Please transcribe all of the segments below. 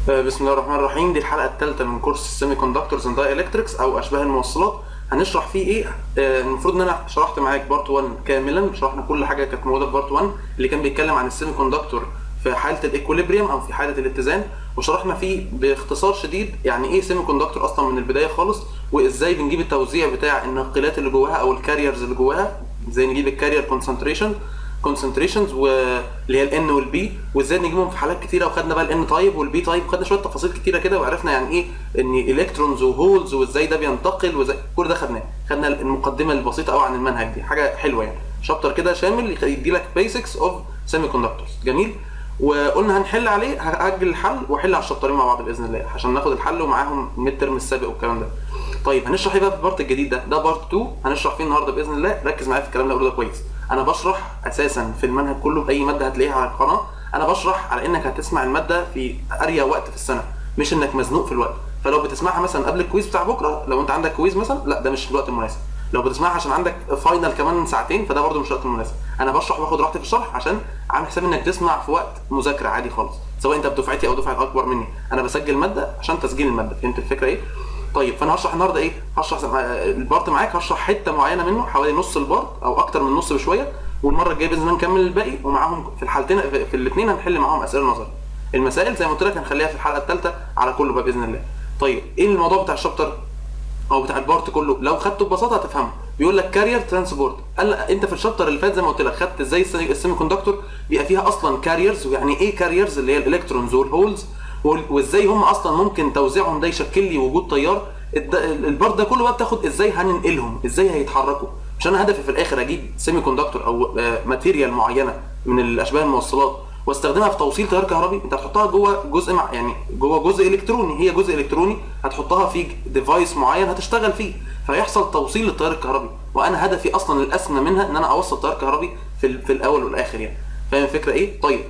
آه، بسم الله الرحمن الرحيم دي الحلقه الثالثه من كورس السيمي كوندكتورز اند الكتريكس او اشباه الموصلات هنشرح فيه ايه آه، المفروض ان انا شرحت معاك بارت 1 كاملا شرحنا كل حاجه كانت موجوده في بارت 1 اللي كان بيتكلم عن السيمي كوندكتور في حاله الايكوليبريم او في حاله الاتزان وشرحنا فيه باختصار شديد يعني ايه سيمي كوندكتور اصلا من البدايه خالص وازاي بنجيب التوزيع بتاع النقلات اللي جواها او الكاريرز اللي جواها ازاي نجيب الكارير كونسنتريشن كونسنتريشنز واللي هي الان والبي وازاي نجيبهم في حالات كتيره وخدنا بقى الان تايب والبي تايب وخدنا شويه تفاصيل كتيره كده وعرفنا يعني ايه ان الكترونز وهولز وازاي ده بينتقل وازاي كل ده خدناه خدنا المقدمه البسيطه قوي عن المنهج دي حاجه حلوه يعني شابتر كده شامل يدي لك بيسكس اوف سيمي كوندكتورز جميل وقلنا هنحل عليه هاجل الحل واحل على الشابترين مع بعض باذن الله عشان ناخد الحل ومعاهم الميد ترم السابق والكلام ده طيب هنشرح ايه بقى في البارت الجديد ده ده بارت 2 هنشرح فيه النهارده باذن الله ركز معايا في الكلام اللي هقوله ده كويس انا بشرح اساسا في المنهج كله باي ماده هتلاقيها على القناه انا بشرح على انك هتسمع الماده في اريا وقت في السنه مش انك مزنوق في الوقت فلو بتسمعها مثلا قبل الكويز بتاع بكره لو انت عندك كويز مثلا لا ده مش الوقت المناسب لو بتسمعها عشان عندك فاينل كمان ساعتين فده برده مش الوقت المناسب انا بشرح واخد راحتي في الشرح عشان عامل حساب انك تسمع في وقت مذاكره عادي خالص سواء انت بدفعتي او دفعه اكبر مني انا بسجل ماده عشان تسجيل الماده فهمت الفكره ايه طيب فانا هشرح النهارده ايه هشرح البارت معاك هشرح حته معينه منه حوالي نص البارت او اكتر من نص بشويه والمره الجايه باذن الله نكمل الباقي ومعاهم في الحالتين في, في الاثنين هنحل معاهم اسئله نظري المسائل زي ما قلت لك هنخليها في الحلقه الثالثه على كله بقى باذن الله طيب ايه الموضوع بتاع الشابتر او بتاع البارت كله لو خدته ببساطه هتفهمه بيقول لك كارير ترانسبورت قال انت في الشابتر اللي فات زي ما قلت لك خدت ازاي السيمي كوندكتور بيبقى فيها اصلا كاريرز ويعني ايه كاريرز اللي هي الالكترونز والهولز وازاي هم اصلا ممكن توزيعهم ده يشكل لي وجود تيار البارت ده كله بقى بتاخد ازاي هننقلهم ازاي هيتحركوا مش انا هدفي في الاخر اجيب سيمي كوندكتور او ماتيريال معينه من الاشباه الموصلات واستخدمها في توصيل تيار كهربي انت هتحطها جوه جزء مع يعني جوه جزء الكتروني هي جزء الكتروني هتحطها في ديفايس معين هتشتغل فيه فيحصل توصيل للتيار الكهربي وانا هدفي اصلا الاسمى منها ان انا اوصل تيار كهربي في, في الاول والاخر يعني فاهم الفكره ايه طيب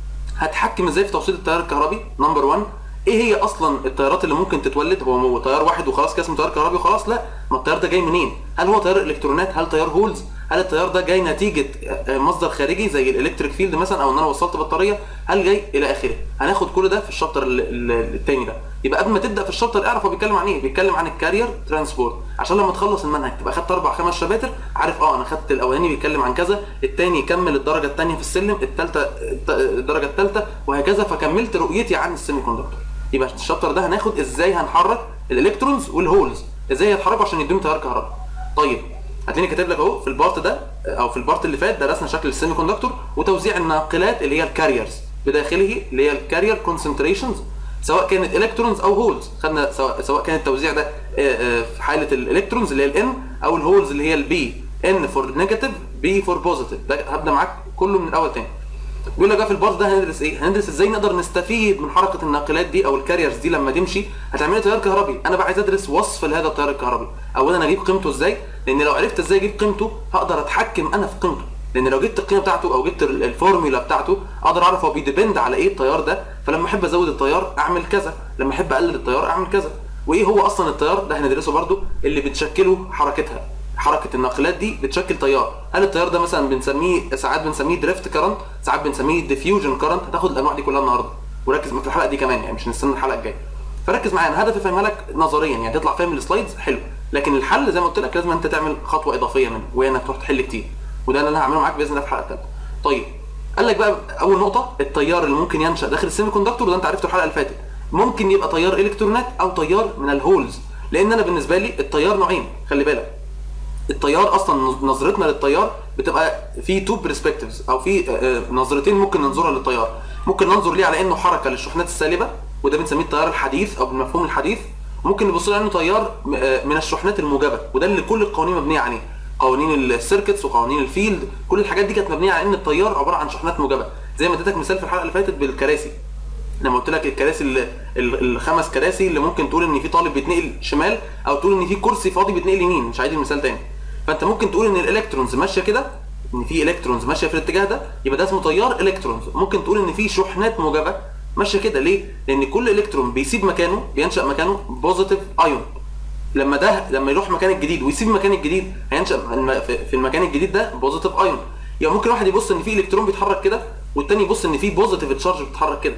هتحكم ازاي في توصيل التيار الكهربي نمبر 1 ايه هي اصلا التيارات اللي ممكن تتولد هو تيار واحد وخلاص كده اسمه تيار كهربي وخلاص لا ما التيار ده جاي منين هل هو تيار الكترونات هل تيار هولز هل التيار ده جاي نتيجه مصدر خارجي زي الالكتريك فيلد مثلا او ان انا وصلت بطاريه هل جاي الى اخره هناخد كل ده في الشابتر الثاني ده يبقى قبل ما تبدا في الشابتر اعرف هو بيتكلم عن ايه بيتكلم عن الكارير ترانسبورت عشان لما تخلص المنهج تبقى خدت اربع خمس شباتر عارف اه انا خدت الاولاني بيتكلم عن كذا الثاني يكمل الدرجه الثانيه في السلم الثالثه الدرجه الثالثه وهكذا فكملت رؤيتي عن السيمي كوندكتور يبقى الشابتر ده هناخد ازاي هنحرك الالكترونز والهولز ازاي يتحركوا عشان يديهم تيار كهربي طيب هتلاقيني كاتب لك اهو في البارت ده او في البارت اللي فات درسنا شكل السيمي كوندكتور وتوزيع الناقلات اللي هي الكاريرز بداخله اللي هي الكارير كونسنتريشنز سواء كانت الكترونز او هولز خدنا سواء سواء كان التوزيع ده في حاله الالكترونز اللي هي الان او الهولز اللي هي البي ان فور نيجاتيف بي فور بوزيتيف ده هبدا معاك كله من الاول تاني بيقول لك بقى في البارت ده هندرس ايه؟ هندرس ازاي نقدر نستفيد من حركه الناقلات دي او الكاريرز دي لما تمشي هتعمل لي تيار كهربي، انا بقى عايز ادرس وصف لهذا التيار الكهربي، اولا اجيب قيمته ازاي؟ لان لو عرفت ازاي اجيب قيمته هقدر اتحكم انا في قيمته، لان لو جبت القيمه بتاعته او جبت الفورمولا بتاعته اقدر اعرف هو بيديبند على ايه التيار ده، فلما احب ازود التيار اعمل كذا، لما احب اقلل التيار اعمل كذا، وايه هو اصلا التيار ده هندرسه برده اللي بتشكله حركتها، حركه الناقلات دي بتشكل تيار هل التيار ده مثلا بنسميه ساعات بنسميه دريفت كارنت ساعات بنسميه ديفيوجن كارنت هتاخد الانواع دي كلها النهارده وركز في الحلقه دي كمان يعني مش نستنى الحلقه الجايه فركز معايا انا هدفي افهمها لك نظريا يعني تطلع فاهم السلايدز حلو لكن الحل زي ما قلت لك لازم انت تعمل خطوه اضافيه منه وهي انك تروح تحل كتير وده اللي انا هعمله معاك باذن الله في الحلقه الثالثه طيب قال لك بقى اول نقطه التيار اللي ممكن ينشا داخل السيمي كوندكتور وده انت عرفته الحلقه اللي فاتت ممكن يبقى تيار الكترونات او تيار من الهولز لان انا بالنسبه لي التيار نوعين خلي بالك التيار اصلا نظرتنا للتيار بتبقى في تو برسبكتيفز او في نظرتين ممكن ننظرها للتيار ممكن ننظر ليه على انه حركه للشحنات السالبه وده بنسميه التيار الحديث او بالمفهوم الحديث ممكن نبص له انه تيار من الشحنات الموجبه وده اللي كل القوانين مبنيه عليه قوانين السيركتس وقوانين الفيلد كل الحاجات دي كانت مبنيه على ان التيار عباره عن شحنات موجبه زي ما اديتك مثال في الحلقه اللي فاتت بالكراسي لما قلت لك الكراسي اللي الخمس كراسي اللي ممكن تقول ان في طالب بيتنقل شمال او تقول ان في كرسي فاضي بيتنقل يمين مش عايز المثال تاني فانت ممكن تقول ان الالكترونز ماشيه كده ان في الكترونز ماشيه في الاتجاه ده يبقى ده اسمه تيار الكترونز ممكن تقول ان في شحنات موجبه ماشيه كده ليه لان كل الكترون بيسيب مكانه بينشا مكانه بوزيتيف ايون لما ده لما يروح مكان الجديد ويسيب المكان الجديد هينشا في المكان الجديد ده بوزيتيف ايون يعني ممكن واحد يبص ان في الكترون بيتحرك كده والتاني يبص ان في بوزيتيف تشارج بتتحرك كده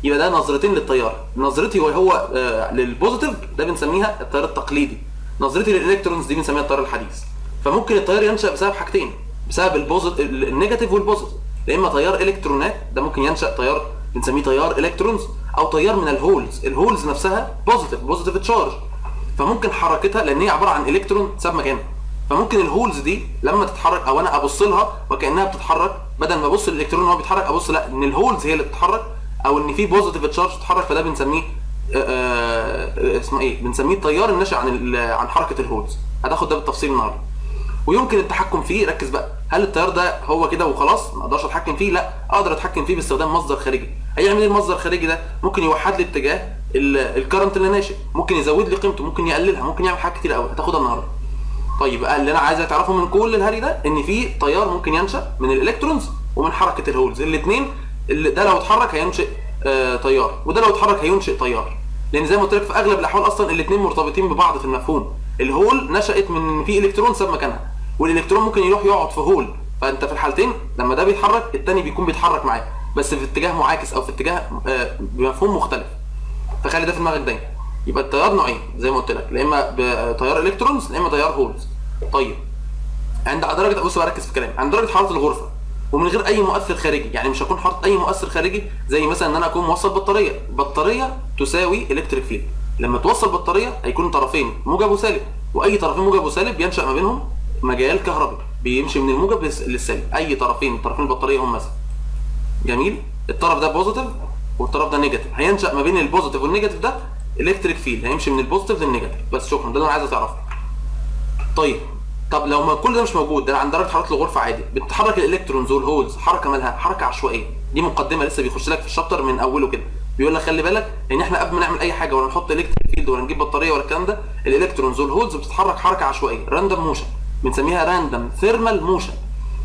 يبقى ده نظرتين للتيار نظرتي هو هو آه للبوزيتيف ده بنسميها التيار التقليدي نظرتي للالكترونز دي بنسميها التيار الحديث فممكن التيار ينشا بسبب حاجتين بسبب البوزيت النيجاتيف والبوزيتيف يا اما تيار الكترونات ده ممكن ينشا تيار بنسميه تيار الكترونز او تيار من الهولز الهولز نفسها بوزيتيف بوزيتيف تشارج فممكن حركتها لان هي عباره عن الكترون ساب مكانها فممكن الهولز دي لما تتحرك او انا ابص لها وكانها بتتحرك بدل ما ابص للالكترون وهو بيتحرك ابص لا ان الهولز هي اللي بتتحرك او ان في بوزيتيف تشارج بتتحرك فده بنسميه آه اسمه ايه بنسميه التيار الناشئ عن عن حركه الهولز هتاخد ده بالتفصيل النهارده ويمكن التحكم فيه ركز بقى هل التيار ده هو كده وخلاص ما اقدرش اتحكم فيه لا اقدر اتحكم فيه باستخدام مصدر خارجي هيعمل ايه المصدر الخارجي ده ممكن يوحد لي اتجاه الكرنت اللي ناشئ ممكن يزود لي قيمته ممكن يقللها ممكن يعمل حاجات كتير قوي هتاخدها النهارده طيب اللي انا عايزك تعرفه من كل الهري ده ان في تيار ممكن ينشا من الالكترونز ومن حركه الهولز الاثنين ده لو اتحرك هينشئ آه تيار وده لو اتحرك هينشئ تيار لان زي ما قلت لك في اغلب الاحوال اصلا الاثنين مرتبطين ببعض في المفهوم الهول نشات من ان في الكترون ساب مكانها والالكترون ممكن يروح يقعد في هول فانت في الحالتين لما ده بيتحرك الثاني بيكون بيتحرك معاه بس في اتجاه معاكس او في اتجاه آه بمفهوم مختلف فخلي ده في دماغك دايما يبقى التيار نوعين زي ما قلت لك يا اما تيار الكترونز يا اما تيار هولز طيب عند درجه بص بركز في كلامي عند درجه حراره الغرفه ومن غير اي مؤثر خارجي يعني مش هكون حاطط اي مؤثر خارجي زي مثلا ان انا اكون موصل بطاريه بطاريه تساوي الكتريك فيلد لما توصل بطاريه هيكون طرفين موجب وسالب واي طرفين موجب وسالب ينشا ما بينهم مجال كهربي بيمشي من الموجب للسالب اي طرفين طرفين البطاريه هم مثلا جميل الطرف ده بوزيتيف والطرف ده نيجاتيف هينشا ما بين البوزيتيف والنيجاتيف ده الكتريك فيلد هيمشي من البوزيتيف للنيجاتيف بس شكرا ده اللي انا عايز تعرفه طيب طب لو ما كل ده مش موجود ده عند درجه حراره الغرفه عادي بتتحرك الالكترونز والهولز حركه مالها حركه عشوائيه دي مقدمه لسه بيخش لك في الشابتر من اوله كده بيقول لك خلي بالك ان احنا قبل ما نعمل اي حاجه ولا نحط الكتريك فيلد ولا نجيب بطاريه ولا الكلام ده الالكترونز والهولز بتتحرك حركه عشوائيه راندوم موشن بنسميها راندوم ثيرمال موشن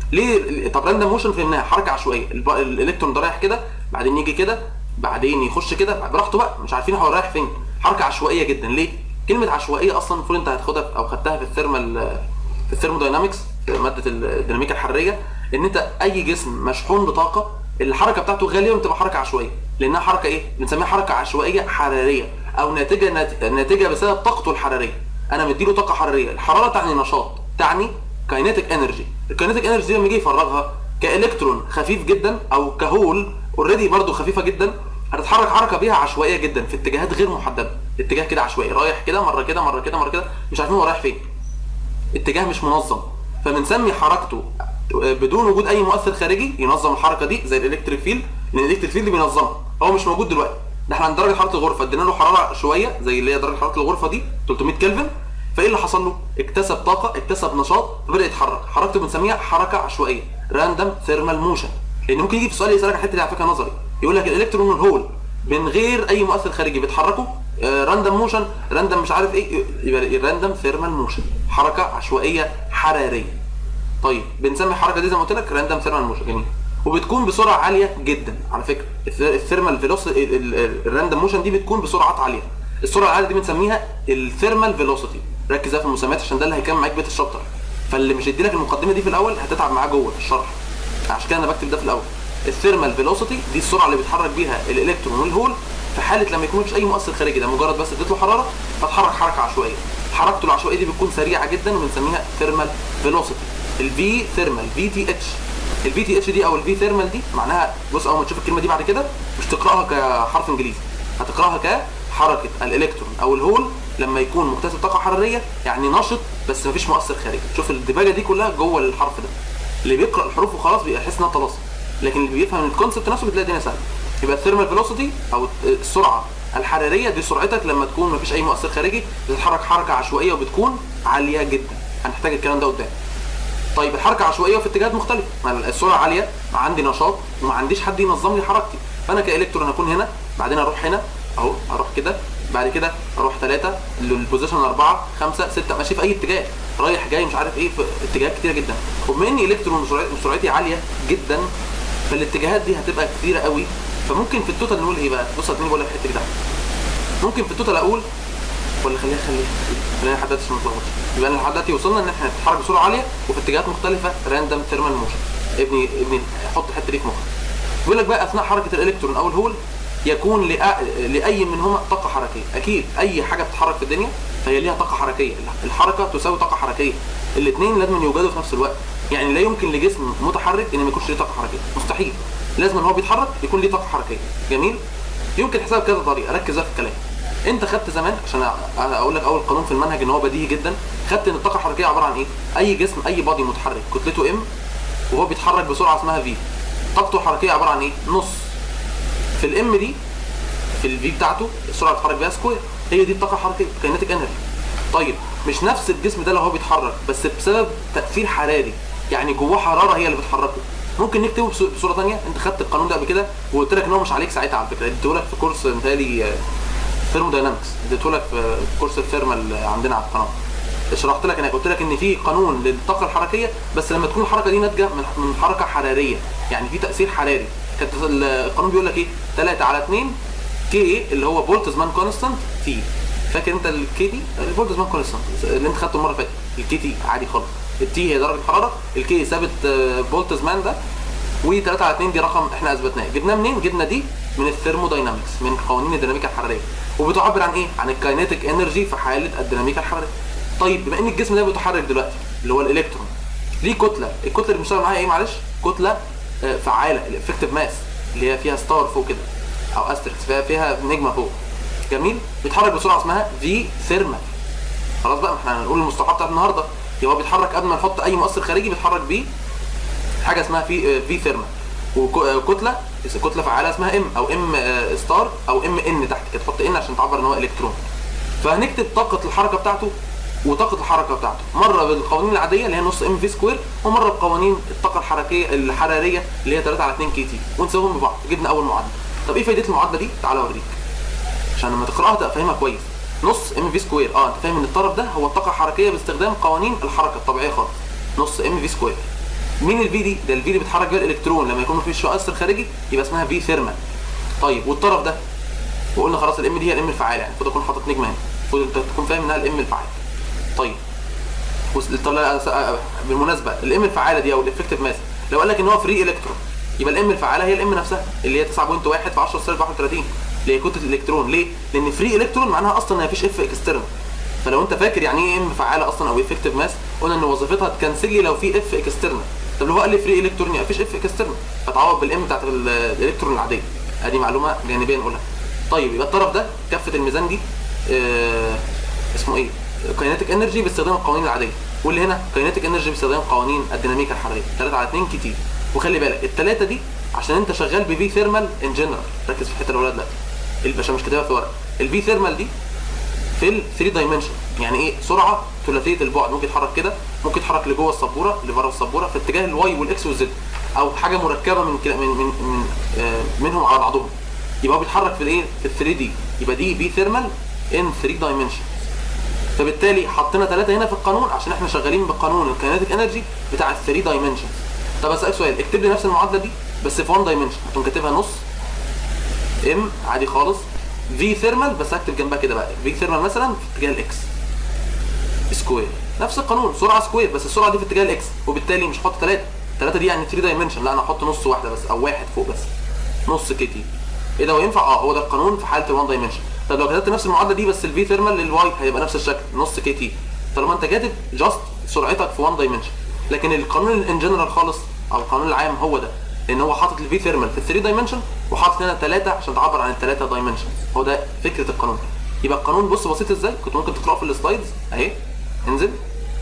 ليه طب راندوم موشن فهمناها حركه عشوائيه الالكترون ده رايح كده بعدين يجي كده بعدين يخش كده براحته بقى مش عارفين هو رايح فين حركه عشوائيه جدا ليه كلمه عشوائيه اصلا المفروض انت هتاخدها او خدتها في الثيرمال في الثيرموداينامكس في ماده الديناميكا الحراريه ان انت اي جسم مشحون بطاقه الحركه بتاعته غالبا بتبقى حركه عشوائيه لانها حركه ايه بنسميها حركه عشوائيه حراريه او ناتجه ناتجه بسبب طاقته الحراريه انا مديله طاقه حراريه الحراره تعني نشاط تعني كاينيتيك انرجي الكاينيتيك انرجي دي لما يجي يفرغها كالكترون خفيف جدا او كهول اوريدي برضو خفيفه جدا هتتحرك حركه بيها عشوائيه جدا في اتجاهات غير محدده اتجاه كده عشوائي رايح كده مره كده مره كده مره كده مش عارفين هو رايح فين اتجاه مش منظم فبنسمي حركته بدون وجود اي مؤثر خارجي ينظم الحركه دي زي الالكتريك فيلد لان الالكتريك فيلد بينظمها هو مش موجود دلوقتي ده احنا عند درجه حراره الغرفه ادينا له حراره شويه زي اللي هي درجه حراره الغرفه دي 300 كلفن فايه اللي حصل له اكتسب طاقه اكتسب نشاط فبدا يتحرك حركته بنسميها حركه عشوائيه راندوم ثيرمال موشن لان ممكن يجي في سؤال يسالك الحته دي على فكره نظري يقول لك الالكترون والهول من غير اي مؤثر خارجي بيتحركوا راندوم موشن راندوم مش عارف ايه يبقى راندوم ثيرمال موشن حركه عشوائيه حراريه طيب بنسمي الحركه دي زي ما قلت لك راندوم ثيرمال موشن جميل وبتكون بسرعه عاليه جدا على فكره الثيرمال فيلوسيتي الراندوم موشن دي بتكون بسرعات عاليه السرعه العاليه دي بنسميها الثيرمال فيلوسيتي ركز في المسميات عشان ده اللي هيكمل معاك بيت الشابتر فاللي مش هيدي لك المقدمه دي في الاول هتتعب معاه جوه في الشرح عشان كده انا بكتب ده في الاول الثيرمال فيلوسيتي دي السرعه اللي بيتحرك بيها الالكترون والهول في حاله لما يكون مفيش اي مؤثر خارجي ده مجرد بس اديت له حراره فتحرك حركه عشوائيه حركته العشوائيه دي بتكون سريعه جدا وبنسميها ثيرمال فيلوسيتي الفي ثيرمال في تي اتش الفي تي اتش دي او الفي ثيرمال دي معناها بص اول ما تشوف الكلمه دي بعد كده مش تقراها كحرف انجليزي هتقراها كحركه الالكترون او الهول لما يكون مكتسب طاقه حراريه يعني نشط بس مفيش مؤثر خارجي شوف الدباجه دي كلها جوه الحرف ده اللي بيقرا الحروف وخلاص بيحس انها طلاسم لكن اللي بيفهم الكونسبت نفسه بتلاقي الدنيا سهله يبقى الثيرمال فيلوسيتي او السرعه الحراريه دي سرعتك لما تكون مفيش اي مؤثر خارجي بتتحرك حركه عشوائيه وبتكون عاليه جدا هنحتاج الكلام ده قدام طيب الحركه عشوائيه في اتجاهات مختلفه السرعه عاليه عندي نشاط وما عنديش حد ينظم لي حركتي فانا كالكترون هكون هنا بعدين اروح هنا اهو اروح كده بعد كده اروح ثلاثة للبوزيشن أربعة خمسة ستة ماشي في أي اتجاه رايح جاي مش عارف إيه في اتجاهات كتيرة جدا وبما إني إلكترون سرعتي عالية جدا فالاتجاهات دي هتبقى كتيرة قوي فممكن في التوتال نقول إيه بقى بص هتلاقيني بقول لك الحتة دي تحت ممكن في التوتال أقول ولا خليها خليها خلينا لحد دلوقتي عشان ما نتلخبطش يبقى لحد دلوقتي وصلنا إن إحنا نتحرك بسرعة عالية وفي اتجاهات مختلفة راندوم ثيرمال موشن ابني ابني حط الحتة دي في مخك بيقول لك بقى أثناء حركة الإلكترون أو الهول يكون لأ... لاي منهما طاقه حركيه اكيد اي حاجه بتتحرك في الدنيا فهي ليها طاقه حركيه الحركه تساوي طاقه حركيه الاثنين لازم يوجدوا في نفس الوقت يعني لا يمكن لجسم متحرك ان ما يكونش ليه طاقه حركيه مستحيل لازم ان هو بيتحرك يكون ليه طاقه حركيه جميل يمكن حساب كذا طريقه ركز بقى في الكلام انت خدت زمان عشان اقول لك اول قانون في المنهج ان هو بديهي جدا خدت ان الطاقه الحركيه عباره عن ايه اي جسم اي بادي متحرك كتلته ام وهو بيتحرك بسرعه اسمها في طاقته الحركيه عباره عن ايه نص في الام دي في الفي بتاعته السرعه اللي بيتحرك بيها سكوير هي دي الطاقه الحركيه كاينتيك انرجي طيب مش نفس الجسم ده اللي هو بيتحرك بس بسبب تاثير حراري يعني جواه حراره هي اللي بتحركه ممكن نكتبه بصوره ثانيه انت خدت القانون ده قبل كده وقلت لك ان هو مش عليك ساعتها على فكره اديته لك في كورس متهيألي ثيرموداينامكس اديته لك في كورس الثيرمال عندنا على القناه شرحت لك انا قلت لك ان في قانون للطاقه الحركيه بس لما تكون الحركه دي ناتجه من من حركه حراريه يعني في تاثير حراري كانت القانون بيقول لك ايه 3 على 2 كي اللي هو بولتزمان كونستانت تي فاكر انت الكي دي البولتزمان كونستانت اللي انت خدته المره اللي فاتت الكي تي عادي خالص التي هي درجه الحراره الكي ثابت بولتزمان ده و3 على 2 دي رقم احنا اثبتناه جبناه منين جبنا دي من الثيرموداينامكس من قوانين الديناميكا الحراريه وبتعبر عن ايه عن الكاينيتيك انرجي في حاله الديناميكا الحراريه طيب بما ان الجسم ده بيتحرك دلوقتي اللي هو الالكترون ليه كتله الكتله اللي بنشتغل معاها ايه معلش كتله فعاله الافكتيف ماس اللي هي فيها ستار فوق كده او استركس فيها فيها نجمه فوق جميل بيتحرك بسرعه اسمها في ثيرمال خلاص بقى احنا هنقول المصطلحات بتاعت النهارده يبقى هو بيتحرك قبل ما نحط اي مؤثر خارجي بيتحرك بيه حاجه اسمها في في ثيرمال وكتله كتله فعاله اسمها ام او ام ستار او ام ان تحت كده تحط ان عشان تعبر ان هو الكترون فهنكتب طاقه الحركه بتاعته وطاقه الحركه بتاعته مره بالقوانين العاديه اللي هي نص ام في سكوير ومره بقوانين الطاقه الحركيه الحراريه اللي هي 3 على 2 كي تي ونساويهم ببعض جبنا اول معادله طب ايه فايده المعادله دي تعالى اوريك عشان لما تقراها تبقى فاهمها كويس نص ام في سكوير اه انت فاهم ان الطرف ده هو الطاقه الحركيه باستخدام قوانين الحركه الطبيعيه خالص نص ام في سكوير مين الفي دي ده الفي اللي بيتحرك بيها الالكترون لما يكون مفيش مؤثر خارجي يبقى اسمها في ثيرمال طيب والطرف ده وقلنا خلاص الام دي هي الام الفعاله يعني المفروض اكون حاطط نجمه هنا المفروض انت تكون فاهم انها الام الفعاله طيب بالمناسبه الام الفعاله دي او الافكتيف ماس لو قال لك ان هو فري الكترون يبقى الام الفعاله هي الام نفسها اللي هي 9.1 في 10 سالب 31 اللي هي كتله الالكترون ليه؟ لان فري الكترون معناها اصلا ما فيش اف اكسترنال فلو انت فاكر يعني ايه ام فعاله اصلا او افكتيف ماس قلنا ان وظيفتها تكنسل لي لو في اف اكسترنال طب لو هو قال لي فري الكترون يبقى مفيش اف اكسترنال فتعوض بالام بتاعت الالكترون العاديه ادي معلومه جانبيه نقولها طيب يبقى الطرف ده كفه الميزان دي آه اسمه ايه كاينيتيك انرجي باستخدام القوانين العاديه واللي هنا كاينيتيك انرجي باستخدام قوانين الديناميكا الحراريه 3 على 2 كتير وخلي بالك الثلاثه دي عشان انت شغال بفي ثيرمال ان جنرال ركز في الحته الاولى دلوقتي عشان مش كاتبها في ورق الفي ثيرمال دي في ال 3 دايمنشن يعني ايه سرعه ثلاثيه البعد ممكن يتحرك كده ممكن يتحرك لجوه السبوره لبره السبوره في اتجاه الواي والاكس والزد او حاجه مركبه من كده من من, من آه منهم على بعضهم يبقى هو بيتحرك في الايه في ال 3 دي يبقى دي بي ثيرمال ان 3 دايمنشن فبالتالي حطينا ثلاثه هنا في القانون عشان احنا شغالين بقانون الكينيتيك انرجي بتاع ال 3 دايمنشن طب اسالك سؤال اكتب لي نفس المعادله دي بس في 1 دايمنشن هتقوم كاتبها نص ام عادي خالص في ثيرمال بس هكتب جنبها كده بقى في ثيرمال مثلا في اتجاه الاكس سكوير نفس القانون سرعه سكوير بس السرعه دي في اتجاه الاكس وبالتالي مش هحط 3 3 دي يعني 3 دايمنشن لا انا هحط نص واحده بس او واحد فوق بس نص كي تي ايه ده وينفع اه هو ده القانون في حاله ال1 دايمنشن طب لو كتبت نفس المعادله دي بس الفي ثيرمال للواي هيبقى نفس الشكل نص كي تي طالما انت كاتب جاست سرعتك في 1 دايمنشن لكن القانون ان جنرال خالص او القانون العام هو ده لان هو حاطط الفي ثيرمال في 3 دايمنشن وحاطط هنا 3 عشان تعبر عن الثلاثه دايمنشن هو ده فكره القانون يبقى القانون بص بسيط ازاي كنت ممكن تقراه في السلايدز اهي انزل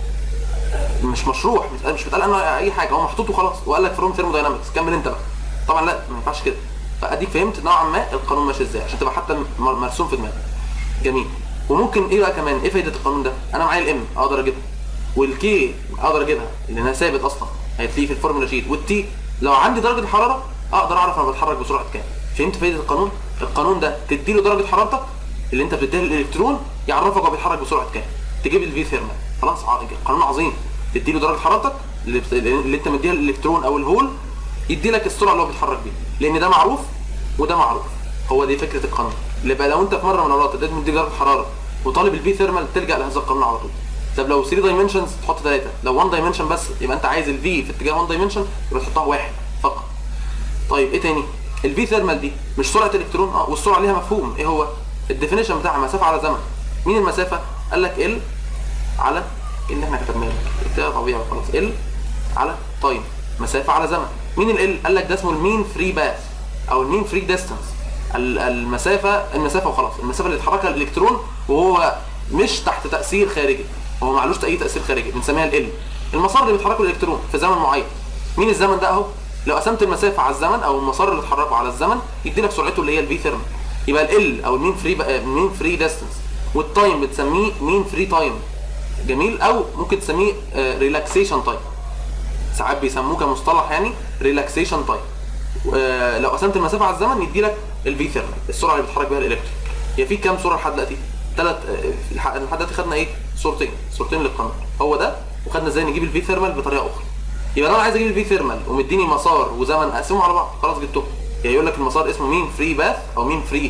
مش مشروح مش مش بيتقال عنه اي حاجه هو محطوط وخلاص وقال لك فروم ثيرموداينامكس كمل انت بقى طبعا لا ما ينفعش كده فاديك فهمت نوعا ما القانون ماشي ازاي عشان تبقى حتى مرسوم في دماغك جميل وممكن ايه بقى كمان ايه فايده القانون ده انا معايا الام اقدر اجيبها والكي اقدر اجيبها لانها ثابت اصلا هيتلاقيه في الفورمولا شيت والتي لو عندي درجه الحراره اقدر اعرف انا بتحرك بسرعه كام فهمت فايده القانون القانون ده تدي له درجه حرارتك اللي انت بتديها للالكترون يعرفك هو بيتحرك بسرعه كام تجيب الفي ثيرمال خلاص قانون عظيم تدي له درجه حرارتك اللي, اللي انت مديها للالكترون او الهول يدي لك السرعه اللي هو بيتحرك بيها لان ده معروف وده معروف هو دي فكره القانون اللي بقى لو انت في مره من المرات اديت مديك درجه حراره وطالب الفي ثيرمال تلجا لهذا القانون على طول طب لو 3 دايمنشنز تحط 3 لو 1 دايمنشن بس يبقى انت عايز الفي في اتجاه 1 دايمنشن يبقى تحطها واحد فقط طيب ايه تاني الفي ثيرمال دي مش سرعه الالكترون اه والسرعه ليها مفهوم ايه هو الديفينيشن بتاعها مسافه على زمن مين المسافه قال لك ال على اللي احنا كتبناه كده طبيعي خلاص ال على تايم مسافه على زمن مين ال قال لك ده اسمه المين فري باث او المين فري ديستانس المسافه المسافه وخلاص المسافه اللي اتحركها الالكترون وهو مش تحت تاثير خارجي هو معلوش اي تاثير خارجي بنسميها ال المسار اللي بيتحركه الالكترون في زمن معين مين الزمن ده اهو لو قسمت المسافه على الزمن او المسار اللي اتحركه على الزمن يدي لك سرعته اللي هي الفي ثيرمال يبقى ال او المين فري المين فري ديستانس والتايم بتسميه مين فري تايم جميل او ممكن تسميه ريلاكسيشن تايم ساعات بيسموه كمصطلح يعني ريلاكسيشن تايم لو قسمت المسافه على الزمن يدي لك الفي ثيرمال السرعه اللي بيتحرك بيها الالكترون هي في كام صوره لحد دلوقتي ثلاث لحد دلوقتي خدنا ايه صورتين صورتين للقانون هو ده وخدنا ازاي نجيب الفي ثيرمال بطريقه اخرى يبقى لو انا عايز اجيب الفي ثيرمال ومديني مسار وزمن اقسمهم على بعض خلاص جبتهم يعني يقول لك المسار اسمه مين فري باث او مين فري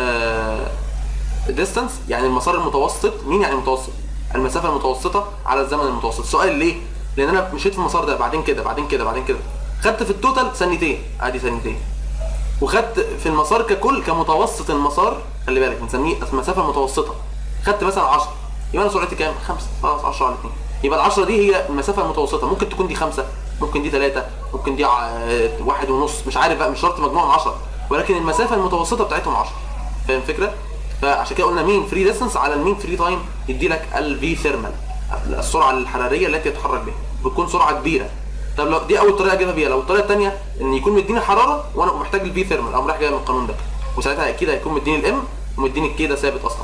ديستانس يعني المسار المتوسط مين يعني متوسط المسافه المتوسطه على الزمن المتوسط السؤال ليه لان انا مشيت في المسار ده بعدين كده بعدين كده بعدين كده خدت في التوتال ثانيتين ادي ثانيتين وخدت في المسار ككل كمتوسط المسار خلي بالك بنسميه المسافه المتوسطه خدت مثلا 10 يبقى انا سرعتي كام 5 خلاص 10 على 2 يبقى ال 10 دي هي المسافه المتوسطه ممكن تكون دي 5 ممكن دي 3 ممكن دي واحد ونص مش عارف بقى مش شرط مجموعهم 10 ولكن المسافه المتوسطه بتاعتهم 10 فاهم الفكره فعشان كده قلنا مين فري ديستانس على المين فري تايم يدي لك الفي ثيرمال السرعه الحراريه التي يتحرك بها بتكون سرعه كبيره طب لو دي اول طريقه اجيبها بيها لو الطريقه الثانيه ان يكون مديني حراره وانا محتاج الفي ثيرمال او رايح جاي من القانون ده وساعتها اكيد هيكون مديني الام ومديني الكي ده ثابت اصلا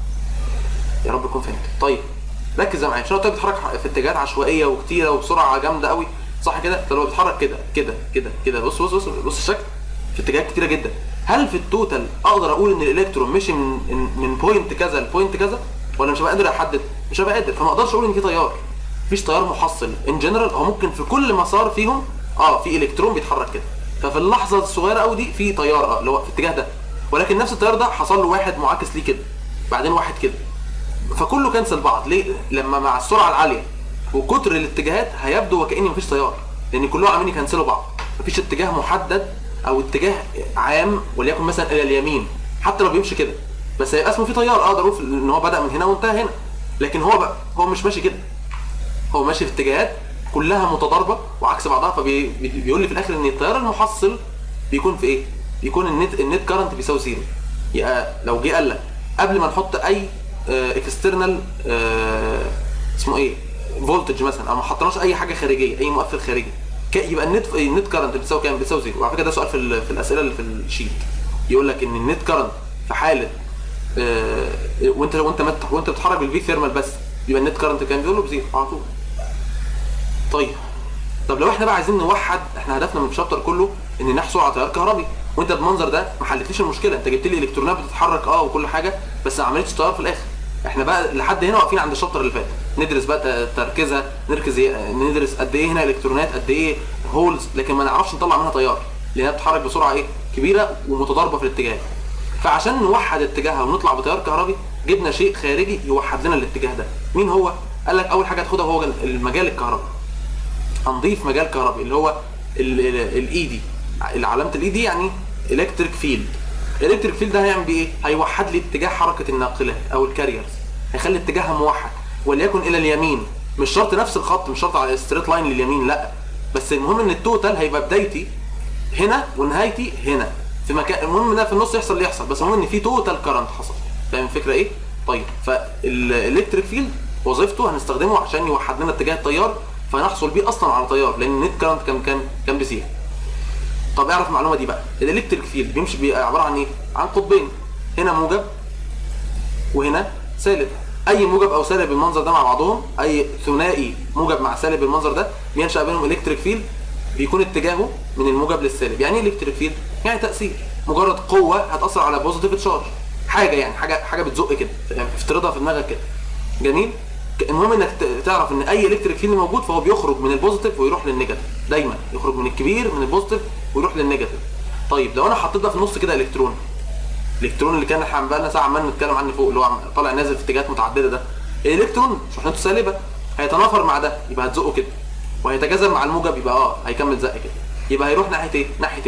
يا رب تكون فهمت طيب ركز معايا عشان قلت بيتحرك في اتجاهات عشوائيه وكتيره وبسرعه جامده قوي صح كده طب لو بيتحرك كده كده كده كده بص بص بص بص الشكل في اتجاهات كتيره جدا هل في التوتال اقدر اقول ان الالكترون مشي من من بوينت كذا لبوينت كذا ولا مش هبقى قادر احدد مش هبقى قادر فما اقدرش اقول ان في تيار مفيش تيار محصل ان جنرال هو ممكن في كل مسار فيهم اه في الكترون بيتحرك كده ففي اللحظه الصغيره قوي دي في تيار اه اللي هو في الاتجاه ده ولكن نفس التيار ده حصل له واحد معاكس ليه كده بعدين واحد كده فكله كنسل بعض ليه لما مع السرعه العاليه وكتر الاتجاهات هيبدو وكأن مفيش تيار لان كلهم عاملين يكنسلوا بعض مفيش اتجاه محدد او اتجاه عام وليكن مثلا الى اليمين حتى لو بيمشي كده بس هيبقى اسمه في تيار اقدر اقول ان هو بدا من هنا وانتهى هنا لكن هو بقى هو مش ماشي كده هو ماشي في اتجاهات كلها متضاربه وعكس بعضها فبيقول لي في الاخر ان التيار المحصل بيكون في ايه؟ بيكون النت النت كارنت بيساوي زيرو يبقى لو جه قال لك قبل ما نحط اي اكسترنال اسمه ايه؟ فولتج مثلا او ما حطيناش اي حاجه خارجيه اي مؤثر خارجي يبقى النت النت كارنت بتساوي كام؟ بتساوي زيرو وعلى فكره ده سؤال في, في الاسئله اللي في الشيت يقول لك ان النت كارنت في حاله آه وانت وانت وانت بتتحرك بالفي ثيرمال بس يبقى النت كارنت كام؟ بيقول له بزيرو على طول. طيب طب لو احنا بقى عايزين نوحد احنا هدفنا من الشابتر كله ان نحصل على تيار كهربي وانت بالمنظر ده ما حلتليش المشكله انت جبت لي الكترونات بتتحرك اه وكل حاجه بس ما عملتش تيار في الاخر احنا بقى لحد هنا واقفين عند الشابتر اللي فات ندرس بقى تركيزها نركز ندرس قد ايه هنا الكترونات قد ايه هولز لكن ما نعرفش نطلع منها تيار لانها بتتحرك بسرعه ايه كبيره ومتضاربه في الاتجاه فعشان نوحد اتجاهها ونطلع بتيار كهربي جبنا شيء خارجي يوحد لنا الاتجاه ده مين هو قال لك اول حاجه تاخدها هو المجال الكهربي هنضيف مجال كهربي اللي هو الاي دي علامه الاي دي يعني الكتريك فيلد الالكتريك فيلد ده هيعمل بيه ايه هيوحد لي اتجاه حركه الناقلات او الكاريرز هيخلي اتجاهها موحد وليكن الى اليمين مش شرط نفس الخط مش شرط على ستريت لاين لليمين لا بس المهم ان التوتال هيبقى بدايتي هنا ونهايتي هنا في مكان المهم ده في النص يحصل اللي يحصل بس المهم ان في توتال كرنت حصل فاهم الفكره ايه طيب فالالكتريك فيلد وظيفته هنستخدمه عشان يوحد لنا اتجاه التيار فنحصل بيه اصلا على تيار لان النت كرنت كان كان كان بزيرو طب اعرف المعلومه دي بقى الالكتريك فيلد بيمشي بي عباره عن ايه عن قطبين هنا موجب وهنا سالب اي موجب او سالب بالمنظر ده مع بعضهم اي ثنائي موجب مع سالب بالمنظر ده بينشا بينهم الكتريك فيلد بيكون اتجاهه من الموجب للسالب يعني ايه الكتريك فيلد يعني تاثير مجرد قوه هتاثر على بوزيتيف تشارج حاجه يعني حاجه حاجه بتزق كده افترضها في دماغك كده جميل المهم انك تعرف ان اي الكتريك فيلد موجود فهو بيخرج من البوزيتيف ويروح للنيجاتيف دايما يخرج من الكبير من البوزيتيف ويروح للنيجاتيف طيب لو انا حطيت ده في النص كده الكترون الالكترون اللي كان احنا بقى لنا ساعه عمال نتكلم عنه فوق اللي هو طالع نازل في اتجاهات متعدده ده الالكترون شحنته سالبه هيتنافر مع ده يبقى هتزقه كده وهيتجاذب مع الموجب يبقى اه هيكمل زق كده يبقى هيروح ناحيه ايه ناحيه الموجب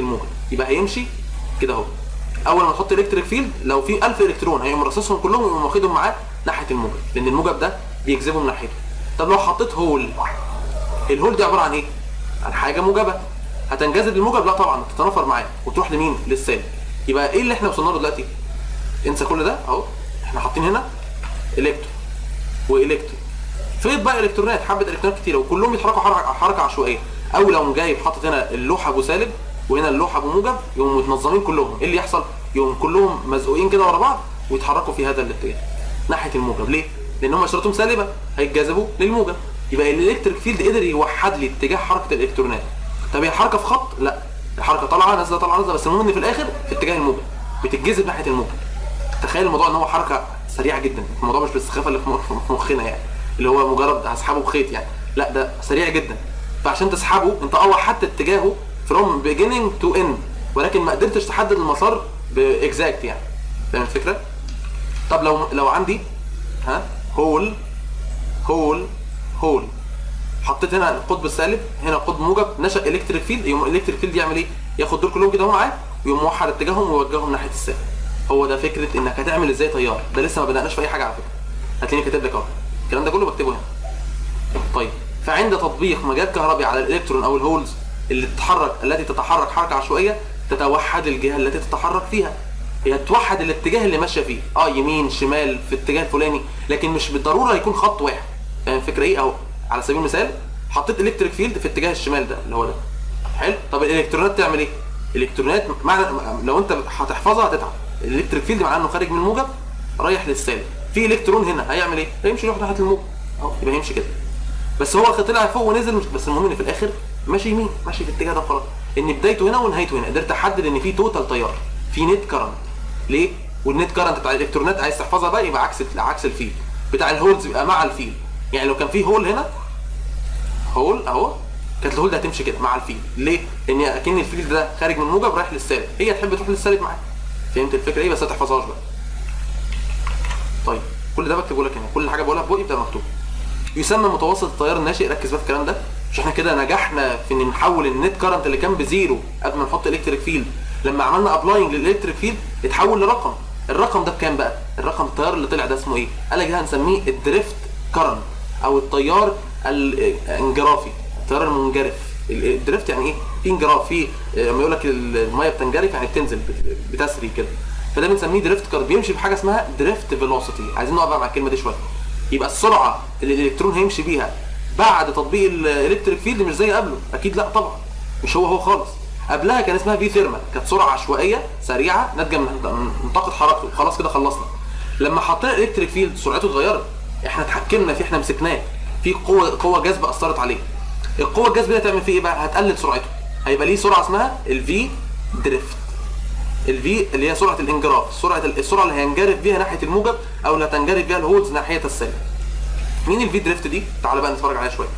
يبقى هيمشي كده اهو اول ما تحط الكتريك فيلد لو في 1000 الكترون هيقوم رصصهم كلهم ويقوم واخدهم معاه ناحيه الموجب لان الموجب ده بيجذبهم ناحيته طب لو حطيت هول الهول دي عباره عن ايه عن حاجه موجبه هتنجذب للموجب لا طبعا تتنافر معاه وتروح لمين للسالب يبقى ايه اللي احنا وصلنا له دلوقتي انسى كل ده اهو احنا حاطين هنا الكترون والكترون فيض بقى الكترونات حبه الكترونات كتيره وكلهم بيتحركوا حركه حركه عشوائيه او لو جايب حاطط هنا اللوحه ابو سالب وهنا اللوحه ابو موجب يقوموا متنظمين كلهم ايه اللي يحصل يقوم كلهم مزقوقين كده ورا بعض ويتحركوا في هذا الاتجاه ناحيه الموجب ليه لان هم اشارتهم سالبه هيتجذبوا للموجب يبقى الالكتريك فيلد قدر يوحد لي اتجاه حركه الالكترونات طب هي حركه في خط لا الحركه طالعه نازله طالعه نازله بس المهم ان في الاخر في اتجاه الموجب بتتجذب ناحيه الموجب تخيل الموضوع ان هو حركه سريعه جدا الموضوع مش بالسخافه اللي في مخنا يعني اللي هو مجرد هسحبه بخيط يعني لا ده سريع جدا فعشان تسحبه انت اه وحدت اتجاهه from beginning to end ولكن ما قدرتش تحدد المسار باكزاكت يعني فاهم الفكره طب لو لو عندي ها هول هول هول حطيت هنا القطب السالب هنا قطب موجب نشا الكتريك فيلد يقوم الالكتريك فيلد يعمل ايه ياخد دول كلهم كده اهو معاه ويقوم موحد اتجاههم ويوجههم ناحيه السالب هو ده فكره انك هتعمل ازاي تيار ده لسه ما بدأناش في اي حاجه على فكره هتلاقيني كاتب لك اهو الكلام ده كله بكتبه هنا طيب فعند تطبيق مجال كهربي على الالكترون او الهولز اللي تتحرك التي تتحرك حركه عشوائيه تتوحد الجهه التي تتحرك فيها هي توحد الاتجاه اللي ماشيه فيه اه يمين شمال في الاتجاه الفلاني لكن مش بالضروره يكون خط واحد فاهم الفكره ايه اهو على سبيل المثال حطيت الكتريك فيلد في اتجاه الشمال ده اللي هو ده حلو طب الالكترونات تعمل ايه الالكترونات معنى لو انت هتحفظها هتتعب الالكتريك فيلد معناه انه خارج من الموجب رايح للسالب في الكترون هنا هيعمل ايه هيمشي يروح ناحيه الموجب اهو يبقى هيمشي كده بس هو طلع فوق ونزل مش بس المهم ان في الاخر ماشي يمين ماشي في الاتجاه ده خلاص ان بدايته هنا ونهايته هنا قدرت احدد ان في توتال تيار في نت كرنت ليه والنت كرنت بتاع الالكترونات عايز تحفظها بقى يبقى عكس عكس الفيل بتاع الهولز يبقى مع الفيل يعني لو كان في هول هنا هول اهو كانت الهول ده هتمشي كده مع الفيل ليه لان اكن الفيل ده خارج من الموجب رايح للسالب هي تحب تروح للسالب معاه فهمت الفكره ايه بس ما تحفظهاش بقى طيب كل ده بكتبه لك هنا كل حاجه بقولها بوقي بتبقى مكتوب يسمى متوسط التيار الناشئ ركز بقى في الكلام ده مش احنا كده نجحنا في ان نحول النت كارنت اللي كان بزيرو قبل ما نحط الكتريك فيلد لما عملنا ابلاينج للالكتريك فيلد اتحول لرقم الرقم ده بكام بقى الرقم التيار اللي طلع ده اسمه ايه قال لك ده هنسميه الدريفت كارنت او التيار الانجرافي التيار المنجرف الدريفت يعني ايه في انجراف في لما يقول لك الميه بتنجرف يعني بتنزل بتسري كده فده بنسميه دريفت كارنت بيمشي بحاجه اسمها دريفت فيلوسيتي عايزين نقف مع الكلمه دي شويه يبقى السرعه اللي الالكترون هيمشي بيها بعد تطبيق الالكتريك فيلد مش زي قبله اكيد لا طبعا مش هو هو خالص قبلها كان اسمها في ثيرمال كانت سرعه عشوائيه سريعه ناتجه من طاقه حركته خلاص كده خلصنا لما حطينا الالكتريك فيلد سرعته اتغيرت احنا اتحكمنا فيه احنا مسكناه في قوه قوه جاذبه اثرت عليه القوه الجاذبه دي هتعمل فيه ايه بقى هتقلل سرعته هيبقى ليه سرعه اسمها الفي دريفت الفي اللي هي سرعه الانجراف سرعه السرعه اللي هينجرف بيها ناحيه الموجب او اللي هتنجرف بيها الهولز ناحيه السالب مين الفي دريفت دي تعال بقى نتفرج عليها شويه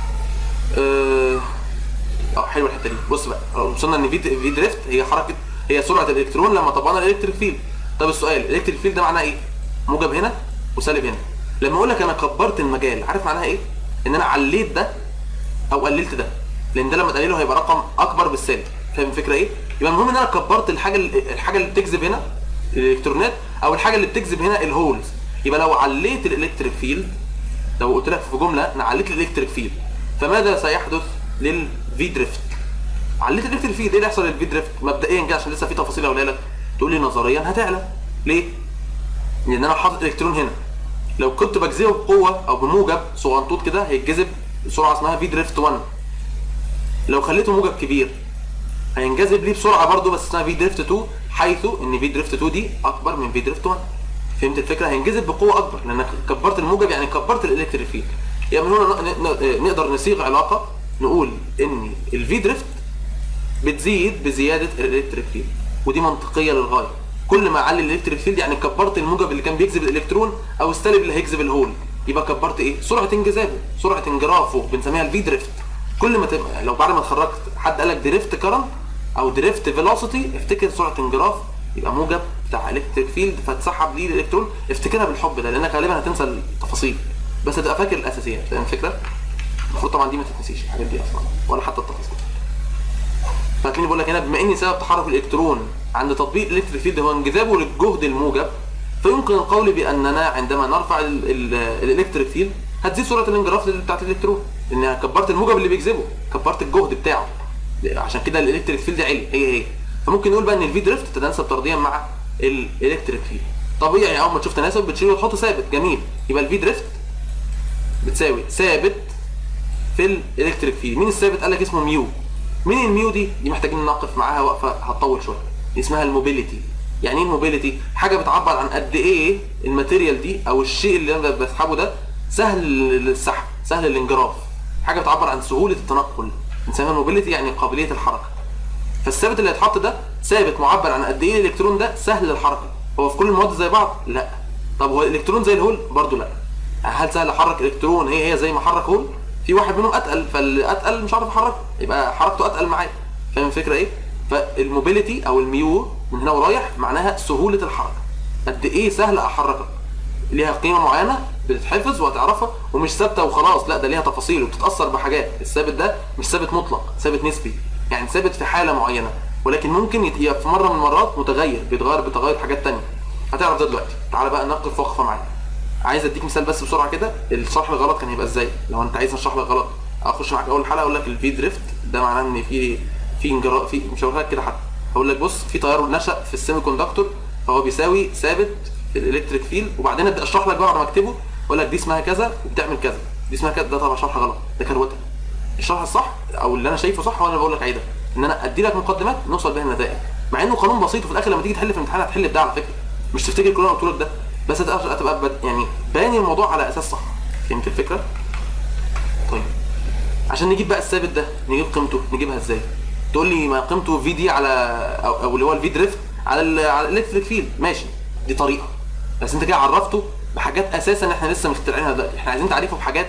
اه اه حلوه الحته دي بص بقى وصلنا ان في في دريفت هي حركه هي سرعه الالكترون لما طبقنا الالكتريك فيلد طب السؤال الالكتريك فيلد ده معناه ايه موجب هنا وسالب هنا لما اقول لك انا كبرت المجال عارف معناها ايه ان انا عليت ده او قللت ده لان ده لما تقلله هيبقى رقم اكبر بالسالب فاهم الفكره ايه يبقى المهم ان انا كبرت الحاجه الحاجه اللي بتجذب هنا الالكترونات او الحاجه اللي بتجذب هنا الهولز يبقى لو عليت الالكتريك فيلد لو قلت لك في جمله انا عليت الالكتريك فيلد فماذا سيحدث للفي دريفت عليت الالكتريك فيلد ايه اللي هيحصل للفي دريفت مبدئيا كده عشان لسه في تفاصيل اقولها لك تقول لي نظريا هتعلى ليه لان انا حاطط الكترون هنا لو كنت بجذبه بقوه او بموجب صغنطوط كده هيتجذب بسرعه اسمها في دريفت 1 لو خليته موجب كبير هينجذب ليه بسرعه برضه بس اسمها في دريفت 2 حيث ان في دريفت 2 دي اكبر من في دريفت 1 فهمت الفكره هينجذب بقوه اكبر لانك كبرت الموجب يعني كبرت الالكتريك فيلد يعني من هنا نقدر نصيغ علاقه نقول ان الفي دريفت بتزيد بزياده الالكتريك فيلد ودي منطقيه للغايه كل ما اعلي الالكتريك فيلد يعني كبرت الموجب اللي كان بيجذب الالكترون او السالب اللي هيجذب الهول يبقى كبرت ايه سرعه انجذابه سرعه انجرافه بنسميها الفي دريفت كل ما تبقى لو بعد ما اتخرجت حد قال لك دريفت كرنت او دريفت فيلوسيتي افتكر سرعه انجراف يبقى موجب بتاع الكتريك فيلد فتسحب ليه الالكترون افتكرها بالحب ده لانك غالبا هتنسى التفاصيل بس هتبقى فاكر الاساسيات فاهم الفكره؟ المفروض طبعا دي ما تتنسيش الحاجات دي اصلا ولا حتى التفاصيل فهتلاقيني بقول لك هنا بما ان سبب تحرك الالكترون عند تطبيق الالكتريك فيلد هو انجذابه للجهد الموجب فيمكن القول باننا عندما نرفع ال- ال- الالكتريك فيلد هتزيد سرعه الانجراف بتاعت الالكترون لان كبرت الموجب اللي بيجذبه كبرت الجهد بتاعه عشان كده الالكتريك فيلد عالي هي هي فممكن نقول بقى ان الفي دريفت تتناسب طرديا مع الالكتريك فيلد طبيعي اول ما تشوف تناسب بتشيله وتحطه ثابت جميل يبقى الفي دريفت بتساوي ثابت في الالكتريك فيلد مين الثابت قال لك اسمه ميو مين الميو دي دي محتاجين نقف معاها وقفه هتطول شويه دي اسمها الموبيليتي يعني ايه الموبيليتي حاجه بتعبر عن قد ايه الماتيريال دي او الشيء اللي انا بسحبه ده سهل السحب سهل الانجراف حاجه بتعبر عن سهوله التنقل بنسميها الموبيليتي يعني قابليه الحركه فالثابت اللي هيتحط ده ثابت معبر عن قد ايه الالكترون ده سهل الحركه هو في كل المواد زي بعض لا طب هو الالكترون زي الهول برضه لا هل سهل احرك الكترون هي هي زي ما حرك هول في واحد منهم اتقل فالاتقل مش عارف احركه يبقى حركته اتقل معايا فاهم الفكره ايه فالموبيليتي او الميو من هنا ورايح معناها سهوله الحركه قد ايه سهل احركك ليها قيمه معينه بتتحفظ وهتعرفها ومش ثابته وخلاص لا ده ليها تفاصيل وبتتاثر بحاجات الثابت ده مش ثابت مطلق ثابت نسبي يعني ثابت في حاله معينه ولكن ممكن يت- يبقى في مره من المرات متغير بيتغير بتغير حاجات تانية هتعرف ده دلوقتي تعالى بقى نقف وقفه معايا عايز اديك مثال بس بسرعه كده الشرح الغلط كان هيبقى ازاي لو انت عايز اشرح لك غلط اخش معاك اول حلقه اقول لك الفي دريفت ده معناه ان في في انجراء في مش هقولها لك كده حتى هقول لك بص في تيار نشا في السيمي كوندكتور فهو بيساوي ثابت في الالكتريك فيلد وبعدين ابدا اشرح لك بقى بعد ما اكتبه اقول لك دي اسمها كذا وبتعمل كذا دي اسمها كذا ده طبعا شرح غلط ده كروته الشرح الصح او اللي انا شايفه صح هو اللي بقول لك عليه ده ان انا ادي لك مقدمات نوصل بيها النتائج مع انه قانون بسيط وفي الاخر لما تيجي تحل في الامتحان هتحل بده على فكره مش تفتكر كل اللي انا قلت لك ده بس هتبقى هتبقى بد- يعني باني الموضوع على اساس صح فهمت الفكره؟ طيب عشان نجيب بقى الثابت ده نجيب قيمته نجيبها ازاي؟ تقول لي ما قيمته في دي على او, أو اللي هو الفي دريفت على ال على الالكتريك فيلد ماشي دي طريقه بس انت كده عرفته بحاجات اساسا احنا لسه مخترعينها دلوقتي احنا عايزين تعريفه بحاجات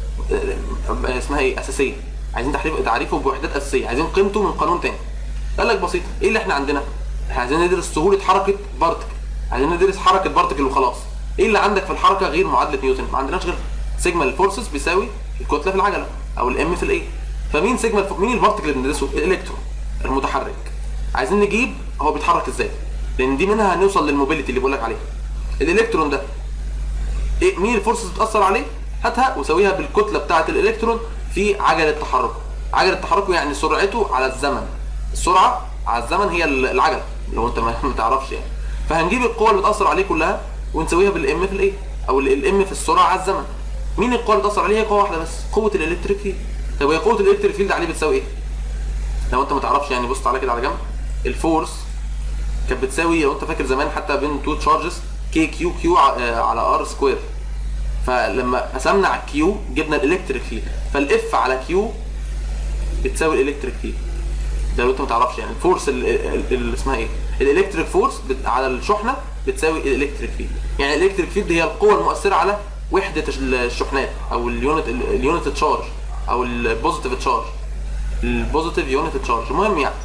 آه، اسمها ايه اساسيه عايزين تعريفه تعريفه بوحدات اساسيه عايزين قيمته من قانون تاني قال لك بسيط ايه اللي احنا عندنا احنا عايزين ندرس سهوله حركه بارتكل عايزين ندرس حركه بارتكل وخلاص ايه اللي عندك في الحركه غير معادله نيوتن ما عندناش غير سيجما الفورسز بيساوي الكتله في العجله او الام في الايه فمين سيجما الف... مين البارتكل اللي بندرسه الالكترون المتحرك عايزين نجيب هو بيتحرك ازاي لان دي منها هنوصل للموبيليتي اللي بقول لك عليها الالكترون ده ايه مين الفورسز بتاثر عليه هاتها وساويها بالكتله بتاعه الالكترون في عجله تحركه عجله تحركه يعني سرعته على الزمن السرعه على الزمن هي ال- العجله لو انت ما ما تعرفش يعني فهنجيب القوه اللي بتاثر عليه كلها ونساويها بالام في الايه او الام في السرعه على الزمن مين القوه اللي بتاثر عليه هي قوه واحده بس قوه الالكتريك فيلد طب هي قوه الالكتريك فيلد عليه بتساوي ايه لو انت ما تعرفش يعني بص تعالى كده على جنب الفورس كانت بتساوي لو انت فاكر زمان حتى بين تو تشارجز كي كيو كيو على ار سكوير فلما قسمنا على كيو جبنا الالكتريك فيلد فالاف على كيو بتساوي الالكتريك فيلد ده لو انت ما تعرفش يعني الفورس ال- ال- اللي اسمها ايه الالكتريك فورس بت- على الشحنه بتساوي الالكتريك فيلد يعني الالكتريك فيلد هي القوه المؤثره على وحده الشحنات او اليونت اليونت تشارج او البوزيتيف تشارج البوزيتيف يونت تشارج المهم يعني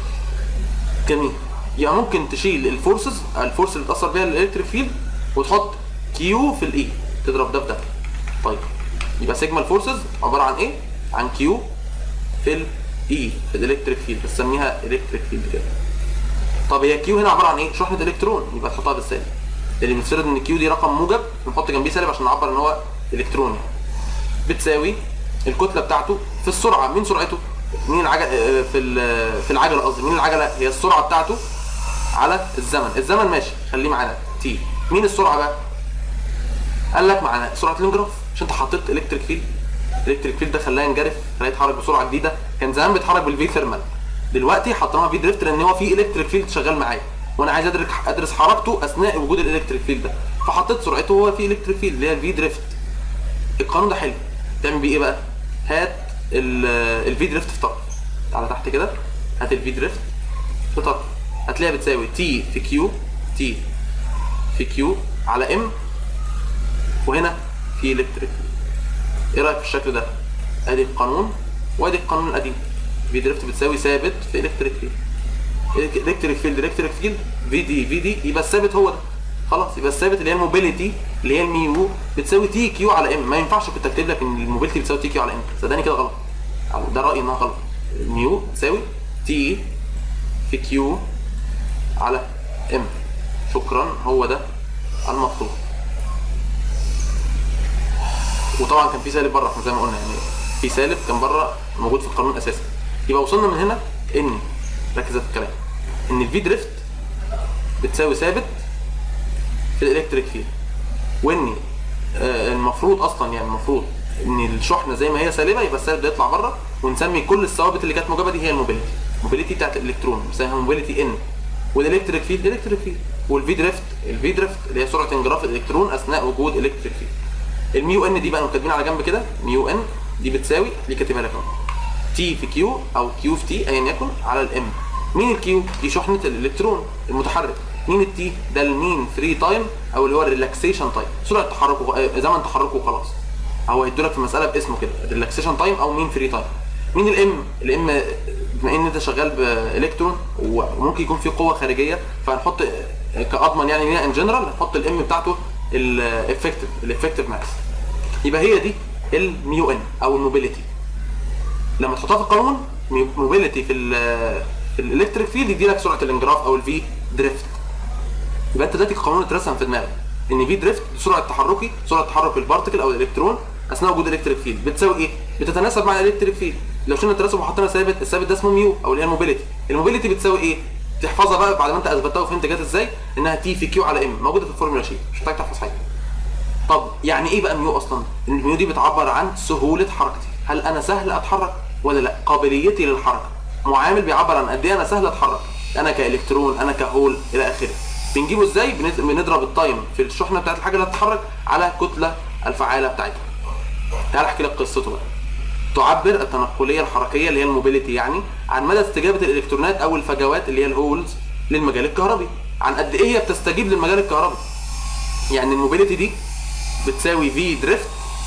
جميل يعني ممكن تشيل الفورسز الفورس اللي بتاثر بيها الالكتريك فيلد وتحط كيو في الاي تضرب ده في ده طيب يبقى سيجما الفورسز عباره عن ايه عن كيو في الاي في الالكتريك فيلد بنسميها الكتريك فيلد كده طب هي كيو هنا عباره عن ايه شحنه الكترون يبقى تحطها بالسالب اللي بنفترض ان كيو دي رقم موجب نحط جنبيه سالب عشان نعبر ان هو الكترون يعني. بتساوي الكتله بتاعته في السرعه مين سرعته مين العجله في ال- في العجله قصدي مين العجله هي السرعه بتاعته على الزمن الزمن ماشي خليه معانا تي مين السرعه بقى قال لك معانا سرعه الانجراف عشان انت حطيت الكتريك فيلد الكتريك فيلد ده خلاه ينجرف خلاه يتحرك بسرعه جديده كان زمان بيتحرك بالفي ثيرمال دلوقتي حطيناها في دريفت لان هو في الكتريك فيلد شغال معايا وانا عايز ادرك ادرس حركته اثناء وجود الالكتريك فيلد ده فحطيت سرعته وهو في الكتريك فيلد اللي هي الفي دريفت القانون ده حلو تعمل بيه ايه بقى هات الفي دريفت في طرف تعالى تحت كده هات الفي دريفت في طرف هتلاقيها بتساوي تي في كيو تي في كيو على ام وهنا في الكتريك ايه رايك في الشكل ده ادي القانون وادي القانون القديم في دريفت بتساوي ثابت في الكتريك فيلد الكتريك فيلد الكتريك فيلد في دي في دي يبقى الثابت هو ده خلاص يبقى الثابت اللي هي الموبيليتي اللي هي الميو بتساوي تي كيو على ام ما ينفعش كنت اكتب لك ان الموبيليتي بتساوي تي كيو على ام صدقني كده غلط او ده رايي انها غلط الميو بتساوي تي في كيو على ام شكرا هو ده المطلوب وطبعا كان في سالب بره احنا زي ما قلنا يعني في سالب كان بره موجود في القانون اساسا يبقى وصلنا من هنا ان ركز في الكلام ان الفي دريفت بتساوي ثابت في الالكتريك فيلد وان آه، المفروض اصلا يعني المفروض ان الشحنه زي ما هي سالبه يبقى السالب ده يطلع بره ونسمي كل الثوابت اللي كانت موجبه دي هي الموبيليتي الموبيليتي بتاعت الالكترون بنسميها موبيليتي ان والالكتريك فيلد الكتريك فيلد والفي دريفت الفي دريفت اللي هي سرعه انجراف الالكترون اثناء وجود الكتريك فيلد الميو ان دي بقى كاتبين على جنب كده ميو ان دي بتساوي دي كاتبها لك اهو تي في كيو او كيو في تي ايا يكن على الام مين الكيو دي شحنه الالكترون المتحرك مين التي ده المين فري تايم او اللي هو الريلاكسيشن تايم سرعه تحركه آه، زمن تحركه وخلاص هو هيدولك في المساله باسمه كده الريلاكسيشن تايم او مين فري تايم مين الام الام بما ان انت شغال بالكترون وممكن يكون في قوه خارجيه فهنحط آه، كاضمن يعني لينا ان جنرال هنحط الام بتاعته الافكتيف الافكتيف ماس يبقى هي دي الميو ان او الموبيليتي لما تحطها في القانون موبيليتي في ال في الالكتريك فيلد يدي لك سرعه الانجراف او الفي دريفت يبقى انت دلوقتي القانون اترسم في دماغك ان في دريفت سرعه تحركي سرعه تحرك البارتكل او الالكترون اثناء وجود الكتريك فيلد بتساوي ايه؟ بتتناسب مع الالكتريك فيلد لو شلنا التناسب وحطينا ثابت الثابت ده اسمه ميو او اللي هي الموبيليتي الموبيليتي بتساوي ايه؟ تحفظها بقى بعد ما انت اثبتها وفهمت جت ازاي انها تي في كيو على ام موجوده في الفورمولا شيت مش محتاج تحفظ حاجه طب يعني ايه بقى ميو اصلا؟ الميو دي بتعبر عن سهوله حركتي، هل انا سهل اتحرك ولا لا؟ قابليتي للحركه، معامل بيعبر عن قد ايه انا سهل اتحرك، انا كالكترون، انا كهول الى اخره. بنجيبه ازاي؟ بنض- بنضرب التايم في الشحنه بتاعت الحاجه اللي هتتحرك على الكتله الفعاله بتاعتها. تعال احكي لك قصته بقى. تعبر التنقليه الحركيه اللي هي الموبيليتي يعني عن مدى استجابه الالكترونات او الفجوات اللي هي الهولز للمجال الكهربي، عن قد ايه هي بتستجيب للمجال الكهربي. يعني الموبيليتي دي بتساوي في دريفت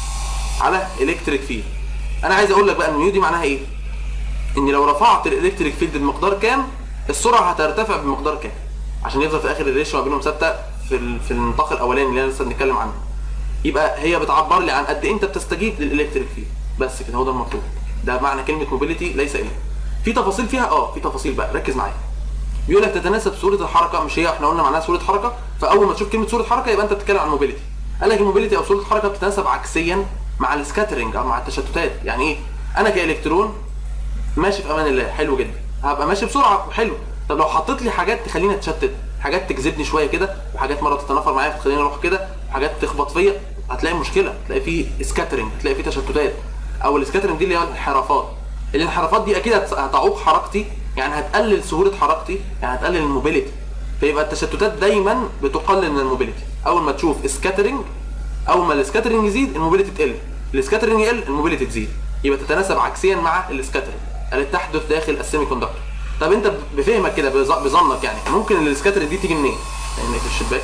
على الكتريك فيلد انا عايز اقول لك بقى الميو دي معناها ايه ان لو رفعت الالكتريك فيلد بمقدار كام السرعه هترتفع بمقدار كام عشان يفضل في اخر الريشيو ما بينهم ثابته في ال- في النطاق الاولاني اللي انا لسه بنتكلم عنه يبقى هي بتعبر لي عن قد ايه انت بتستجيب للالكتريك فيلد بس كده هو ده المطلوب ده معنى كلمه موبيليتي ليس الا في تفاصيل فيها اه في تفاصيل بقى ركز معايا بيقول لك تتناسب صوره الحركه مش هي احنا قلنا معناها صوره حركه فاول ما تشوف كلمه صوره حركه يبقى انت بتتكلم عن موبيليتي قال لك الموبيليتي او صوره الحركه بتتناسب عكسيا مع السكاترنج او مع التشتتات يعني ايه انا كالكترون ماشي في امان الله حلو جدا هبقى ماشي بسرعه حلو طب لو حطيت لي حاجات تخليني اتشتت حاجات تجذبني شويه كده وحاجات مره تتنافر معايا فتخليني اروح كده وحاجات تخبط فيا هتلاقي مشكله هتلاقي في سكاترنج هتلاقي في تشتتات او السكاترنج دي اللي هي الانحرافات الانحرافات دي اكيد هت- هتعوق حركتي يعني هتقلل سهوله حركتي يعني هتقلل الموبيليتي فيبقى التشتتات دايما بتقلل من الموبيليتي اول ما تشوف سكاترنج اول ما السكاترنج يزيد الموبيليتي تقل السكاترنج يقل الموبيليتي تزيد يبقى تتناسب عكسيا مع السكاترنج اللي تحدث داخل السيمي كوندكتور طب انت بفهمك كده بظ- بظنك يعني ممكن السكاترنج دي تيجي منين يعني في الشباك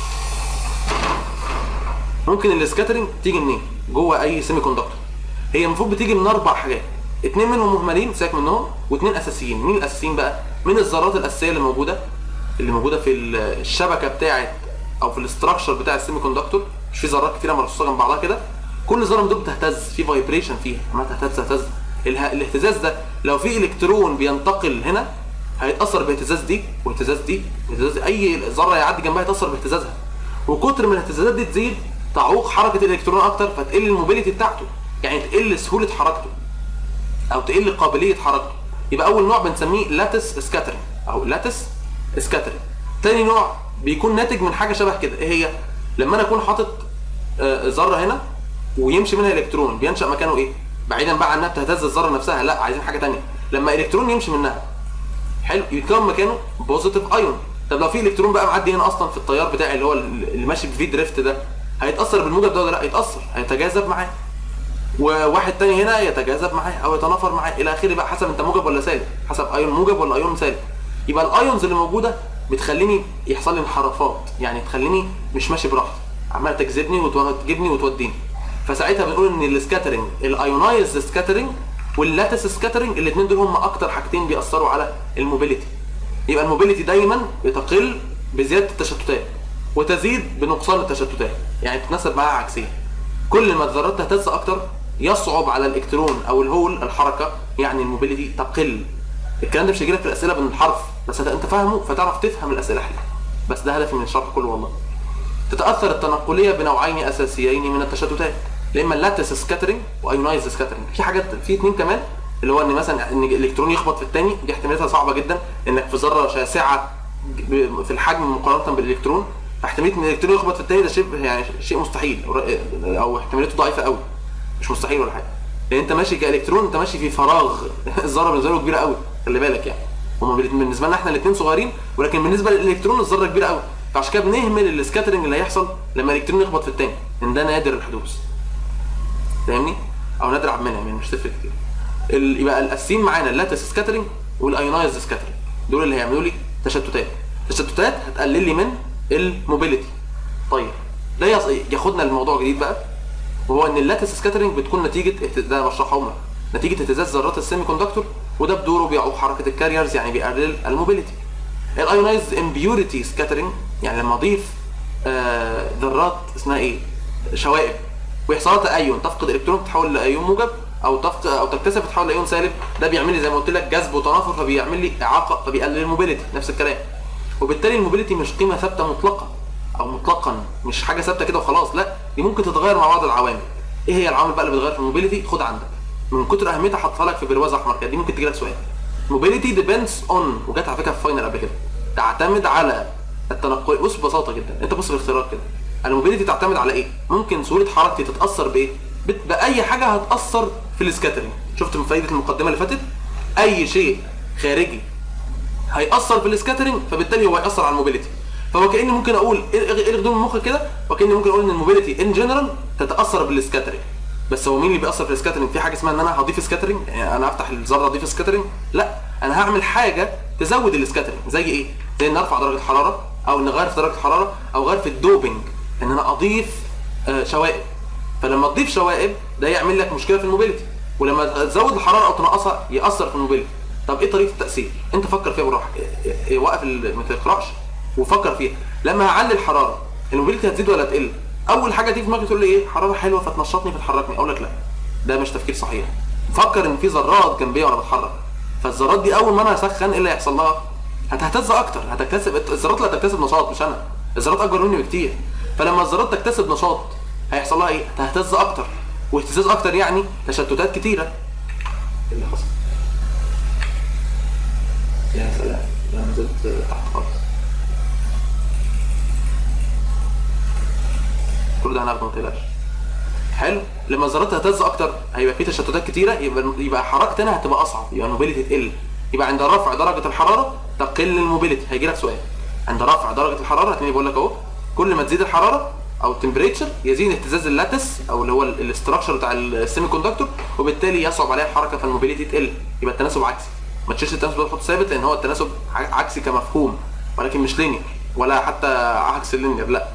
ممكن السكاترنج تيجي منين جوه اي سيمي كوندكتور هي المفروض بتيجي من اربع حاجات اتنين منهم مهملين سيبك منهم واتنين اساسيين مين الاساسيين بقى من الذرات الاساسيه اللي موجوده اللي موجوده في ال- الشبكه بتاعه او في الاستراكشر بتاع السيمي كوندكتور مش في ذرات كتيره مرصوصه جنب بعضها كده كل ذره من دول بتهتز في فايبريشن فيها ما تهتز تهتز اله- الاهتزاز ده لو في الكترون بينتقل هنا هيتاثر باهتزاز دي واهتزاز دي واهتزاز دي. اي ذره يعدي جنبها يتاثر باهتزازها وكتر ما الاهتزازات دي تزيد تعوق حركه الالكترون اكتر فتقل الموبيليتي بتاعته يعني تقل سهوله حركته او تقل قابليه حركته يبقى اول نوع بنسميه لاتس سكاترنج او لاتس سكاترنج تاني نوع بيكون ناتج من حاجه شبه كده ايه هي لما انا اكون حاطط آه، ذره هنا ويمشي منها الكترون بينشا مكانه ايه بعيدا بقى عن انها بتهتز الذره نفسها لا عايزين حاجه تانية لما الكترون يمشي منها حلو يتكون مكانه بوزيتيف ايون طب لو في الكترون بقى معدي هنا اصلا في التيار بتاعي اللي هو اللي ماشي بفي دريفت ده هيتاثر بالموجب ده ولا لا هيتاثر هيتجاذب معاه وواحد تاني هنا يتجاذب معاه او يتنافر معاه الى اخره بقى حسب انت موجب ولا سالب حسب ايون موجب ولا ايون سالب يبقى الايونز اللي موجوده بتخليني يحصل لي انحرافات يعني تخليني مش ماشي براحتي عماله تجذبني وتجيبني وتوديني فساعتها بنقول ان السكاترنج الايونايز سكاترنج واللاتس سكاترنج الاثنين دول هم اكتر حاجتين بيأثروا على الموبيليتي يبقى الموبيليتي دايما بتقل بزياده التشتتات وتزيد بنقصان التشتتات يعني تتناسب معاها عكسيا كل ما الذرات تهتز اكتر يصعب على الالكترون او الهول الحركه يعني الموبيليتي تقل الكلام ده مش هيجيلك في الاسئله بالحرف بس انت فاهمه فتعرف تفهم الاسئله حلو بس ده هدفي من الشرح كله والله تتاثر التنقليه بنوعين اساسيين من التشتتات يا اما اللاتس سكاترنج وايونايز سكاترنج في حاجات في اثنين كمان اللي هو ان مثلا ان الالكترون يخبط في الثاني دي احتماليتها صعبه جدا انك في ذره شاسعه ب- في الحجم مقارنه بالالكترون فاحتماليه ان الالكترون يخبط في الثاني ده شبه يعني شيء مستحيل أو- او احتماليته ضعيفه قوي مش مستحيل ولا حاجه لان انت ماشي كالكترون انت ماشي في فراغ الذره بالنسبه له كبيره قوي خلي بالك يعني هما بالنسبه لنا احنا الاثنين صغيرين ولكن بالنسبه للالكترون الذره كبيره قوي فعشان كده بنهمل السكاترنج اللي هيحصل لما الالكترون يخبط في الثاني ان ده نادر الحدوث فاهمني او نادر عبد المنعم يعني مش تفرق كتير ال- يبقى الاساسيين معانا اللاتس سكاترنج والايونايز سكاترنج دول اللي هيعملوا لي تشتتات التشتتات هتقلل لي من الموبيليتي طيب ده يص- ياخدنا لموضوع جديد بقى وهو ان اللاتس سكاترنج بتكون نتيجه اهت- ده أنا بشرحه لك نتيجه اهتزاز ذرات السيمي كوندكتور وده بدوره بيعوق حركه الكاريرز يعني بيقلل الموبيليتي الايونايز امبيوريتي سكاترنج يعني لما اضيف آه ذرات اسمها ايه شوائب ويحصل لها تأين تفقد الكترون تتحول لايون موجب او تفقد او تكتسب تتحول لايون سالب ده بيعمل لي زي ما قلت لك جذب وتنافر فبيعمل لي اعاقه فبيقلل الموبيليتي نفس الكلام وبالتالي الموبيليتي مش قيمه ثابته مطلقه او مطلقا مش حاجه ثابته كده وخلاص لا دي ممكن تتغير مع بعض العوامل ايه هي العوامل بقى اللي بتغير في الموبيليتي خد عندك من كتر اهميتها حطها لك في برواز احمر كده دي ممكن تجي لك سؤال موبيليتي ديبندز اون وجت على فكره في فاينل قبل كده تعتمد على التنقل بص ببساطه جدا انت بص في الاختيارات كده الموبيليتي تعتمد على ايه ممكن سهوله حركتي تتاثر بايه بت- باي حاجه هتاثر في السكاترنج شفت من فايده المقدمه اللي فاتت اي شيء خارجي هيأثر في السكاترنج فبالتالي هو هيأثر على الموبيليتي فهو كأني ممكن اقول الغي الغي من مخك كده وكأني ممكن اقول ان الموبيليتي ان جنرال تتأثر بالسكاترنج بس هو مين اللي بيأثر في السكاترنج في حاجه اسمها ان انا هضيف سكاترنج يعني انا افتح الذره اضيف سكاترنج لا انا هعمل حاجه تزود السكاترنج زي ايه زي ان ارفع درجه الحراره او ان اغير في درجه الحراره او اغير في الدوبنج ان انا اضيف آه، شوائب فلما تضيف شوائب ده يعمل لك مشكله في الموبيليتي ولما تزود الحراره او تنقصها ياثر في الموبيليتي طب ايه طريقه التاثير انت فكر فيها بالراحه إيه- إيه- وقف ال- ما تقراش وفكر فيها لما هعلي الحراره الموبيليتي هتزيد ولا تقل اول حاجه تيجي في دماغك تقول لي ايه حراره حلوه فتنشطني فتحركني اقول لك لا ده مش تفكير صحيح فكر ان في ذرات جنبيه وانا بتحرك فالذرات دي اول ما انا اسخن ايه اللي هيحصل لها هتهتز اكتر هتكتسب الذرات اللي هتكتسب نشاط مش انا الذرات اكبر مني بكتير فلما الذرات تكتسب نشاط هيحصل لها ايه هتهتز اكتر واهتزاز اكتر يعني تشتتات كتيره ايه اللي حصل يا سلام ده أنا نزلت تحت خالص كل ده هناخده ما تقلقش حلو لما الذرات تهتز اكتر هيبقى في تشتتات كتيره يبقى يبقى حركتي انا هتبقى اصعب يبقى الموبيليتي تقل يبقى عند رفع درجه الحراره تقل الموبيليتي هيجي لك سؤال عند رفع درجه الحراره هتلاقيني بقول لك اهو كل ما تزيد الحراره او التمبريتشر يزيد اهتزاز اللاتس او اللي هو الاستراكشر بتاع السيمي كوندكتور وبالتالي يصعب عليها الحركه فالموبيليتي تقل يبقى التناسب عكسي ما تشيلش التناسب ده تحطه ثابت لان هو التناسب ع- عكسي كمفهوم ولكن مش لينير ولا حتى عكس اللينير لا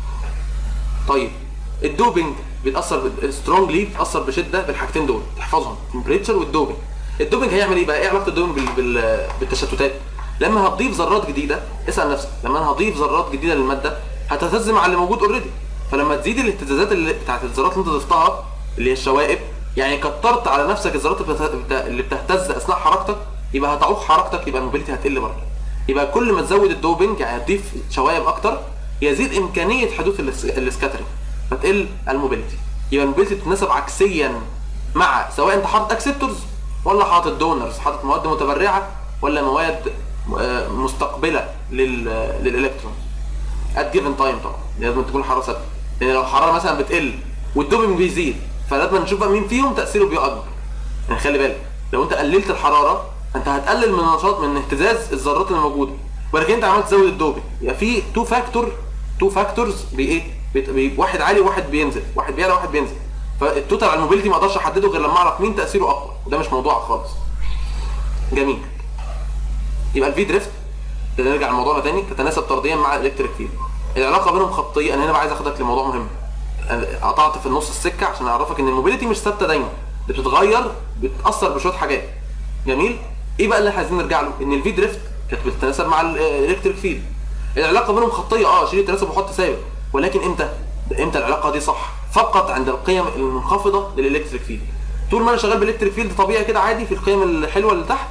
طيب الدوبنج بيتاثر سترونجلي بيتاثر بشده بالحاجتين دول تحفظهم التمبريتشر والدوبنج الدوبنج هيعمل ايه بقى ايه علاقه الدوبنج بال... بال... بالتشتتات لما هتضيف ذرات جديده اسال نفسك لما انا هضيف ذرات جديده للماده هتهتز مع اللي موجود اوريدي فلما تزيد الاهتزازات اللي بتاعت الذرات اللي انت ضفتها اللي هي الشوائب يعني كترت على نفسك الذرات اللي بت- بت- اللي بتهتز اثناء حركتك يبقى هتعوق حركتك يبقى الموبيليتي هتقل برضه يبقى كل ما تزود الدوبنج يعني تضيف شوائب اكتر يزيد امكانيه حدوث الس- السكاترنج فتقل الموبيليتي يبقى الموبيليتي بتتناسب عكسيا مع سواء انت حاطط اكسبتورز ولا حاطط دونرز حاطط مواد متبرعه ولا مواد آه، مستقبله لل للالكترون ات جيفن تايم طبعا لازم تكون الحراره ثابته لان لو الحراره مثلا بتقل والدوبنج بيزيد فلازم نشوف بقى مين فيهم تاثيره بيبقى اكبر يعني خلي بالك لو انت قللت الحراره انت هتقلل من النشاط من اهتزاز الذرات اللي موجوده ولكن انت عملت تزود الدوبنج يبقى في تو فاكتور تو فاكتورز بايه بي بي واحد عالي وواحد بينزل واحد بيعلى وواحد بينزل فالتوتال على الموبيليتي ما اقدرش احدده غير لما اعرف مين تاثيره اقوى وده مش موضوع خالص جميل يبقى الفي دريفت نرجع لموضوعنا تاني تتناسب طرديا مع الالكتريك فيلد العلاقه بينهم خطيه انا هنا بقى عايز اخدك لموضوع مهم أنا قطعت في النص السكه عشان اعرفك ان الموبيليتي مش ثابته دايما دي بتتغير بتاثر بشويه حاجات جميل ايه بقى اللي احنا عايزين نرجع له ان الفي دريفت كانت بتتناسب مع الالكتريك فيلد العلاقه بينهم خطيه اه شيل التناسب وحط ثابت ولكن امتى امتى العلاقه دي صح فقط عند القيم المنخفضه للالكتريك فيلد طول ما انا شغال بالالكتريك فيلد طبيعي كده عادي في القيم الحلوه اللي تحت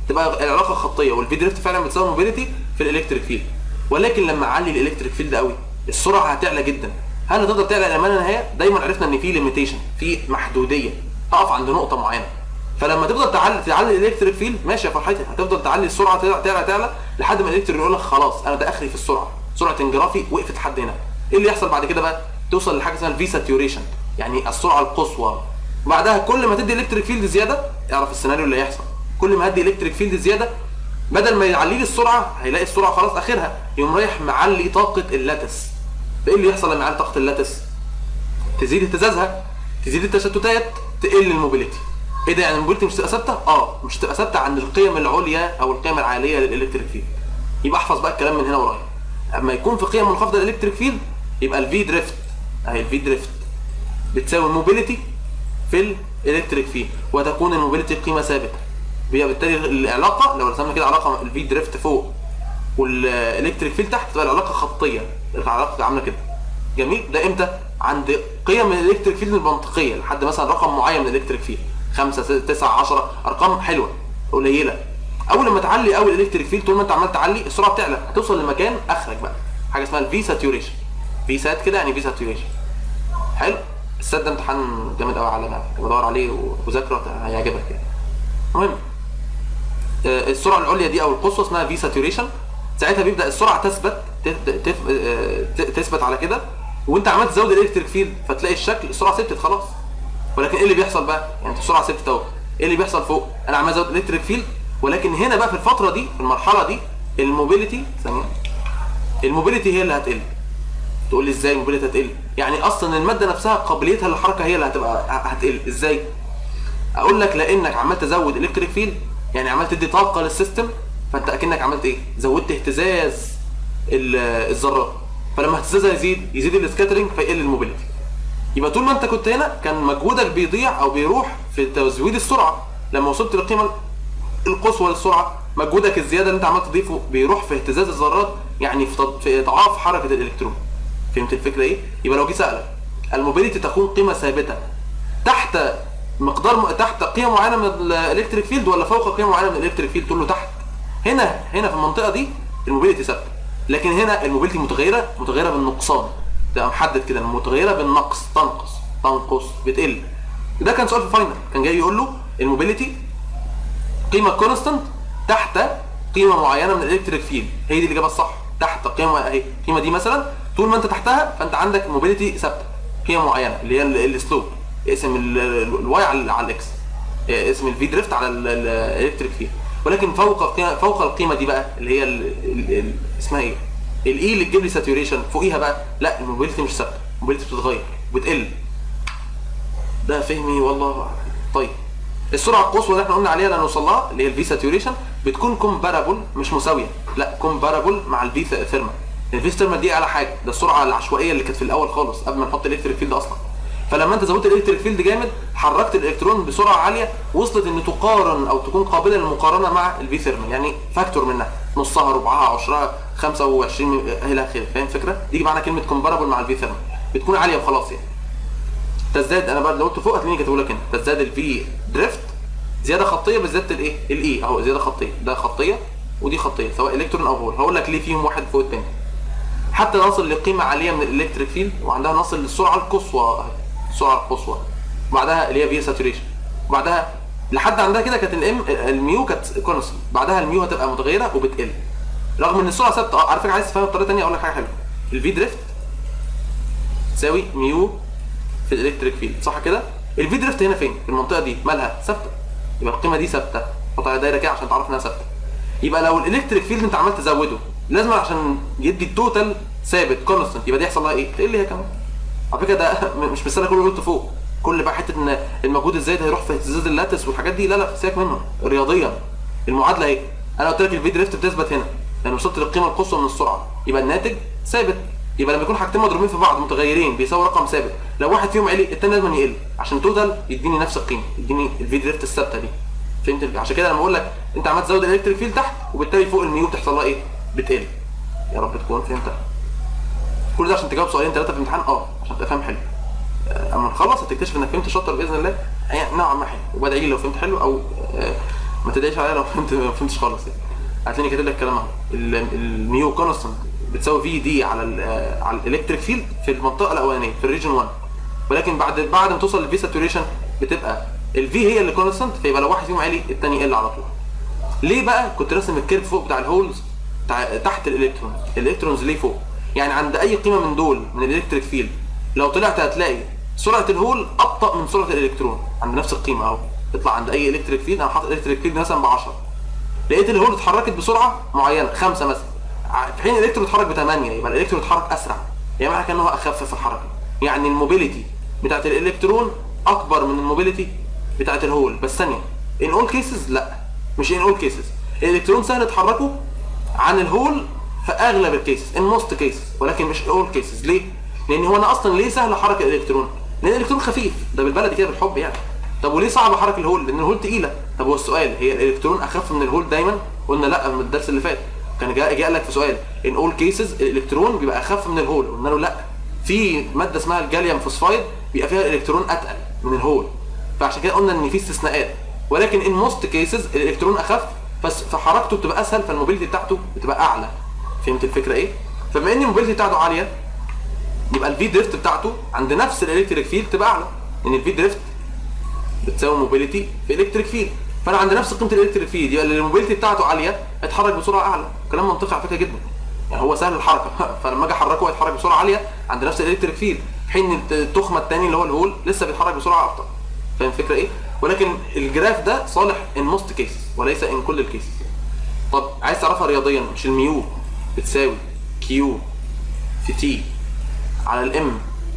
تبقى العلاقه خطيه والفي دريفت فعلا بتساوي موبيليتي في الالكتريك فيلد ولكن لما اعلي الالكتريك فيلد قوي السرعه هتعلى جدا هل هتقدر تعلى الى ما لا نهايه دايما عرفنا ان في ليميتيشن في محدوديه اقف عند نقطه معينه فلما تفضل تعلي تعلي الالكتريك فيلد ماشي يا فرحتي هتفضل تعلي السرعه تعلى تعلى, تعلى لحد ما الالكتريك يقول لك خلاص انا ده اخري في السرعه سرعه انجرافي وقفت لحد هنا ايه اللي يحصل بعد كده بقى توصل لحاجه اسمها الفي ساتيوريشن يعني السرعه القصوى بعدها كل ما تدي الكتريك فيلد زياده اعرف السيناريو اللي هيحصل كل ما هدي الكتريك فيلد زياده بدل ما يعلي لي السرعه هيلاقي السرعه خلاص اخرها يقوم رايح معلي طاقه اللاتس فايه اللي يحصل لما يعلي طاقه اللاتس تزيد اهتزازها تزيد التشتتات تقل الموبيليتي ايه ده يعني الموبيليتي مش تبقى ثابته اه مش تبقى ثابته عند القيم العليا او القيم العاليه للالكتريك فيلد يبقى احفظ بقى الكلام من هنا ورايا اما يكون في قيم منخفضه للالكتريك فيلد يبقى الفي دريفت اهي الفي دريفت بتساوي الموبيليتي في الالكتريك فيلد وتكون الموبيليتي قيمه ثابته بالتالي العلاقه لو رسمنا كده علاقه الفي دريفت فوق والالكتريك فيلد تحت تبقى العلاقه خطيه العلاقه عامله كده جميل ده امتى عند قيم الالكتريك فيلد المنطقيه لحد مثلا رقم معين من الالكتريك فيلد 5 9 10 ارقام حلوه قليله اول ما تعلي اول الالكتريك فيلد طول ما انت عمال تعلي السرعه بتعلى هتوصل لمكان اخرك بقى حاجه اسمها الفي ساتوريشن في سات كده يعني في ساتوريشن حلو السات ده امتحان جامد قوي على ما بدور عليه وذاكره هيعجبك يعني المهم السرعه العليا دي او القصوى اسمها في ساتوريشن ساعتها بيبدا السرعه تثبت تثبت على كده وانت عمال تزود الالكتريك فيلد فتلاقي الشكل السرعه ثبتت خلاص ولكن ايه اللي بيحصل بقى يعني السرعه ثبتت اهو ايه اللي بيحصل فوق انا عمال ازود الالكتريك فيلد ولكن هنا بقى في الفتره دي في المرحله دي الموبيليتي ثانيه الموبيليتي هي اللي هتقل تقول لي ازاي الموبيليتي هتقل يعني اصلا الماده نفسها قابليتها للحركه هي اللي هتبقى هتقل ازاي اقول لك لانك عمال تزود الكتريك فيلد يعني عمال تدي طاقه للسيستم فانت اكنك عملت ايه زودت اهتزاز الذرات فلما اهتزازها يزيد يزيد السكاترنج فيقل الموبيليتي يبقى طول ما انت كنت هنا كان مجهودك بيضيع او بيروح في تزويد السرعه لما وصلت للقيمه القصوى للسرعه مجهودك الزياده اللي انت عمال تضيفه بيروح في اهتزاز الذرات يعني في, في اضعاف حركه الالكترون فهمت الفكره ايه يبقى لو جه سالك الموبيليتي تكون قيمه ثابته تحت مقدار م... تحت قيمه معينه من الالكتريك فيلد ولا فوق قيمه معينه من الالكتريك فيلد تقول له تحت هنا هنا في المنطقه دي الموبيليتي ثابته لكن هنا الموبيليتي متغيره متغيره بالنقصان تبقى محدد كده متغيره بالنقص تنقص تنقص بتقل ده كان سؤال في فاينل كان جاي يقول له الموبيليتي قيمه كونستانت تحت قيمه معينه من الالكتريك فيلد هي دي الاجابه الصح تحت قيمه اهي القيمه دي مثلا طول ما انت تحتها فانت عندك موبيليتي ثابته قيمه معينه اللي هي السلوب اسم الواي على على الاكس اسم الفي دريفت على الالكتريك فيلد ولكن فوق القيمه فوق القيمه دي بقى اللي هي ال ال ال اسمها ايه الاي اللي تجيب لي ساتوريشن فوقيها بقى لا الموبيليتي مش ثابته الموبيليتي بتتغير بتقل ده فهمي والله طيب السرعه القصوى اللي احنا قلنا عليها اللي هنوصل لها اللي هي الفي ساتوريشن بتكون كومبارابل مش مساويه لا كومبارابل مع الفي ثيرمال الفي ثيرمال دي اعلى حاجه ده السرعه العشوائيه اللي كانت في الاول خالص قبل ما نحط الالكتريك فيلد اصلا فلما انت زودت الالكتريك فيلد جامد حركت الالكترون بسرعه عاليه وصلت ان تقارن او تكون قابله للمقارنه مع الفي ثيرمال يعني فاكتور منها نصها ربعها عشرها 25 الى اخره فاهم الفكره؟ دي معنى كلمه كومبارابل مع الفي ثيرمال بتكون عاليه وخلاص يعني تزداد انا بقى لو قلت فوق هتلاقيني كاتبه لك هنا تزداد الفي دريفت زياده خطيه بزياده الايه؟ الاي اهو زياده خطيه ده خطيه ودي خطيه سواء الكترون او هول هقول لك ليه فيهم واحد فوق الثاني حتى نصل لقيمه عاليه من الالكتريك فيلد وعندها نصل للسرعه القصوى السرعه القصوى بعدها اللي هي في ساتوريشن بعدها لحد عندها كده كانت الام الميو كانت كونستنت بعدها الميو هتبقى متغيره وبتقل رغم ان السرعه ثابته اه على فكره عايز تفهم بطريقه ثانيه اقول لك حاجه حلوه الفي دريفت تساوي ميو في الالكتريك فيلد صح كده الفي دريفت هنا فين في المنطقه دي مالها ثابته يبقى القيمه دي ثابته حط على دايره كده عشان تعرف انها ثابته يبقى لو الالكتريك فيلد انت عمال تزوده لازم عشان يدي التوتال ثابت كونستنت يبقى دي يحصل لها ايه تقل هي كمان على فكره ده مش مستني كله قلت فوق كل بقى حته ان المجهود الزايد هيروح في اهتزاز اللاتس والحاجات دي لا لا سيبك منهم رياضيا المعادله ايه انا قلت لك الفي دريفت بتثبت هنا لان وصلت للقيمه القصوى من السرعه يبقى الناتج ثابت يبقى لما يكون حاجتين مضروبين في بعض متغيرين بيساوي رقم ثابت لو واحد فيهم علي الثاني لازم يقل عشان توتال يديني نفس القيمه يديني الفي دريفت الثابته دي فهمت عشان كده لما اقول لك انت عمال تزود الالكتريك فيلد تحت وبالتالي فوق الميو بتحصل لها ايه بتقل يا رب تكون فهمتها كل ده عشان تجاوب سؤالين ثلاثه في الامتحان اه عشان تبقى فاهم حلو اما نخلص هتكتشف انك فهمت شاطر باذن الله يعني نوعا ما حلو وبدعي لي لو فهمت حلو او ما تدعيش عليا لو فهمت ما فهمتش خالص يعني هتلاقيني كاتب لك الكلام اهو ال- الميو كونستنت بتساوي في دي على ال على الالكتريك فيلد في المنطقه الاولانيه في الريجن 1 ولكن بعد بعد ما توصل للفي ساتوريشن بتبقى الفي هي اللي كونستنت فيبقى لو واحد فيهم عالي الثاني يقل على طول ليه بقى كنت راسم الكيرف فوق بتاع الهولز تع- تحت الالكترونز الالكترونز ليه فوق يعني عند اي قيمه من دول من الالكتريك فيلد لو طلعت هتلاقي سرعه الهول ابطا من سرعه الالكترون عند نفس القيمه اهو تطلع عند اي الكتريك فيلد انا حاطط الكتريك فيلد مثلا ب 10 لقيت الهول اتحركت بسرعه معينه خمسة مثلا ع- في حين الالكترون اتحرك ب 8 يبقى الالكترون اتحرك اسرع يعني معنى كده ان هو اخف في الحركه يعني الموبيليتي بتاعت الالكترون اكبر من الموبيليتي بتاعت الهول بس ثانيه ان اول كيسز لا مش ان اول كيسز الالكترون سهل تحركه عن الهول في اغلب الكيسز ان موست كيسز ولكن مش اول كيسز ليه لان هو انا اصلا ليه سهل حركه الالكترون لان الالكترون خفيف ده بالبلدي كده بالحب يعني طب وليه صعب حركه الهول لان الهول تقيله طب هو السؤال هي الالكترون اخف من الهول دايما قلنا لا من الدرس اللي فات كان جاء جاء لك في سؤال ان اول كيسز الالكترون بيبقى اخف من الهول قلنا له لا في ماده اسمها الجاليوم فوسفايد بيبقى فيها الالكترون اتقل من الهول فعشان كده قلنا ان في استثناءات ولكن ان موست كيسز الالكترون اخف بس فحركته بتبقى اسهل فالموبيليتي بتاعته بتبقى اعلى فهمت الفكره ايه فبما ان الموبيليتي بتاعته عاليه يبقى الفي دريفت بتاعته عند نفس الالكتريك فيلد تبقى اعلى لان الفي دريفت بتساوي موبيليتي في الكتريك فيلد فانا عند نفس قيمه الالكتريك فيلد يبقى اللي الموبيليتي بتاعته عاليه اتحرك بسرعه اعلى كلام منطقي على فكره جدا يعني هو سهل الحركه فلما اجي احركه هيتحرك بسرعه عاليه عند نفس الالكتريك فيلد في حين التخمه الثاني اللي هو الهول لسه بيتحرك بسرعه ابطا فاهم الفكره ايه ولكن الجراف ده صالح ان موست كيسز وليس ان كل الكيسز طب عايز تعرفها رياضيا مش الميو بتساوي كيو في تي على الام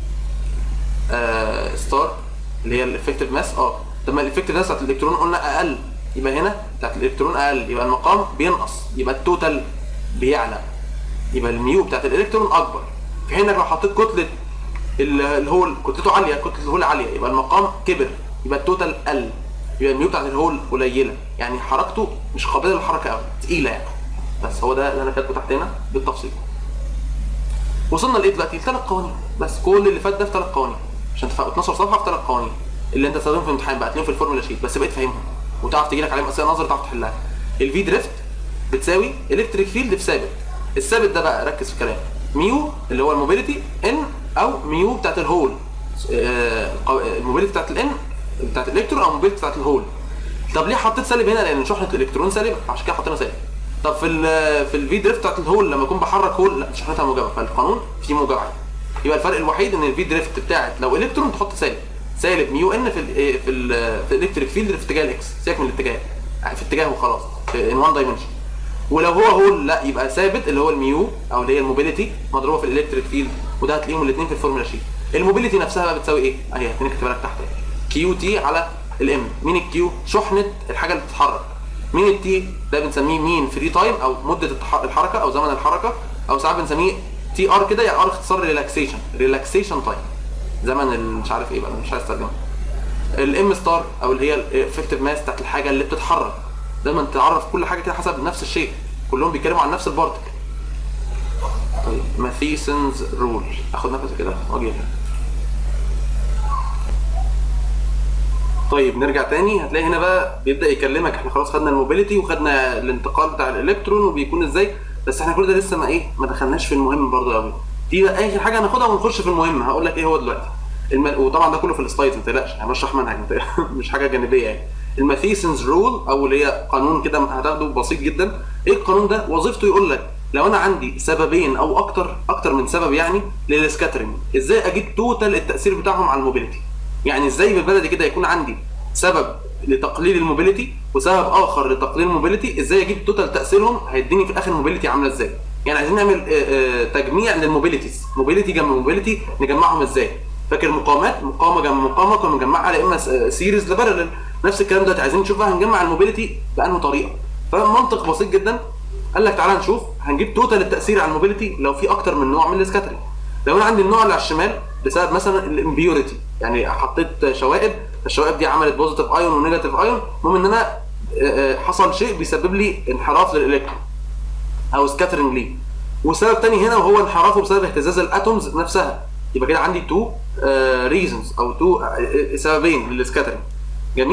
آه ستار اللي هي الافكتيف ماس اه طب ما الافكتيف ماس بتاعت الالكترون قلنا اقل يبقى هنا بتاعت الالكترون اقل يبقى المقام بينقص يبقى التوتال بيعلى يبقى الميو بتاعت الالكترون اكبر في حين انك لو حطيت كتله ال- الهول كتلته عاليه كتله الهول عاليه يبقى المقام كبر يبقى التوتال قل يبقى الميو بتاعت الهول قليله يعني حركته مش قابله للحركه قوي تقيله يعني بس هو ده اللي انا كاتبه تحت هنا بالتفصيل وصلنا لايه دلوقتي لثلاث قوانين بس كل اللي فات ده في ثلاث قوانين عشان تفهم 12 صفحه في ثلاث قوانين اللي انت تستخدمهم في الامتحان بقى تلاقيهم في الفورمولا شيت بس بقيت فاهمهم وتعرف تجي لك عليهم اسئله نظري تعرف تحلها الفي دريفت بتساوي الكتريك فيلد في ثابت الثابت ده بقى ركز في الكلام ميو اللي هو الموبيليتي ان او ميو بتاعت الهول آه، القو- الموبيليتي بتاعت الان بتاعت الالكترون او الموبيليتي بتاعت الهول طب ليه حطيت سالب هنا لان شحنه الالكترون سالبه عشان كده حطينا سالب طب في ال في الفي دريفت بتاعت الهول لما اكون بحرك هول لا شحنتها موجبه فالقانون فيه موجب عادي يبقى الفرق الوحيد ان الفي دريفت بتاعت لو الكترون تحط سالب سالب ميو ان في ال في ال في الالكتريك فيلد في اتجاه الاكس سيبك من الاتجاه في اتجاه وخلاص في ان وان دايمنشن ولو هو هول لا يبقى ثابت اللي هو الميو او اللي هي الموبيليتي مضروبه في الالكتريك فيلد وده هتلاقيهم الاثنين في الفورمولا شيت الموبيليتي نفسها بقى بتساوي ايه اهي هتلاقيني كاتبها لك تحت كيو تي على الام مين الكيو شحنه الحاجه اللي بتتحرك مين التي ده بنسميه مين فري تايم او مده التح- الحركه او زمن الحركه او ساعات بنسميه تي ار كده يعني ار اختصار ريلاكسيشن ريلاكسيشن تايم زمن ال- مش عارف ايه بقى مش عايز استخدمه الام ستار او اللي هي الافكتيف ماس بتاعت الحاجه اللي بتتحرك دايما تعرف كل حاجه كده حسب نفس الشيء كلهم بيتكلموا عن نفس البارتكل طيب ماثيسنز رول اخد نفس كده واجي هنا. طيب نرجع تاني هتلاقي هنا بقى بيبدا يكلمك احنا خلاص خدنا الموبيليتي وخدنا الانتقال بتاع الالكترون وبيكون ازاي بس احنا كل ده لسه ما ايه ما دخلناش في المهم برضه قوي دي بقى اخر حاجه هناخدها ونخش في المهم هقول لك ايه هو دلوقتي الم... وطبعا ده كله في السلايدز ما تقلقش انا بشرح منهج ما تقلقش. مش حاجه جانبيه يعني الماثيسنز رول او اللي هي قانون كده هتاخده بسيط جدا ايه القانون ده وظيفته يقول لك لو انا عندي سببين او اكتر اكتر من سبب يعني للسكاترنج ازاي اجيب توتال التاثير بتاعهم على الموبيليتي يعني ازاي بالبلدي كده يكون عندي سبب لتقليل الموبيليتي وسبب اخر لتقليل الموبيليتي ازاي اجيب توتال تاثيرهم هيديني في الاخر الموبيليتي عامله ازاي يعني عايزين نعمل آه، آه، تجميع للموبيليتيز موبيليتي جنب موبيليتي نجمعهم ازاي فاكر مقاومات مقاومه جنب مقاومه كنا بنجمعها على اما سيريز لبارلل نفس الكلام ده عايزين نشوف بقى هنجمع الموبيليتي بانه طريقه فمنطق بسيط جدا قال لك تعالى نشوف هنجيب توتال التاثير على الموبيليتي لو في اكتر من نوع من السكاترينج لو انا عندي النوع اللي على الشمال بسبب مثلا الامبيوريتي يعني حطيت شوائب الشوائب دي عملت بوزيتيف ايون ونيجاتيف ايون المهم ان انا آه، آه، حصل شيء بيسبب لي انحراف للالكترون او سكاترنج ليه وسبب تاني هنا وهو انحرافه بسبب اهتزاز الاتومز نفسها يبقى كده عندي تو ريزونز او تو سببين للسكاترنج جميل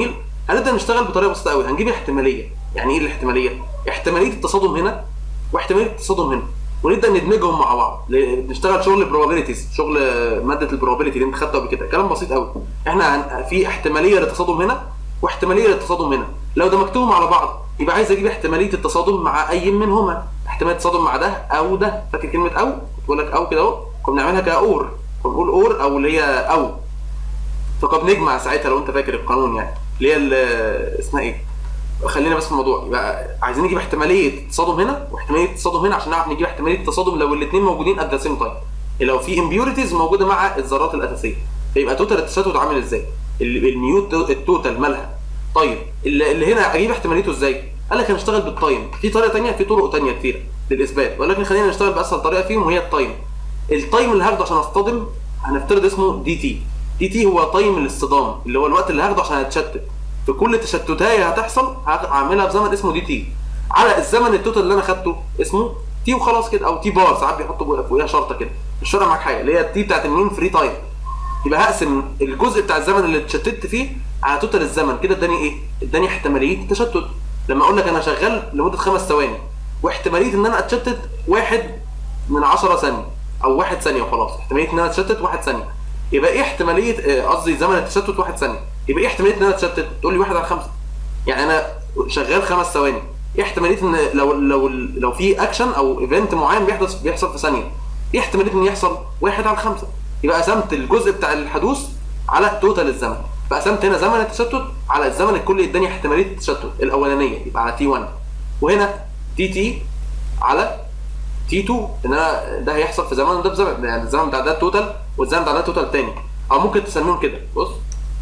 هنبدا نشتغل بطريقه بسيطه قوي هنجيب احتماليه يعني ايه الاحتماليه احتماليه التصادم هنا واحتماليه التصادم هنا ونبدا ندمجهم مع بعض ل- نشتغل شغل probabilities شغل ماده البروبابيلتي اللي انت خدته قبل كده كلام بسيط قوي احنا هن... في احتماليه للتصادم هنا واحتماليه للتصادم هنا لو دمجتهم على بعض يبقى عايز اجيب احتماليه التصادم مع اي منهما احتمال التصادم مع ده او ده فاكر كلمه او كنت بقول لك او كده اهو كنا بنعملها كاور كنا بنقول اور او اللي هي او فكنا بنجمع ساعتها لو انت فاكر القانون يعني اللي هي ال- اسمها ايه خلينا بس في الموضوع يبقى عايزين نجيب احتماليه تصادم هنا واحتماليه تصادم هنا عشان نعرف نجيب احتماليه التصادم لو الاثنين موجودين ات ذا سيم تايم لو في امبيوريتيز موجوده مع الذرات الاساسيه فيبقى توتال التشتت عامل ازاي ال- الميو تو- التوتال مالها طيب اللي اللي هنا اجيب احتماليته ازاي قال لك هنشتغل بالتايم في طريقه ثانيه في طرق ثانيه كتيره للاثبات ولكن خلينا نشتغل باسهل طريقه فيهم وهي التايم التايم اللي هاخده عشان اصطدم هنفترض اسمه دي تي دي تي هو تايم الاصطدام اللي هو الوقت اللي هاخده عشان اتشتت في كل تشتتايه هتحصل هعملها في زمن اسمه دي تي على الزمن التوتال اللي انا خدته اسمه تي وخلاص كده او تي بار ساعات بيحطوا فوقيها شرطه كده مش فارقه معاك حاجه اللي هي التي بتاعت المين فري تايم يبقى هقسم الجزء بتاع الزمن اللي اتشتت فيه على توتال الزمن كده اداني ايه؟ اداني احتماليه التشتت لما اقول لك انا شغال لمده خمس ثواني واحتماليه ان انا اتشتت واحد من 10 ثانيه او واحد ثانيه وخلاص احتماليه ان انا اتشتت واحد ثانيه يبقى ايه احتماليه آه، قصدي زمن التشتت واحد ثانيه يبقى ايه احتماليه ان انا اتشتت تقول لي واحد على خمسه يعني انا شغال خمس ثواني ايه احتماليه ان لو لو لو في اكشن او ايفنت معين بيحدث بيحصل في ثانيه ايه احتماليه ان يحصل واحد على خمسه يبقى قسمت الجزء بتاع الحدوث على توتال الزمن فقسمت هنا زمن التشتت على الزمن الكلي اداني احتماليه التشتت الاولانيه يبقى على تي 1 وهنا تي تي على تي 2 ان انا ده هيحصل في زمن وده في زمن يعني الزمن بتاع ده توتال والزمن بتاع ده توتال تاني او ممكن تسميهم كده بص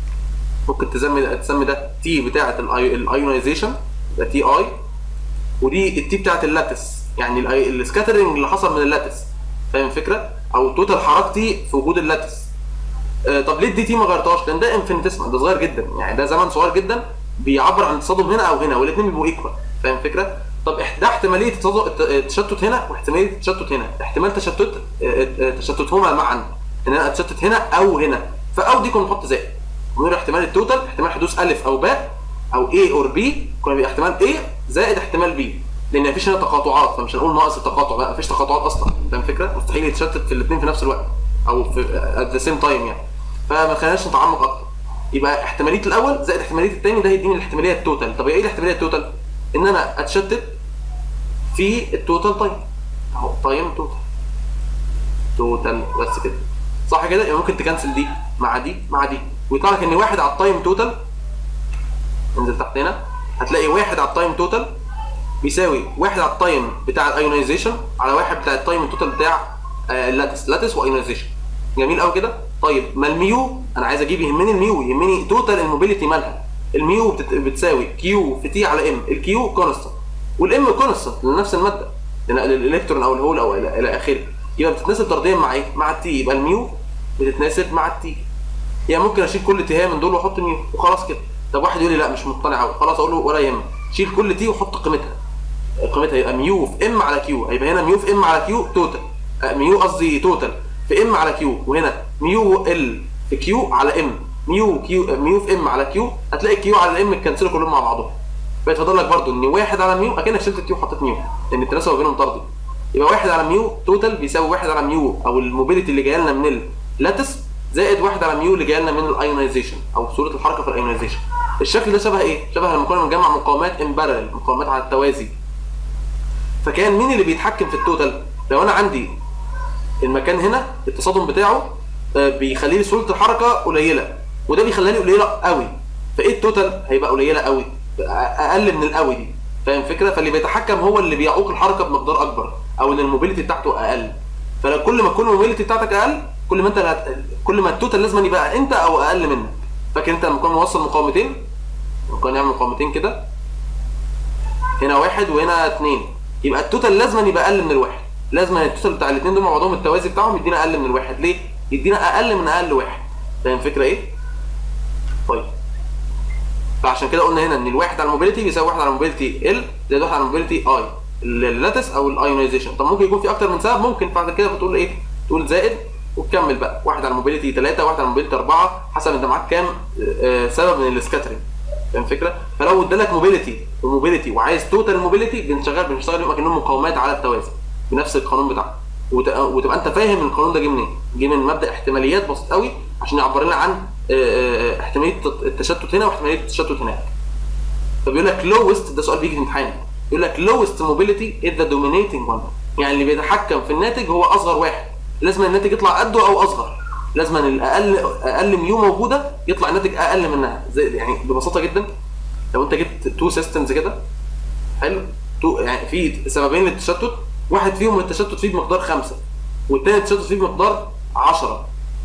ممكن تسمي تسمي ده تي بتاعه الايونايزيشن ده تي اي ودي التي بتاعه اللاتس يعني السكاترنج اللي حصل من اللاتس فاهم الفكره او توتال حركتي في وجود اللاتس آه، طب ليه الدي تي ما غيرتهاش لان ده انفينيتيسمال ده صغير جدا يعني ده زمن صغير جدا بيعبر عن التصادم هنا او هنا والاثنين بيبقوا ايكوال فاهم الفكره طب إح- ده احتماليه التصادم- الت- التشتت هنا واحتماليه التشتت هنا احتمال تشتت آه، آه، تشتتهما معا ان انا اتشتت هنا او هنا فاو دي كنا نحط زائد ونقول احتمال التوتال احتمال حدوث الف او باء او A اور B كنا بيبقى احتمال A زائد احتمال B لان مفيش هنا تقاطعات فمش هنقول ناقص التقاطع بقى مفيش تقاطعات اصلا فاهم الفكره مستحيل يتشتت في الاثنين في نفس الوقت او في ات ذا سيم تايم يعني فما خليناش نتعمق اكتر يبقى احتماليه الاول زائد احتماليه الثاني ده هيديني الاحتماليه التوتال طب ايه الاحتماليه التوتال ان انا اتشتت في التوتال تايم اهو تايم توتال توتال بس كده صح كده يبقى ممكن تكنسل دي مع دي مع دي ويطلع لك ان واحد على التايم توتال انزل تحت هنا هتلاقي واحد على التايم توتال بيساوي واحد على التايم بتاع الايونايزيشن على واحد بتاع التايم التوتال بتاع آه، اللاتس لاتس وايونايزيشن جميل قوي كده طيب ما الميو انا عايز اجيب يهمني الميو يهمني توتال الموبيليتي مالها الميو بتت- بتساوي كيو في تي على ام الكيو كونستنت والام كونستنت لنفس الماده لأن الالكترون او الهول او الى إلى اخره يبقى بتتناسب طرديا مع ايه؟ مع التي يبقى الميو بتتناسب مع التي يعني ممكن اشيل كل تهايه من دول واحط ميو وخلاص كده طب واحد يقول لي لا مش مقتنع قوي خلاص اقول له ولا يهمك شيل كل تي وحط قيمتها قيمتها يبقى ميو في ام على كيو هيبقى هنا ميو في ام على كيو توتال آه، ميو قصدي توتال في ام على كيو وهنا ميو ال في كيو على ام ميو كيو آه، ميو في ام على كيو هتلاقي كيو على الام اتكنسلوا كلهم مع بعضهم فيتفضل لك برضو ان واحد على ميو اكنك شلت التي وحطيت ميو لان التناسب ما بينهم طردي يبقى واحد على ميو توتال بيساوي واحد على ميو او الموبيليتي اللي جايه لنا من اللاتس زائد واحد على ميو اللي جايه لنا من الايونايزيشن او صوره الحركه في الايونايزيشن الشكل ده شبه ايه؟ شبه لما كنا بنجمع مقاومات امبارل مقاومات على التوازي فكان مين اللي بيتحكم في التوتال؟ لو انا عندي المكان هنا التصادم بتاعه آه، بيخلي لي سهوله الحركه قليله وده بيخليها لي قليله قوي فايه التوتال هيبقى قليله قوي اقل من القوي دي فاهم الفكره فاللي بيتحكم هو اللي بيعوق الحركه بمقدار اكبر او ان الموبيليتي بتاعته اقل فكل ما تكون الموبيليتي بتاعتك اقل كل ما انت هت... كل ما التوتال لازم يبقى انت او اقل منك فاكر انت لما كنا بنوصل مقاومتين كنا نعمل مقاومتين كده هنا واحد وهنا اتنين يبقى التوتال لازم يبقى اقل من الواحد لازم التوتال بتاع الاثنين دول مع بعضهم التوازي بتاعهم يدينا اقل من الواحد ليه؟ يدينا اقل من اقل واحد فاهم الفكره ايه؟ طيب فعشان كده قلنا هنا ان الواحد على الموبيليتي بيساوي واحد على الموبيليتي ال زائد واحد على الموبيليتي اي اللاتس او الايونايزيشن طب ممكن يكون في اكتر من سبب ممكن بعد كده بتقول ايه؟ تقول زائد وتكمل بقى واحد على الموبيليتي 3 واحد على الموبيليتي 4 حسب انت معاك كام آه، سبب من السكاترنج فاهم الفكره فلو ادالك موبيليتي وموبيليتي وعايز توتال موبيليتي بنشغل بنشتغل بيهم كانهم مقاومات على التوازي بنفس القانون بتاعه وت- وتبقى انت فاهم القانون ده جه منين جه من مبدا احتماليات بسيط قوي عشان يعبر لنا عن آه، آه، احتماليه التشتت هنا واحتماليه التشتت هناك فبيقول لك lowest ده سؤال بيجي في الامتحان يقول لك lowest mobility is the dominating one يعني اللي بيتحكم في الناتج هو اصغر واحد لازم الناتج يطلع قده او اصغر لازم الاقل اقل ميو موجوده يطلع الناتج اقل منها زي يعني ببساطه جدا لو انت جبت تو سيستمز كده حلو تو يعني في سببين للتشتت واحد فيهم التشتت فيه بمقدار خمسة والتاني التشتت فيه بمقدار 10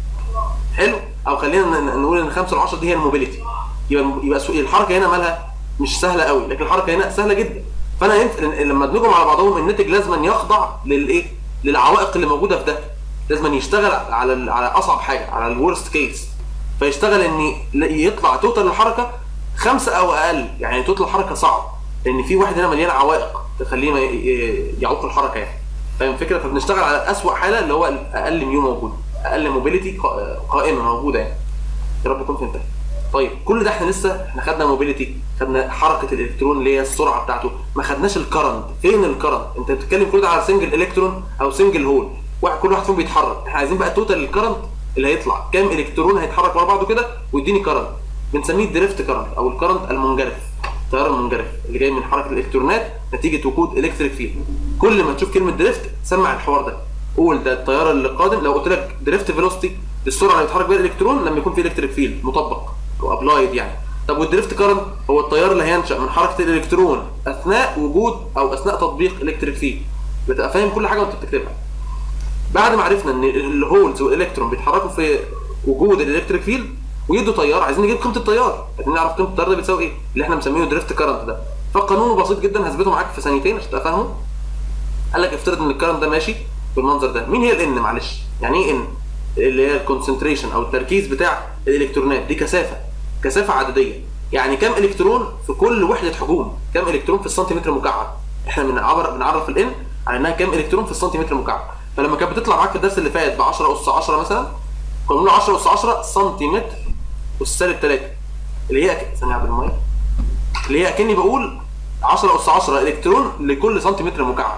حلو او خلينا ن- نقول ان 5 ل 10 دي هي الموبيليتي يبقى يبقى السو- الحركه هنا مالها مش سهله قوي لكن الحركه هنا سهله جدا فانا ينف... لما ادمجهم على بعضهم الناتج لازم يخضع للايه للعوائق اللي موجوده في ده لازم يشتغل على ال... على اصعب حاجه على الورست كيس فيشتغل ان ي- يطلع توتال الحركه خمسه او اقل يعني توتال الحركه صعب لان في واحد هنا مليان عوائق تخليه ما ي- ي- يعوق الحركه يعني فاهم الفكره فبنشتغل على اسوأ حاله اللي هو اقل ميو موجود اقل موبيليتي قائمه موجوده يعني يا رب تكون فهمتها طيب كل ده احنا لسه احنا خدنا موبيليتي خدنا حركه الالكترون اللي هي السرعه بتاعته ما خدناش الكرنت فين الكرنت انت بتتكلم كل ده على سنجل الكترون او سنجل هول واحد كل واحد فيهم بيتحرك احنا عايزين بقى توتال الكرنت اللي هيطلع كام الكترون هيتحرك ورا بعضه كده ويديني كرنت بنسميه الدريفت كرنت او الكرنت المنجرف التيار المنجرف اللي جاي من حركه الالكترونات نتيجه وجود الكتريك فيلد كل ما تشوف كلمه دريفت سمع الحوار ده قول ده التيار اللي قادم لو قلت لك دريفت فيلوسيتي السرعه اللي بيتحرك بيها الالكترون لما يكون في الكتريك فيلد مطبق او ابلايد يعني طب والدريفت كارنت هو التيار اللي هينشا من حركه الالكترون اثناء وجود او اثناء تطبيق الكتريك فيلد بتبقى فاهم كل حاجه وانت بتكتبها بعد ما عرفنا ان الهولز والالكترون بيتحركوا في وجود الالكتريك فيلد ويدوا تيار عايزين نجيب قيمه التيار عايزين نعرف قيمه التيار ده بتساوي ايه اللي احنا مسمينه دريفت كارنت ده فالقانون بسيط جدا هثبته معاك في ثانيتين عشان تبقى فاهمه قال لك افترض ان الكرنت ده ماشي بالمنظر ده مين هي الان معلش يعني ايه ان اللي هي الكونسنتريشن او التركيز بتاع الالكترونات دي كثافه كثافه عدديه يعني كم الكترون في كل وحده حجوم كم الكترون في السنتيمتر مكعب احنا بنعبر بنعرف الان على انها كم الكترون في السنتيمتر مكعب فلما كانت بتطلع معاك في الدرس اللي فات ب 10 اس 10 مثلا كنا بنقول 10 اس 10 سنتيمتر اس سالب 3 اللي هي ثانيه عبد الميه اللي هي اكني بقول 10 اس 10 الكترون لكل سنتيمتر مكعب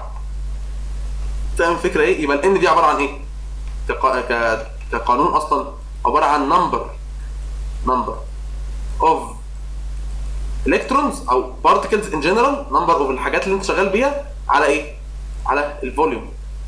فاهم الفكره ايه يبقى الان دي عباره عن ايه كق- ك- كقانون اصلا عباره عن نمبر نمبر اوف الكترونز او بارتكلز ان جنرال نمبر اوف الحاجات اللي انت شغال بيها على ايه على الفوليوم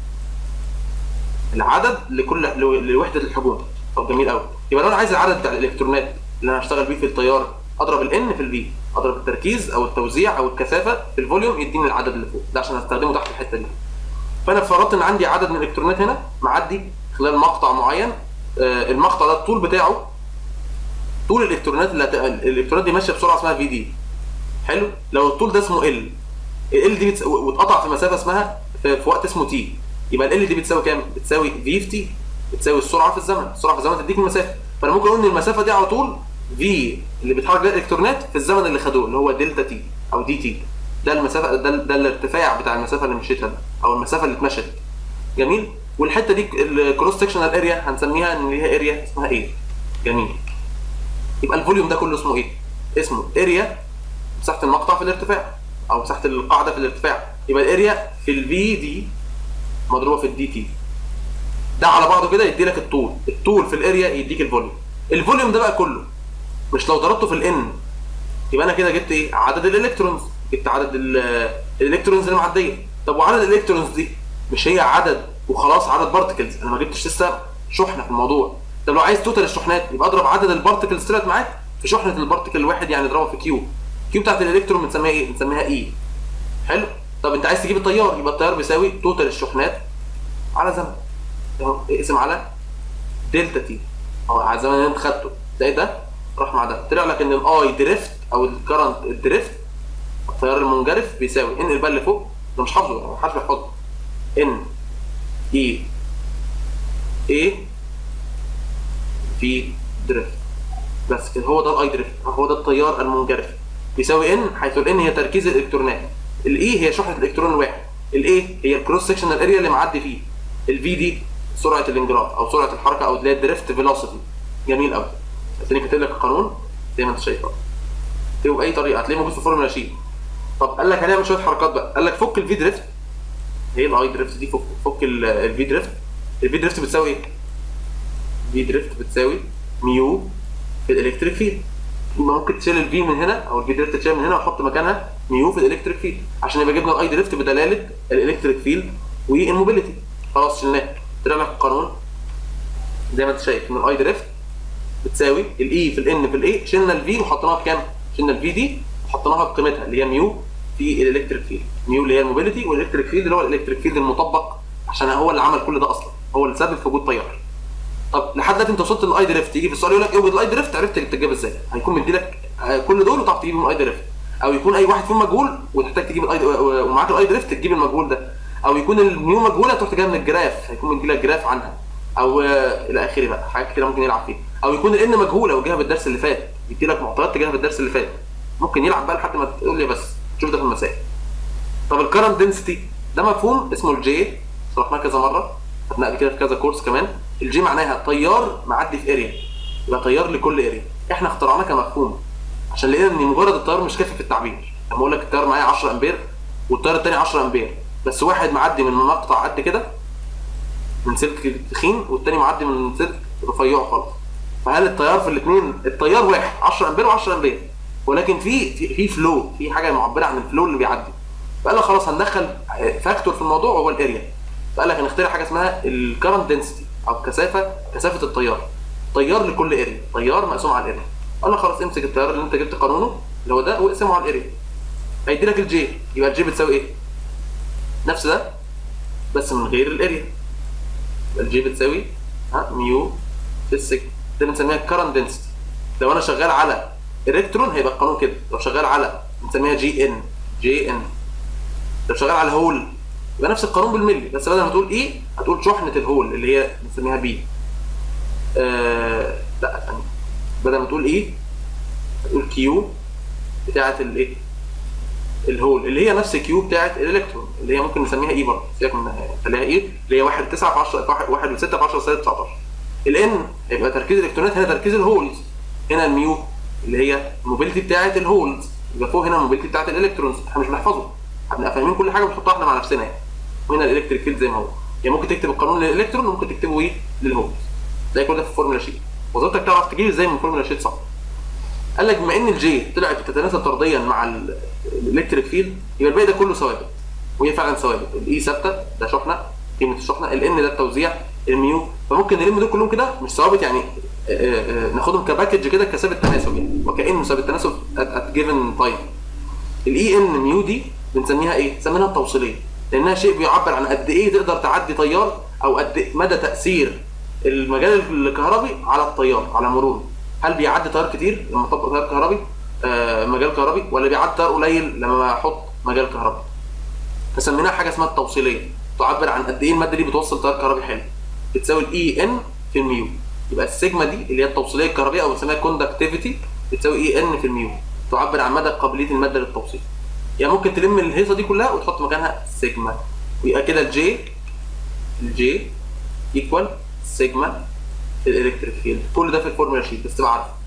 العدد لكل لو- لوحده الحجوم طب جميل قوي يبقى لو انا عايز العدد بتاع الالكترونات اللي انا هشتغل بيه في التيار اضرب الان في الفي اضرب التركيز او التوزيع او الكثافه في الفوليوم يديني العدد اللي فوق ده عشان استخدمه تحت الحته دي فانا فرضت ان عندي عدد من الالكترونات هنا معدي خلال مقطع معين آه، المقطع ده الطول بتاعه طول الالكترونات اللي هت... الالكترونات دي ماشيه بسرعه اسمها في دي حلو لو الطول ده اسمه ال ال دي بتس... واتقطع في مسافه اسمها في, في وقت اسمه تي يبقى ال دي بتساوي كام بتساوي في في تي بتساوي السرعه في الزمن السرعه في الزمن تديك المسافه فانا ممكن اقول ان المسافه دي على طول في اللي بيتحرك بيها الالكترونات في الزمن اللي خدوه اللي هو دلتا تي او دي تي ده المسافه ده, ده الارتفاع بتاع المسافه اللي مشيتها ده او المسافه اللي اتمشت جميل والحته دي الكروس سكشنال اريا هنسميها ان ليها اريا اسمها ايه جميل يبقى الفوليوم ده كله اسمه ايه اسمه اريا مساحه المقطع في الارتفاع او مساحه القاعده في الارتفاع يبقى الاريا في الفي دي مضروبه في الدي تي ده على بعضه كده يدي لك الطول الطول في الاريا يديك الفوليوم الفوليوم ده بقى كله مش لو ضربته في الان يبقى انا كده جبت ايه عدد الالكترونز جبت عدد ال- الالكترونز اللي معديه طب وعدد الالكترونز دي مش هي عدد وخلاص عدد بارتكلز انا ما جبتش لسه شحنه في الموضوع طب لو عايز توتال الشحنات يبقى اضرب عدد البارتكلز طلعت معاك في شحنه البارتكل الواحد يعني اضربها في كيو كيو بتاعت الالكترون بنسميها ايه بنسميها اي حلو طب انت عايز تجيب التيار يبقى التيار بيساوي توتال الشحنات على زمن اهو اقسم على دلتا تي او على الزمن اللي انت خدته ده ايه ده راح مع ده طلع لك ان الاي دريفت او الكرنت الدريفت التيار المنجرف بيساوي ان البال اللي فوق ده مش حافظه ما حدش بيحفظه ان اي اي في دريفت بس كده هو ده الاي دريفت هو ده التيار المنجرف بيساوي ان حيث الان هي تركيز الالكترونات الاي هي شحنه الالكترون الواحد الاي هي الكروس سكشنال اريا اللي معدي فيه الفي دي سرعه الانجراف او سرعه الحركه او اللي هي الدريفت فيلوسيتي جميل قوي هتلاقيني كاتب لك القانون زي ما انت شايف اهو تكتبه باي طريقه هتلاقيه موجود في فورمولا شيت طب قال لك هنعمل شويه حركات بقى قال لك فك الفي دريفت هي الاي دريفت دي فك فك الفي دريفت الفي دريفت بتساوي ايه؟ في دريفت بتساوي ميو في الالكتريك فيلد يبقى ممكن تشيل الفي من هنا او الفي دريفت تشيل من هنا وتحط مكانها ميو في الالكتريك فيلد عشان يبقى جبنا الاي دريفت بدلاله الالكتريك فيلد والموبيليتي خلاص شلناه طلع لك القانون زي ما انت شايف ان الاي دريفت بتساوي الاي في الان في الاي شلنا الفي وحطيناها بكام؟ شلنا الفي دي وحطيناها بقيمتها اللي هي ميو في الالكتريك فيلد ميو اللي هي الموبيليتي والالكتريك فيلد اللي هو الالكتريك فيلد المطبق عشان هو اللي عمل كل ده اصلا هو اللي سبب في وجود تيار طب لحد دلوقتي انت وصلت للاي دريفت يجي في السؤال يقول لك اوجد الاي دريفت عرفت تجيبها ازاي هيكون مدي لك كل دول وتعرف تجيب الاي دريفت او يكون اي واحد فيهم مجهول وتحتاج تجيب الاي ومعاك الاي دريفت تجيب المجهول ده او يكون الميو مجهوله تروح تجيبها من الجراف هيكون مدي لك جراف عنها او الى اخره بقى حاجات كده ممكن يلعب فيها او يكون الان مجهوله وجايبها بالدرس اللي فات يدي لك معطيات تجيبها بالدرس اللي فات ممكن يلعب بقى لحد ما تقول لي بس شوف ده في المسائل طب الكرنت دنسيتي ده مفهوم اسمه الجي شرحناه كذا مره خدناه قبل كده في كذا كورس كمان الجي معناها تيار معدي في اريا يبقى تيار لكل اريا احنا اخترعناه كمفهوم عشان لقينا ان مجرد التيار مش كافي في التعبير لما اقول لك التيار معايا 10 امبير والتيار الثاني 10 امبير بس واحد معدي من مقطع قد كده من سلك تخين والتاني معدي من سلك رفيع خالص فهل التيار في الاثنين التيار واحد 10 امبير و10 امبير ولكن في في في فلو في حاجه معبره عن الفلو اللي بيعدي فقال لك خلاص هندخل فاكتور في الموضوع وهو الاريا فقال لك هنخترع حاجه اسمها الكرنت دنسيتي او كثافه كثافه التيار تيار لكل اريا تيار مقسوم على الاريا قال لك خلاص امسك التيار اللي انت جبت قانونه اللي هو ده واقسمه على الاريا هيدي لك الجي يبقى الجي بتساوي ايه؟ نفس ده بس من غير الاريا الجي بتساوي ها ميو في السجن ده بنسميها كرنت دنسيتي لو انا شغال على الكترون هيبقى القانون كده لو شغال على بنسميها جي ان جي ان لو شغال على هول يبقى نفس القانون بالملي بس بدل ما تقول ايه هتقول شحنه الهول اللي هي بنسميها بي آه لا ثانيه بدل ما تقول ايه هتقول كيو بتاعه الايه الهول اللي هي نفس كيو بتاعه الالكترون اللي هي ممكن نسميها اي برضه سيبك من خليها ايه اللي هي 1 9 في 10 1 6 في 10 سالب 19 الان هيبقى تركيز الالكترونات هنا تركيز الهولز هنا الميو اللي هي الموبيليتي بتاعه الهولز يبقى فوق هنا الموبيليتي بتاعه الالكترونز احنا مش بنحفظه هنبقى فاهمين كل حاجه بنحطها احنا مع نفسنا يعني هنا الالكتريك فيلد زي ما هو يعني ممكن تكتب القانون للالكترون وممكن تكتبه ايه للهولز تلاقي كل ده في الفورمولا شيت وظيفتك تعرف تجيب ازاي من الفورمولا شيت صح قال لك بما ان الجي طلعت بتتناسب طرديا مع الالكتريك فيلد يبقى الباقي ده كله ثوابت وهي فعلا ثوابت الاي ثابته ده شحنه قيمه الشحنه الان ده التوزيع الميو فممكن نلم دول كلهم كده مش ثوابت يعني آآ آآ ناخدهم كباكج كده كثابت تناسب يعني وكانه ثابت تناسب ات جيفن تايم الاي ان ميو دي بنسميها ايه؟ سميناها التوصيليه لانها شيء بيعبر عن قد ايه تقدر تعدي تيار او قد إيه مدى تاثير المجال الكهربي على التيار على مرور هل بيعدي تيار كتير لما اطبق تيار كهربي آه مجال كهربي ولا بيعدي تيار قليل لما احط مجال كهربي فسميناها حاجه اسمها التوصيليه تعبر عن قد ايه الماده دي بتوصل تيار كهربي حلو بتساوي الاي ان في الميو يبقى السيجما دي اللي هي التوصيليه الكهربائيه او بنسميها كوندكتيفيتي بتساوي اي ان في الميو تعبر عن مدى قابليه الماده للتوصيل يعني ممكن تلم الهيصه دي كلها وتحط مكانها سيجما ويبقى كده الجي الجي ايكوال سيجما في الالكتريك فيلد كل ده في الفورمولا شيت بس تبقى عارف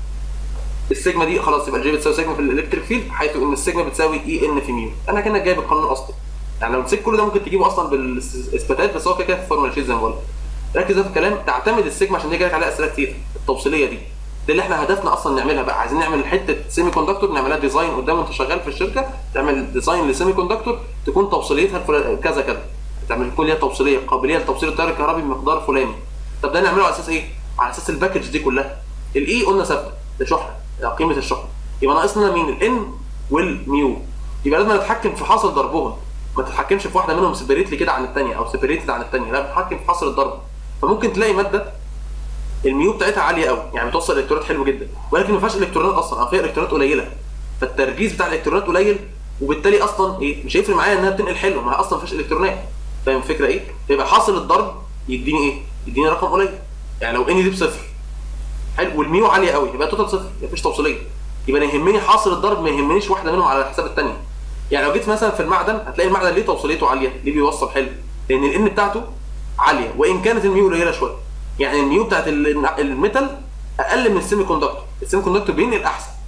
السيجما دي خلاص يبقى الجي بتساوي سيجما في الالكتريك فيلد حيث ان السيجما بتساوي اي ان في ميو انا كانك جايب القانون الاصلي يعني لو نسيت كل ده ممكن تجيبه اصلا بالاثباتات بس هو كده كده في الفورمولا شيت زي ما قلت ركز في الكلام تعتمد السيجما عشان دي جايلك عليها اسئله كتير التوصيليه دي دي اللي احنا هدفنا اصلا نعملها بقى عايزين نعمل حته سيمي كوندكتور نعملها ديزاين قدام وانت شغال في الشركه تعمل ديزاين لسيمي كوندكتور تكون توصيليتها كذا كذا تعمل يكون ليها توصيليه قابليه لتوصيل التيار الكهربي بمقدار فلاني طب ده نعمله على اساس ايه؟ على اساس الباكج دي كلها الاي قلنا ثابته ده شحنه قيمه الشحنه يبقى ناقصنا مين الان والميو يبقى لازم نتحكم في حاصل ضربهم ما تتحكمش في واحده منهم سيبريتلي كده عن الثانيه او سيبريتد عن الثانيه لا بتتحكم في حاصل الضرب فممكن تلاقي ماده الميو بتاعتها عاليه قوي يعني بتوصل الكترونات حلو جدا ولكن ما فيهاش الكترونات اصلا او فيها الكترونات قليله فالتركيز بتاع الالكترونات قليل وبالتالي اصلا ايه مش هيفرق معايا انها بتنقل حلو ما هي اصلا ما فيهاش الكترونات فاهم الفكره ايه؟ يبقى حاصل الضرب يديني ايه؟ يديني رقم قليل يعني لو اني دي بصفر حلو والميو عاليه قوي يبقى توتال صفر مفيش توصيليه يبقى انا يهمني حاصل الضرب ما يهمنيش واحده منهم على حساب الثانيه يعني لو جيت مثلا في المعدن هتلاقي المعدن ليه توصيليته عاليه ليه بيوصل حلو لان الان بتاعته عاليه وان كانت الميو قليله شويه يعني الميو بتاعت الميتال اقل من السيمي كوندكتور السيمي كوندكتور بينقل احسن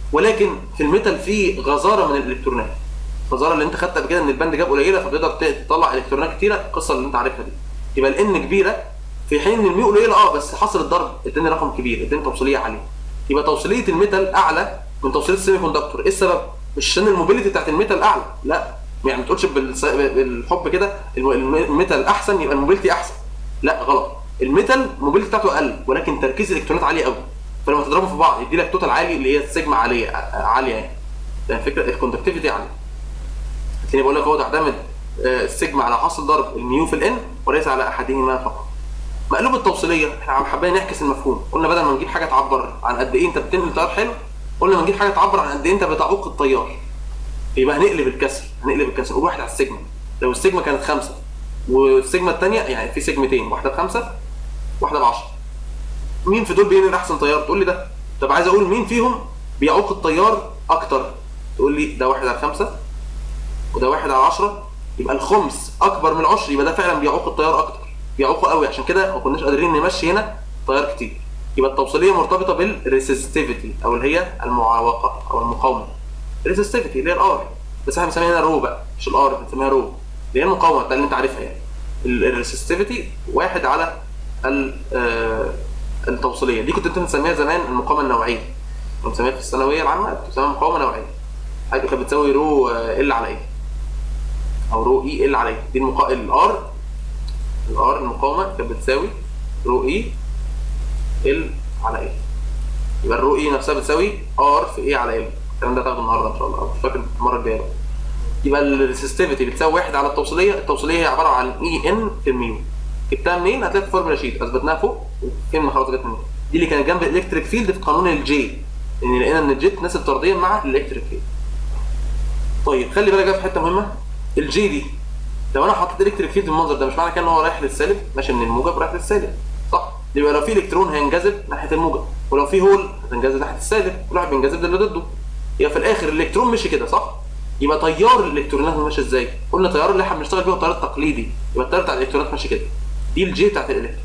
ولكن في الميتال في غزاره من الالكترونات الغزاره اللي انت خدتها قبل كده ان الباند جاب قليله فبتقدر ت- تطلع الكترونات كتيره القصه اللي انت عارفها دي يبقى الان كبيره في حين ان الميو قليله اه بس حصل الضرب اداني رقم كبير اداني توصيليه عاليه يبقى توصيليه الميتال اعلى من توصيليه السيمي كوندكتور ايه السبب مش عشان الموبيليتي بتاعت الميتال اعلى لا يعني ما تقولش بالس- بالحب كده الم- الم- الميتال احسن يبقى الموبيليتي احسن لا غلط الميتال الموبيليتي بتاعته اقل ولكن تركيز الالكترونات عالي قوي فلما تضربهم في بعض يدي لك توتال عالي اللي هي السيجما عاليه عاليه يعني ده الفكره الكوندكتيفيتي عاليه هتلاقيني بقول لك هو تعتمد آه، السيجما على حاصل ضرب الميو في الان وليس على احدهما فقط مقلوب التوصيليه احنا عم حابين نعكس المفهوم قلنا بدل ما نجيب حاجه تعبر عن قد ايه انت بتنقل تيار حلو قلنا ما نجيب حاجه تعبر عن قد ايه انت بتعوق التيار يبقى هنقلب الكسر هنقلب الكسر نقول واحد على السيجما لو السيجما كانت خمسه والسيجما الثانيه يعني في سيجمتين واحده بخمسه واحده ب 10 مين في دول بينقل احسن تيار تقول لي ده طب عايز اقول مين فيهم بيعوق التيار اكتر تقول لي ده واحد على خمسه وده واحد على 10 يبقى الخمس اكبر من العشر يبقى ده فعلا بيعوق التيار اكتر بيعوقه قوي عشان كده ما كناش قادرين نمشي هنا تيار كتير يبقى التوصيليه مرتبطه بالريسيستيفيتي او اللي هي المعاوقه او المقاومه الريسيستيفيتي اللي هي الار بس احنا بنسميها هنا رو بقى مش الار بنسميها رو اللي هي المقاومه ده اللي انت عارفها يعني الريسيستيفيتي واحد على ال- آه، التوصيليه دي كنت انت بتسميها زمان المقاومه النوعيه كنت بتسميها في الثانويه العامه كنت بتسميها مقاومه نوعيه حاجه كانت بتساوي رو ال على ايه او رو اي ال على ايه دي المقا... الار الار المقاومه كانت بتساوي رو اي ال على ايه يبقى الرو اي نفسها بتساوي ار في ايه على ال الكلام ده هتاخده النهارده ان شاء الله أو مش فاكر المره الجايه بقى. يبقى الريسيستيفيتي بتساوي واحد على التوصيليه التوصيليه هي عباره عن اي ان في الميو جبتها منين هتلاقي في فورمولا شيت اثبتناها فوق وفهمنا خلاص جت منين دي اللي كانت جنب الالكتريك فيلد في قانون الجي لان لقينا ان الجي تناسب طرديا مع الالكتريك فيلد طيب خلي بالك بقى في حته مهمه الجي دي لو انا حطيت الكتريك فيلد بالمنظر ده مش معنى كده ان هو رايح للسالب ماشي من الموجب رايح للسالب صح يبقى لو في الكترون هينجذب ناحيه الموجب ولو في هول هتنجذب ناحيه السالب كل واحد بينجذب للي ضده يبقى في الاخر الالكترون مشي كده صح يبقى تيار الالكترونات ماشي ازاي قلنا التيار اللي احنا بنشتغل بيه هو التيار التقليدي يبقى التيار بتاع الالكترونات ماشي كده دي الجي بتاعت الالكترون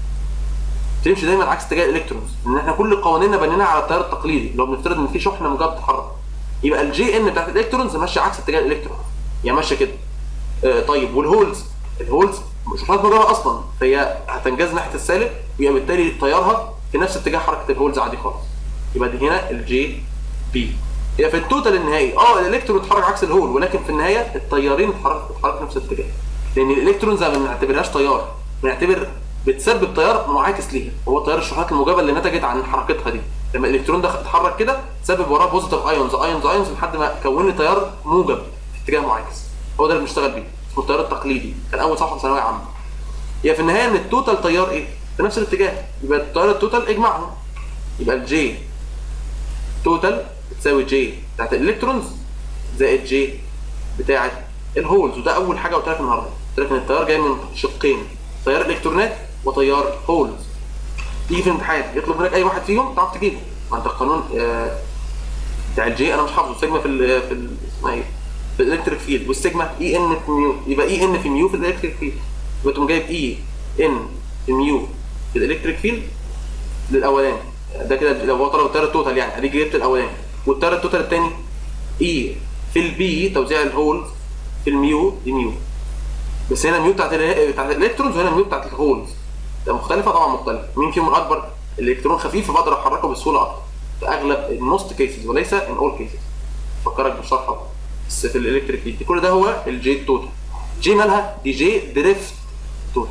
تمشي دايما عكس اتجاه الالكترونز لان احنا كل قوانيننا بنيناها على التيار التقليدي لو بنفترض ان في شحنه موجبه بتتحرك يبقى الجي ان بتاعت الالكترونز ماشيه عكس اتجاه الالكترون يعني ماشيه كده آه طيب والهولز الهولز شحنات موجبه اصلا فهي هتنجذب ناحيه السالب ويبقى بالتالي تيارها في نفس اتجاه حركه الهولز عادي خالص يبقى دي هنا الجي بي هي في التوتال النهائي اه الالكترون اتحرك عكس الهول ولكن في النهايه التيارين اتحركوا اتحركوا في نفس الاتجاه لان الالكترونز ما بنعتبرهاش تيار بنعتبر بتسبب تيار معاكس ليها هو تيار الشحنات الموجبه اللي نتجت عن حركتها دي لما الالكترون ده اتحرك كده سبب وراه بوزيتيف ايونز ايونز ايونز لحد ما كون لي تيار موجب في اتجاه معاكس هو ده اللي بنشتغل بيه اسمه التيار التقليدي كان اول صفحه في ثانويه عامه هي في النهايه ان التوتال تيار ايه في نفس الاتجاه يبقى التيار التوتال اجمعهم يبقى الجي توتال بتساوي جي بتاعت الالكترونز زائد جي بتاعت الهولز وده اول حاجه قلت لك النهارده قلت لك ان التيار جاي من شقين تيار الكترونات وتيار هولز تيجي في الامتحان يطلب منك اي واحد فيهم تعرف تجيبه ما انت القانون آه، بتاع الجي انا مش حافظه سيجما في ال في ال اسمها ايه في الالكتريك فيلد والسيجما اي ان في ميو يبقى اي ان في ميو في الالكتريك فيلد يبقى تقوم جايب اي ان في ميو في الالكتريك فيلد للاولاني ده كده لو هو طلب التيار التوتال يعني ادي جبت الاولاني والتيار التوتال الثاني اي في البي توزيع الهولز في الميو دي ميو بس هنا الميو بتاعت ال بتاعت الالكترونز وهنا الميو بتاعت الهولز ده مختلفه طبعا مختلفه مين فيهم الاكبر الالكترون خفيف فبقدر احركه بسهوله اكتر في اغلب الموست كيسز وليس ان اول كيسز فكرك بالشرح أهو. بس في الالكتريك فيلد كل ده هو الجي توتال جي مالها دي جي دريفت توتال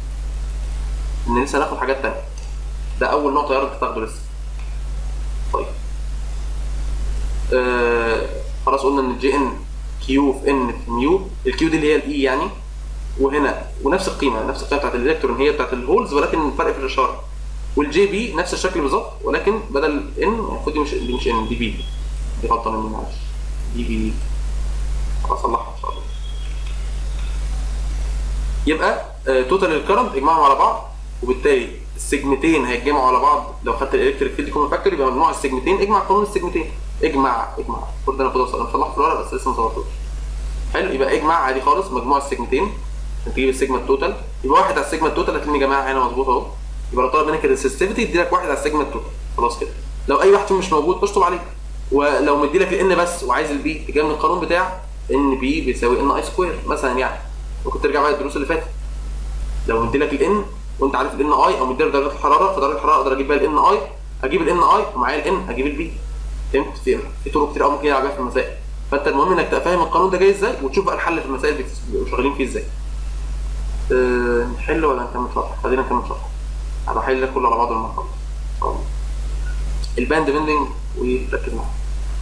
ان لسه هناخد حاجات تانية ده اول نوع طياره انت تاخده لسه طيب آه خلاص قلنا ان الجي ان كيو في ان في ميو الكيو دي اللي هي الاي يعني وهنا ونفس القيمه نفس القيمه بتاعت الالكترون هي بتاعت الهولز ولكن الفرق في الاشاره والجي بي نفس الشكل بالظبط ولكن بدل ان المفروض دي مش دي مش ان دي بي دي غلطه مني معلش دي بي خلاص اصلحها ان شاء الله يبقى توتال الكرنت اجمعهم على بعض وبالتالي السيجمتين هيتجمعوا على بعض لو خدت الالكتريك فيلد كومن فاكتور يبقى مجموع السيجمتين اجمع قانون السيجمتين اجمع اجمع المفروض ده انا المفروض انا مصلحه في الورقه بس لسه ما صورتوش حلو يبقى اجمع عادي خالص مجموع السيجمتين عشان تجيب السيجما التوتال يبقى واحد على السيجما التوتال هتلاقيني يا جماعه هنا مظبوط اهو يبقى لو طلب منك الريسستيفيتي يدي لك واحد على السيجما التوتال خلاص كده لو اي واحد فيهم مش موجود اشطب عليه ولو مدي لك الان بس وعايز البي جاي من القانون بتاع ان بي بيساوي ان اي سكوير مثلا يعني ممكن ترجع بقى الدروس اللي فاتت لو مدي لك الان وانت عارف الان اي او مدي لك درجه الحراره فدرجه الحراره اقدر اجيب بيها الان اي اجيب الان اي ومعايا الان اجيب البي فهمت في في طرق كتير قوي ممكن يلعب بيها في المسائل فانت المهم انك تبقى فاهم القانون ده جاي ازاي وتشوف بقى الحل في المسائل اللي بيبقوا شغالين فيه ازاي أه نحل ولا نكمل شرح خلينا نكمل شرح انا هحل لك كله على بعضه لما نخلص ان شاء الله الباند بيندنج وركز معايا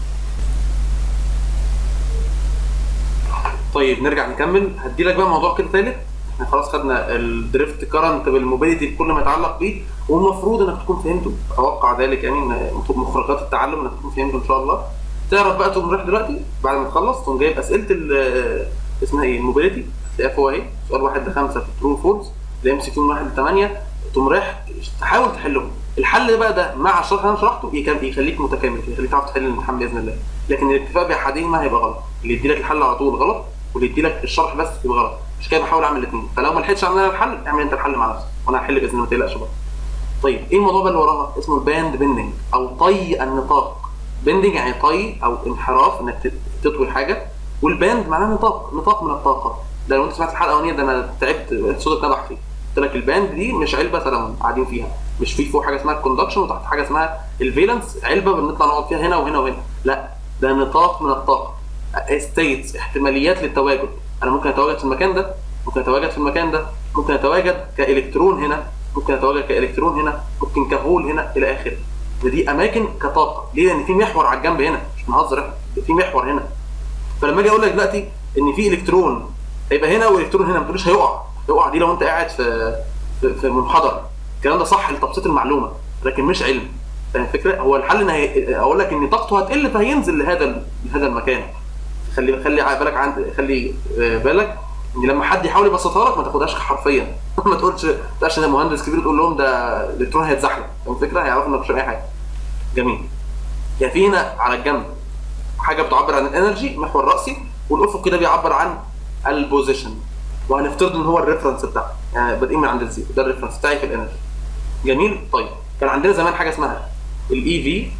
طيب نرجع نكمل هدي لك بقى موضوع كده ثالث احنا خلاص خدنا الدريفت كرنت بالموبيليتي بكل ما يتعلق بيه والمفروض انك تكون فهمته اتوقع ذلك يعني ان مخرجات التعلم انك تكون فهمته ان شاء الله تعرف بقى تقوم رايح دلوقتي بعد ما تخلص تقوم جايب اسئله ال- اسمها ايه الموبيليتي هتلاقيها فوق اهي سؤال واحد لخمسه في ترو فولز الام سي كيو من واحد لثمانيه تقوم رايح تحاول تحلهم الحل بقى ده مع الشرح اللي انا شرحته يكم- يخليك متكامل يخليك تعرف تحل الامتحان باذن الله لكن الاتفاق باحدهما هيبقى غلط اللي يدي لك الحل على طول غلط واللي يدي لك الشرح بس يبقى غلط مش كده بحاول اعمل الاثنين فلو ما لحقتش اعمل انا الحل اعمل انت الحل مع نفسك وانا هحل باذن الله ما تقلقش بقى طيب ايه الموضوع بقى اللي وراها اسمه الباند بيندنج او طي النطاق بيندنج يعني طي او انحراف انك تت- تطوي حاجه والباند معناه نطاق نطاق من الطاقه ده لو انت سمعت الحلقه الاولانيه ده انا تعبت صوتك نبح فيه قلت لك الباند دي مش علبه سلام قاعدين فيها مش في فوق حاجه اسمها الكوندكشن وتحت حاجه اسمها الفالنس علبه بنطلع نقعد فيها هنا وهنا وهنا لا ده نطاق من الطاقه ستيتس احتماليات للتواجد انا ممكن اتواجد في المكان ده ممكن اتواجد في المكان ده ممكن اتواجد كالكترون هنا ممكن اتواجد كالكترون هنا ممكن كهول هنا الى اخره ودي اماكن كطاقه ليه لان في محور على الجنب هنا مش بنهزر احنا في محور هنا فلما اجي اقول لك دلوقتي ان في الكترون هيبقى هنا والكترون هنا ما تقوليش هيقع هيقع دي لو انت قاعد في في, في منحدر الكلام ده صح لتبسيط المعلومه لكن مش علم فاهم الفكره هو الحل ان هي... اقول لك ان طاقته هتقل فهينزل لهذا ال- لهذا المكان خلي خلي بالك عند خلي آه، بالك ان لما حد يحاول يبسطها لك ما تاخدهاش حرفيا ما تقولش ما تقولش ان مهندس كبير تقول لهم ده الالكترون هيتزحلق فاهم الفكره هيعرفوا انك مش فاهم اي حاجه جميل يعني في هنا على الجنب حاجه بتعبر عن الانرجي محور راسي والافق كده بيعبر عن البوزيشن وهنفترض ان هو الريفرنس بتاعه يعني بادئين من عند الزيرو ده الريفرنس بتاعي في الانرجي جميل طيب كان عندنا زمان حاجه اسمها الاي في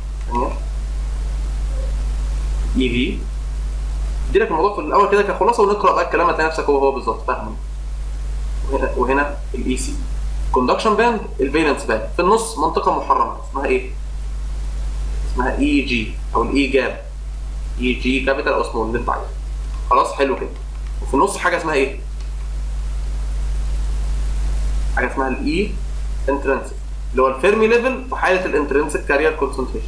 اي في ادي لك الموضوع في الاول كده كخلاصه ونقرا بقى الكلام هتلاقي نفسك هو هو بالظبط فاهمه وهنا وهنا الاي سي كوندكشن باند الفالنس باند في النص منطقه محرمه اسمها ايه؟ اسمها اي جي او الاي جاب اي جي كابيتال او سمول اللي انت عايزه خلاص حلو كده وفي النص حاجه اسمها ايه؟ حاجه اسمها الاي انترنسك اللي هو الفيرمي ليفل في حاله الانترنسك كارير كونسنتريشن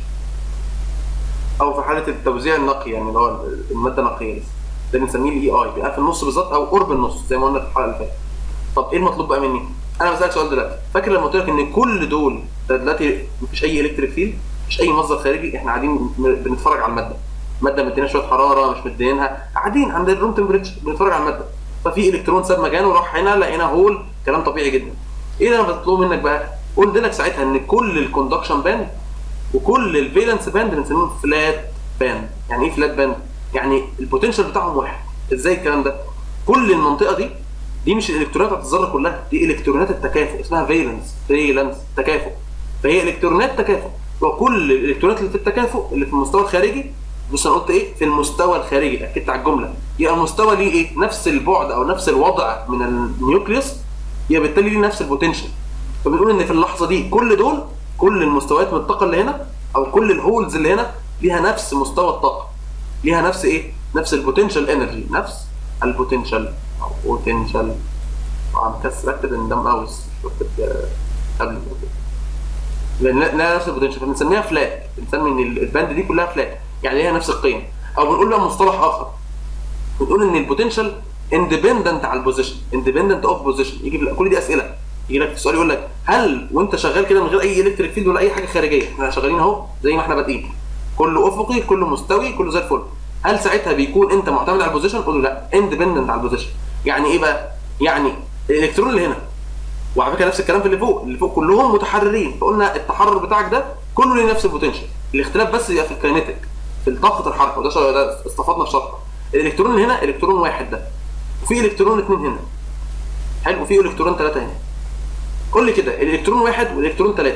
او في حاله التوزيع النقي يعني اللي هو الماده النقيه لسه ده بنسميه الاي اي بيبقى في النص بالظبط او قرب النص زي ما قلنا في الحلقه اللي فاتت طب ايه المطلوب بقى مني؟ انا بسالك سؤال دلوقتي فاكر لما قلت لك ان كل دول ده دلوقتي مفيش اي الكتريك فيلد مفيش اي مصدر خارجي احنا قاعدين م- بنتفرج على الماده ماده مدينا شويه حراره مش مدينها قاعدين عند الروم تمبريتشر بنتفرج على الماده ففي الكترون ساب مكانه وراح هنا لقينا هول كلام طبيعي جدا ايه اللي انا بطلبه منك بقى؟ قلت لك ساعتها ان كل الكوندكشن باند وكل الفالنس باند بنسميهم فلات باند يعني ايه فلات باند يعني البوتنشال بتاعهم واحد ازاي الكلام ده كل المنطقه دي دي مش الالكترونات بتاعت الذره كلها دي الكترونات التكافؤ اسمها فالنس فالنس تكافؤ فهي الكترونات تكافؤ وكل الالكترونات اللي في التكافؤ اللي في المستوى الخارجي بص انا قلت ايه في المستوى الخارجي اكدت على الجمله يبقى المستوى ليه ايه نفس البعد او نفس الوضع من النيوكليوس يبقى بالتالي ليه نفس البوتنشال فبنقول ان في اللحظه دي كل دول كل المستويات من الطاقه اللي هنا او كل الهولز اللي هنا ليها نفس مستوى الطاقه ليها نفس ايه نفس البوتنشال انرجي نفس البوتنشال او بوتنشال طبعا كسر اكتب ان ده ماوس مش بكتب آه، قبل كده. لان لا- لا نفس البوتنشال فبنسميها فلات بنسمي ان الباند دي كلها فلات يعني ليها نفس القيم او بنقول لها مصطلح اخر بنقول ان البوتنشال اندبندنت على البوزيشن اندبندنت اوف بوزيشن يجي في كل دي اسئله يجي لك في السؤال يقول لك هل وانت شغال كده من غير اي الكتريك فيلد ولا اي حاجه خارجيه احنا شغالين اهو زي ما احنا بادئين كله افقي كله مستوي كله زي الفل هل ساعتها بيكون انت معتمد على البوزيشن قول له لا اندبندنت على البوزيشن يعني ايه بقى يعني الالكترون اللي هنا وعلى فكره نفس الكلام في اللي فوق اللي فوق كلهم متحررين فقلنا التحرر بتاعك ده كله ليه نفس البوتنشال الاختلاف بس يبقى في الكاينيتيك في طاقه الحركه وده شغل- ده استفدنا في شرحه الالكترون اللي هنا الكترون واحد ده وفي الكترون اثنين هنا حلو وفي الكترون ثلاثه هنا قول لي كده الالكترون واحد والالكترون ثلاثه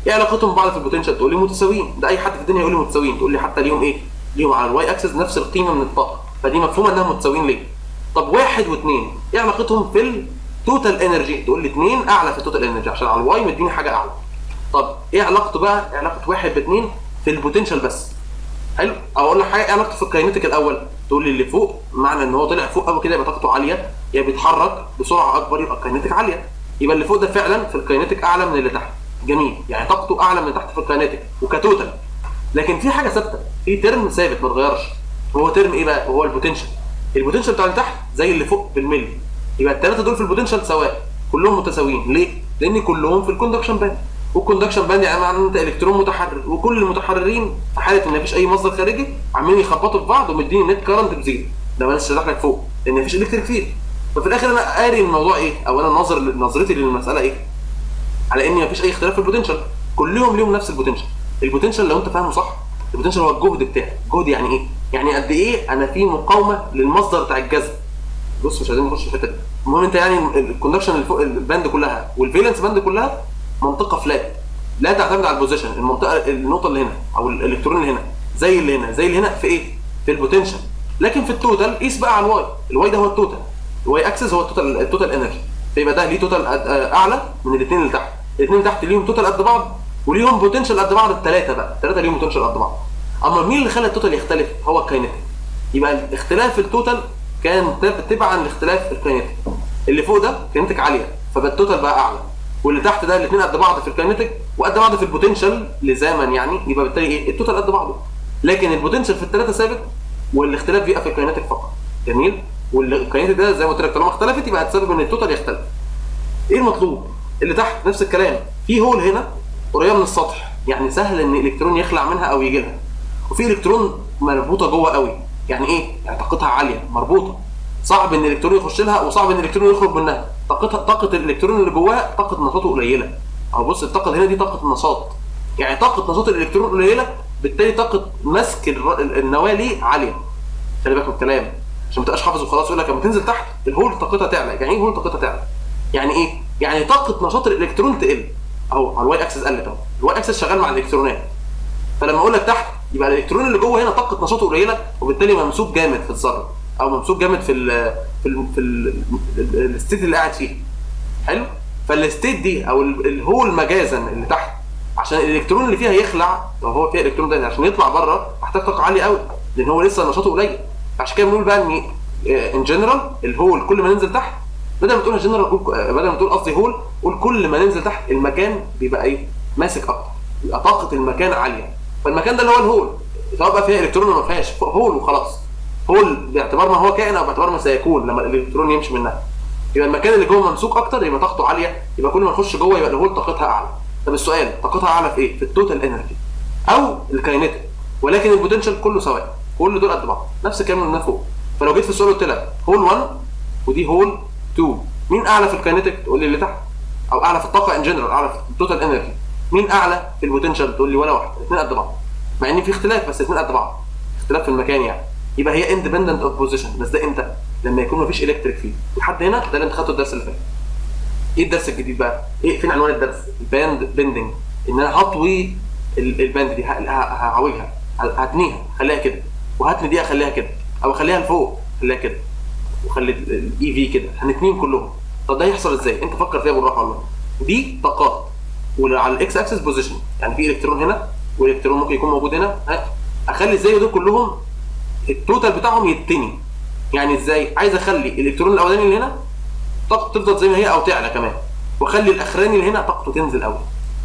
ايه علاقتهم ببعض في البوتنشال تقول لي متساويين ده اي حد في الدنيا يقول لي متساويين تقول لي حتى ليهم ايه ليهم على الواي اكسس نفس القيمه من الطاقه فدي مفهومه انها متساويين ليه طب واحد واثنين ايه علاقتهم في التوتال انرجي تقول لي اثنين اعلى في التوتال انرجي عشان على الواي مديني حاجه اعلى طب ايه علاقته بقى إيه علاقه واحد باثنين في البوتنشال بس حلو او اقول لك حاجه ايه علاقته في الكاينتيك الاول تقول لي اللي فوق معنى ان هو طلع فوق قوي كده يبقى طاقته عاليه يا بيتحرك بسرعه اكبر يبقى الكاينتيك عاليه يبقى اللي فوق ده فعلا في الكاينتيك اعلى من اللي تحت جميل يعني طاقته اعلى من اللي تحت في الكاينتيك وكتوتال لكن في حاجه ثابته في ترم ثابت ما اتغيرش هو ترم ايه بقى هو البوتنشال البوتنشال بتاع اللي تحت زي اللي فوق بالملي يبقى الثلاثه دول في البوتنشال سواء كلهم متساويين ليه لان كلهم في الكوندكشن باند والكوندكشن باند يعني معناه ان انت الكترون متحرر وكل المتحررين في حاله ان مفيش اي مصدر خارجي عمالين يخبطوا في بعض ومديني نت كارنت بزيرو ده ماليش شرح لك فوق لان مفيش الكتريك فيلد ففي الاخر انا قاري الموضوع ايه او انا نظر نظرتي للمساله ايه على ان مفيش اي اختلاف في البوتنشال كلهم ليهم نفس البوتنشال البوتنشال لو انت فاهمه صح البوتنشال هو الجهد بتاعي الجهد يعني ايه يعني قد ايه انا في مقاومه للمصدر بتاع الجذب بص مش عايزين نخش في الحته دي المهم انت يعني الكوندكشن اللي فوق الباند كلها والفالنس باند كلها منطقه فلات لا تعتمد على البوزيشن المنطقه النقطه اللي هنا او الالكترون اللي هنا زي اللي هنا زي اللي هنا في ايه في البوتنشال لكن في التوتال قيس بقى على الواي الواي ده هو التوتال الواي اكسس هو التوتال التوتال انرجي فيبقى ده ليه توتال اعلى من الاثنين اللي تحت الاثنين اللي تحت ليهم توتال قد بعض وليهم بوتنشال قد بعض الثلاثه بقى الثلاثه ليهم بوتنشال قد بعض اما مين اللي خلى التوتال يختلف هو الكاينتيك يبقى اختلاف التوتال كان تبعا لاختلاف الكاينتيك اللي فوق ده كاينتيك عاليه فبقى التوتال بقى اعلى واللي تحت ده الاثنين قد بعض في الكاينتيك وقد بعض في البوتنشال لزاما يعني يبقى بالتالي ايه التوتال قد بعضه لكن البوتنشال في الثلاثه ثابت والاختلاف بيبقى في الكاينتيك فقط جميل والكاينتيك ده زي ما قلت لك طالما اختلفت يبقى هتسبب ان التوتال يختلف ايه المطلوب اللي تحت نفس الكلام في هول هنا قريبه من السطح يعني سهل ان الالكترون يخلع منها او يجي لها وفي الكترون مربوطه جوه قوي يعني ايه يعني طاقتها عاليه مربوطه صعب ان الالكترون يخش لها وصعب ان الالكترون يخرج منها طاقتها طاقه الالكترون اللي جواها طاقه نشاطه قليله او بص الطاقه اللي هنا دي طاقه نشاط يعني طاقه نشاط الالكترون قليله بالتالي طاقه مسك النواه ليه عاليه خلي بالك من الكلام عشان ما تبقاش حافظ وخلاص يقول لك لما تنزل تحت الهول طاقتها تعلى يعني ايه هول طاقتها تعلى يعني ايه يعني طاقه نشاط الالكترون تقل اهو على الواي اكسس قلت اهو الواي اكسس شغال مع الالكترونات فلما اقول لك تحت يبقى الالكترون اللي جوه هنا طاقه نشاطه قليله وبالتالي ممسوك جامد في الذره او ممسوك جامد في ال في ال في ال الستيت اللي قاعد فيه حلو فالستيت دي او الهول مجازا اللي تحت عشان الالكترون اللي فيها يخلع لو هو فيها الكترون ده عشان يطلع بره محتاج طاقه عاليه قوي لان هو لسه نشاطه قليل عشان كده بنقول بقى ان ان جنرال الهول كل ما ننزل تحت بدل ما تقول جنرال بدل ما تقول قصدي هول قول كل ما ننزل تحت المكان بيبقى ايه ماسك اكتر يبقى طاقه المكان عاليه فالمكان ده اللي هو الهول سواء بقى فيها الكترون ولا ما فيهاش هول وخلاص هول باعتبار ما هو كائن او باعتبار ما سيكون لما الالكترون يمشي منها يبقى المكان اللي جوه ممسوك اكتر يبقى طاقته عاليه يبقى كل ما نخش جوه يبقى الهول طاقتها اعلى طب السؤال طاقتها اعلى في ايه في التوتال انرجي او الكاينيتيك ولكن البوتنشال كله سواء كل دول قد بعض نفس الكلام اللي فوق فلو جيت في السؤال قلت لك هول 1 ودي هول 2 مين اعلى في الكاينيتيك تقول لي اللي تحت او اعلى في الطاقه ان جنرال اعلى في التوتال انرجي مين اعلى في البوتنشال تقول لي ولا واحد الاثنين قد بعض مع ان في اختلاف بس الاثنين قد بعض اختلاف في المكان يعني يبقى هي اندبندنت اوف بوزيشن بس ده امتى لما يكون مفيش الكتريك فيه لحد هنا ده اللي انت خدته الدرس اللي فات ايه الدرس الجديد بقى ايه فين عنوان الدرس الباند بندنج ان انا هطوي الباند دي هعوجها هتنيها خليها كده وهاتني دي اخليها كده او اخليها لفوق خليها كده وخلي الاي في كده هنتنين كلهم طب ده يحصل ازاي انت فكر فيها بالراحه والله دي طاقات وعلى الاكس اكسس بوزيشن يعني في الكترون هنا والكترون ممكن يكون موجود هنا اخلي ازاي دول كلهم التوتال بتاعهم يتني يعني ازاي عايز اخلي الالكترون الاولاني اللي هنا طاقته تفضل زي ما هي او تعلى كمان واخلي الاخراني اللي هنا طاقته تنزل قوي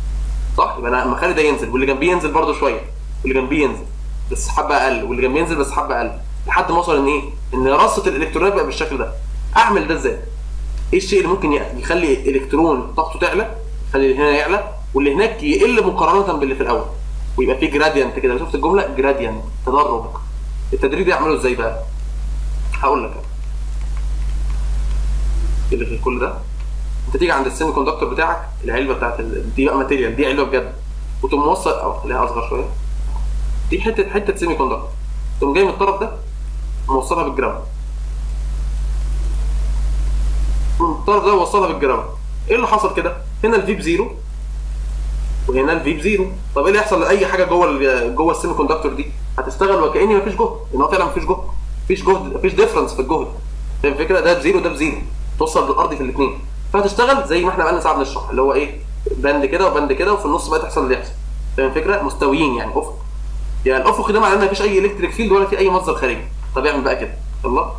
صح يبقى انا لما اخلي ده ينزل واللي جنبيه ينزل برده شويه واللي جنبيه ينزل بس حبه اقل واللي جنبيه ينزل بس حبه اقل لحد ما اوصل ان ايه ان رصه الالكترونات بقى بالشكل ده اعمل ده ازاي ايه الشيء اللي ممكن يخلي الكترون طاقته تعلى يخلي اللي هنا يعلى واللي هناك يقل مقارنه باللي في الاول ويبقى في جراديانت كده شفت الجمله جراديانت تدرج التدريج ده يعمله ازاي بقى هقول لك اللي في كل ده انت تيجي عند السيمي كوندكتور بتاعك العلبه بتاعت ال... دي بقى ماتيريال دي علبه بجد وتقوم موصل او خليها اصغر شويه دي حته حته سيمي كوندكتور تقوم جاي من الطرف ده موصلها بالجرام من الطرف ده وصلها بالجرام ايه اللي حصل كده هنا الفي بزيرو وهنا الفي بزيرو طب ايه اللي يحصل لاي حاجه جوه ال- جوه السيمي كوندكتور دي هتشتغل وكاني مفيش جهد ان هو فعلا مفيش جهد مفيش جهد مفيش ديفرنس في الجهد فاهم الفكره ده بزيرو ده بزيرو توصل بالارض في الاثنين فهتشتغل زي ما احنا بقالنا ساعه بنشرح اللي هو ايه بند كده وبند كده وفي النص بقى تحصل اللي يحصل فاهم الفكره مستويين يعني افق يعني الافق ده معناه ان مفيش اي الكتريك فيلد ولا في اي مصدر خارجي طب اعمل بقى كده يلا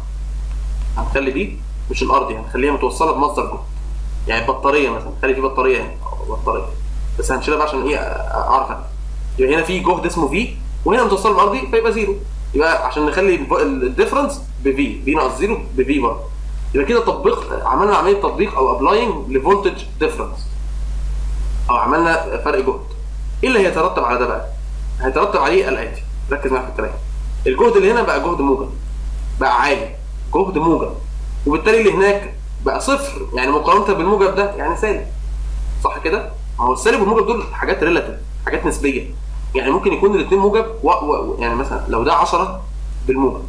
هنخلي دي مش الارض يعني هنخليها متوصله بمصدر جهد يعني بطاريه مثلا خلي في بطاريه هنا أو بطاريه بس هنشيلها بقى عشان ايه اعرف أنا. يبقى هنا في جهد اسمه في وهنا متوصل بارضي فيبقى زيرو يبقى عشان نخلي الديفرنس بفي في ناقص زيرو بفي برضه يبقى كده تطبيق عملنا عمليه تطبيق او ابلاينج لفولتج ديفرنس او عملنا فرق جهد ايه اللي هيترتب على ده بقى؟ هيترتب عليه الاتي ركز معايا في الكلام الجهد اللي هنا بقى جهد موجب بقى عالي جهد موجب وبالتالي اللي هناك بقى صفر يعني مقارنه بالموجب ده يعني سالب صح كده؟ ما هو السالب والموجب دول حاجات ريلاتيف حاجات نسبيه يعني ممكن يكون الاثنين موجب و... و... يعني مثلا لو ده 10 بالموجب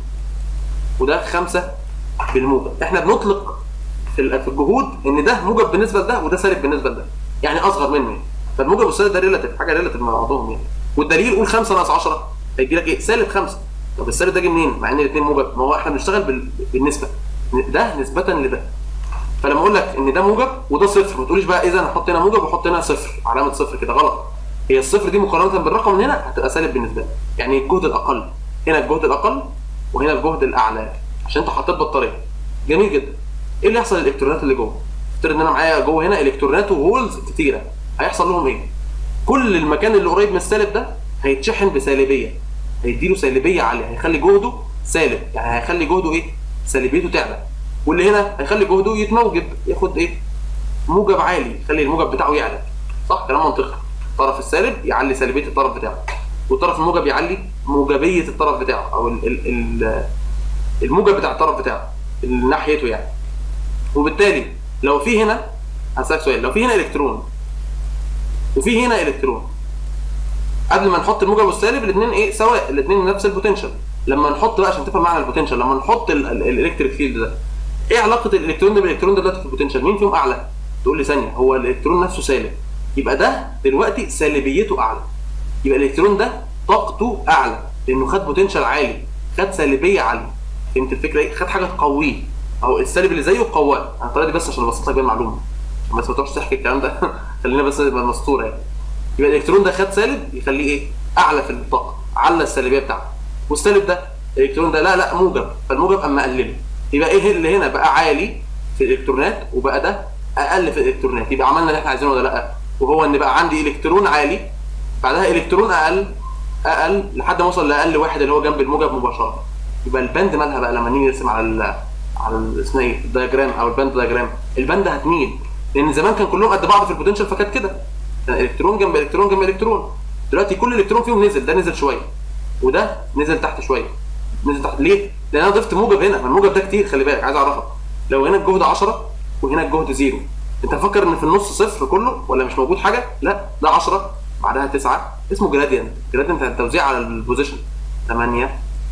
وده 5 بالموجب احنا بنطلق في ال- في الجهود ان ده موجب بالنسبه لده وده سالب بالنسبه لده يعني اصغر منه يعني. فالموجب والسالب ده ريلاتيف حاجه ريلاتيف مع بعضهم يعني والدليل قول 5 ناقص 10 هيجي لك ايه سالب 5 طب السالب ده جه منين مع ان الاثنين موجب ما هو احنا بنشتغل بال... بالنسبه ده نسبه لده فلما اقول لك ان ده موجب وده صفر ما تقوليش بقى اذا احط هنا موجب واحط هنا صفر علامه صفر كده غلط هي الصفر دي مقارنه بالرقم اللي هنا هتبقى سالب بالنسبه لك يعني الجهد الاقل هنا الجهد الاقل وهنا الجهد الاعلى عشان انت حطيت بطاريه جميل جدا ايه اللي يحصل للالكترونات اللي جوه افترض ان انا معايا جوه هنا الكترونات وهولز كتيره هيحصل لهم ايه كل المكان اللي قريب من السالب ده هيتشحن بسالبيه هيديله سالبيه عاليه هيخلي جهده سالب يعني هيخلي جهده ايه سالبيته تعلى واللي هنا هيخلي جهده يتموجب ياخد ايه موجب عالي يخلي الموجب بتاعه يعلى صح كلام منطقي الطرف السالب يعلي سالبيه الطرف بتاعه والطرف الموجب يعلي موجبيه الطرف بتاعه او ال ال ال الموجب بتاع الطرف بتاعه اللي ناحيته يعني وبالتالي لو في هنا هسألك سؤال لو في هنا الكترون وفي هنا الكترون قبل ما نحط الموجب والسالب الاثنين ايه سواء الاثنين نفس البوتنشال لما نحط بقى عشان تفهم معنى البوتنشال لما نحط الالكتريك فيلد ده ايه علاقه الالكترون ده بالالكترون ده دلوقتي في البوتنشال مين فيهم اعلى تقول لي ثانيه هو الالكترون نفسه سالب يبقى ده دلوقتي سالبيته اعلى يبقى الالكترون ده طاقته اعلى لانه خد بوتنشال عالي خد سالبيه عاليه فهمت الفكره ايه خد حاجه تقويه او السالب اللي زيه قواه انا الطريقه دي بس عشان ابسط لك بيها المعلومه عشان بس ما تروحش تحكي الكلام ده خلينا بس نبقى مسطوره يعني يبقى الالكترون ده خد سالب يخليه ايه اعلى في الطاقه على السالبيه بتاعته والسالب ده الالكترون ده لا لا موجب فالموجب اما قلله يبقى ايه اللي هنا بقى عالي في الالكترونات وبقى ده اقل في الالكترونات يبقى عملنا اللي احنا عايزينه ولا لا وهو ان بقى عندي الكترون عالي بعدها الكترون اقل اقل لحد ما اوصل لاقل واحد اللي هو جنب الموجب مباشره يبقى البند مالها بقى لما نيجي نرسم على ال على ال- اسمها ايه الدياجرام او البند دياجرام البند هتميل لان زمان كان كلهم قد بعض في البوتنشال فكانت كده كان الكترون جنب الكترون جنب الكترون دلوقتي كل الكترون فيهم نزل ده نزل شويه وده نزل تحت شويه نزل تحت ليه؟ لان انا ضفت موجب هنا ما الموجب ده كتير خلي بالك عايز اعرفك لو هنا الجهد 10 وهنا الجهد زيرو انت فاكر ان في النص صفر كله ولا مش موجود حاجه؟ لا ده 10 بعدها 9 اسمه جراديانت جراديانت التوزيع على البوزيشن 8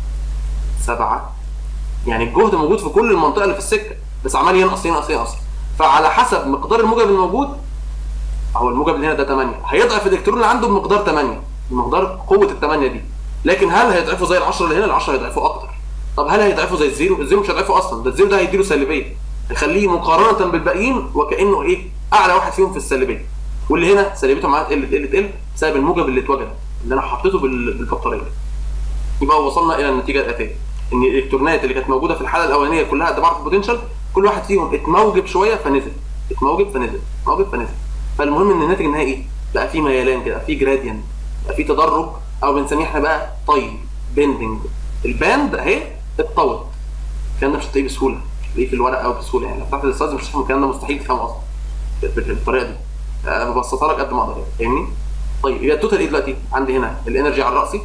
7 يعني الجهد موجود في كل المنطقه اللي في السكه بس عمال ينقص ينقص ينقص فعلى حسب مقدار الموجب الموجود اهو الموجب اللي هنا ده 8 هيضعف الالكترون اللي عنده بمقدار 8 بمقدار قوه ال 8 دي لكن هل هيضعفوا زي ال 10 اللي هنا ال 10 هيضعفوا اكتر طب هل هيضعفوا زي الزيرو الزيرو مش هيضعفوا اصلا ده الزيرو ده هيديله سالبيه هيخليه مقارنه بالباقيين وكانه ايه اعلى واحد فيهم في السالبيه واللي هنا سالبيته معاه تقل تقل تقل بسبب الموجب اللي اتوجد اللي انا حطيته بال- بالبطاريه يبقى وصلنا الى النتيجه الاتيه ان الالكترونات اللي كانت موجوده في الحاله الاولانيه كلها قد بعض في البوتنشال كل واحد فيهم اتموجب شويه فنزل اتموجب فنزل اتموجب فنزل فالمهم ان الناتج النهائي ايه؟ بقى في ميلان كده في جراديان بقى في تدرج او بنسميه احنا بقى طي بيندنج الباند اهي اتطوت الكلام ده مش هتلاقيه بسهوله مش هتلاقيه في الورق او بسهوله يعني لو فتحت الاستاذ مش هتفهم الكلام ده مستحيل تفهمه اصلا بال- بالطريقه دي أه ببسطها لك قد ما اقدر يعني فاهمني؟ طيب يبقى التوتال ايه دلوقتي؟ عندي هنا الانرجي على الراسي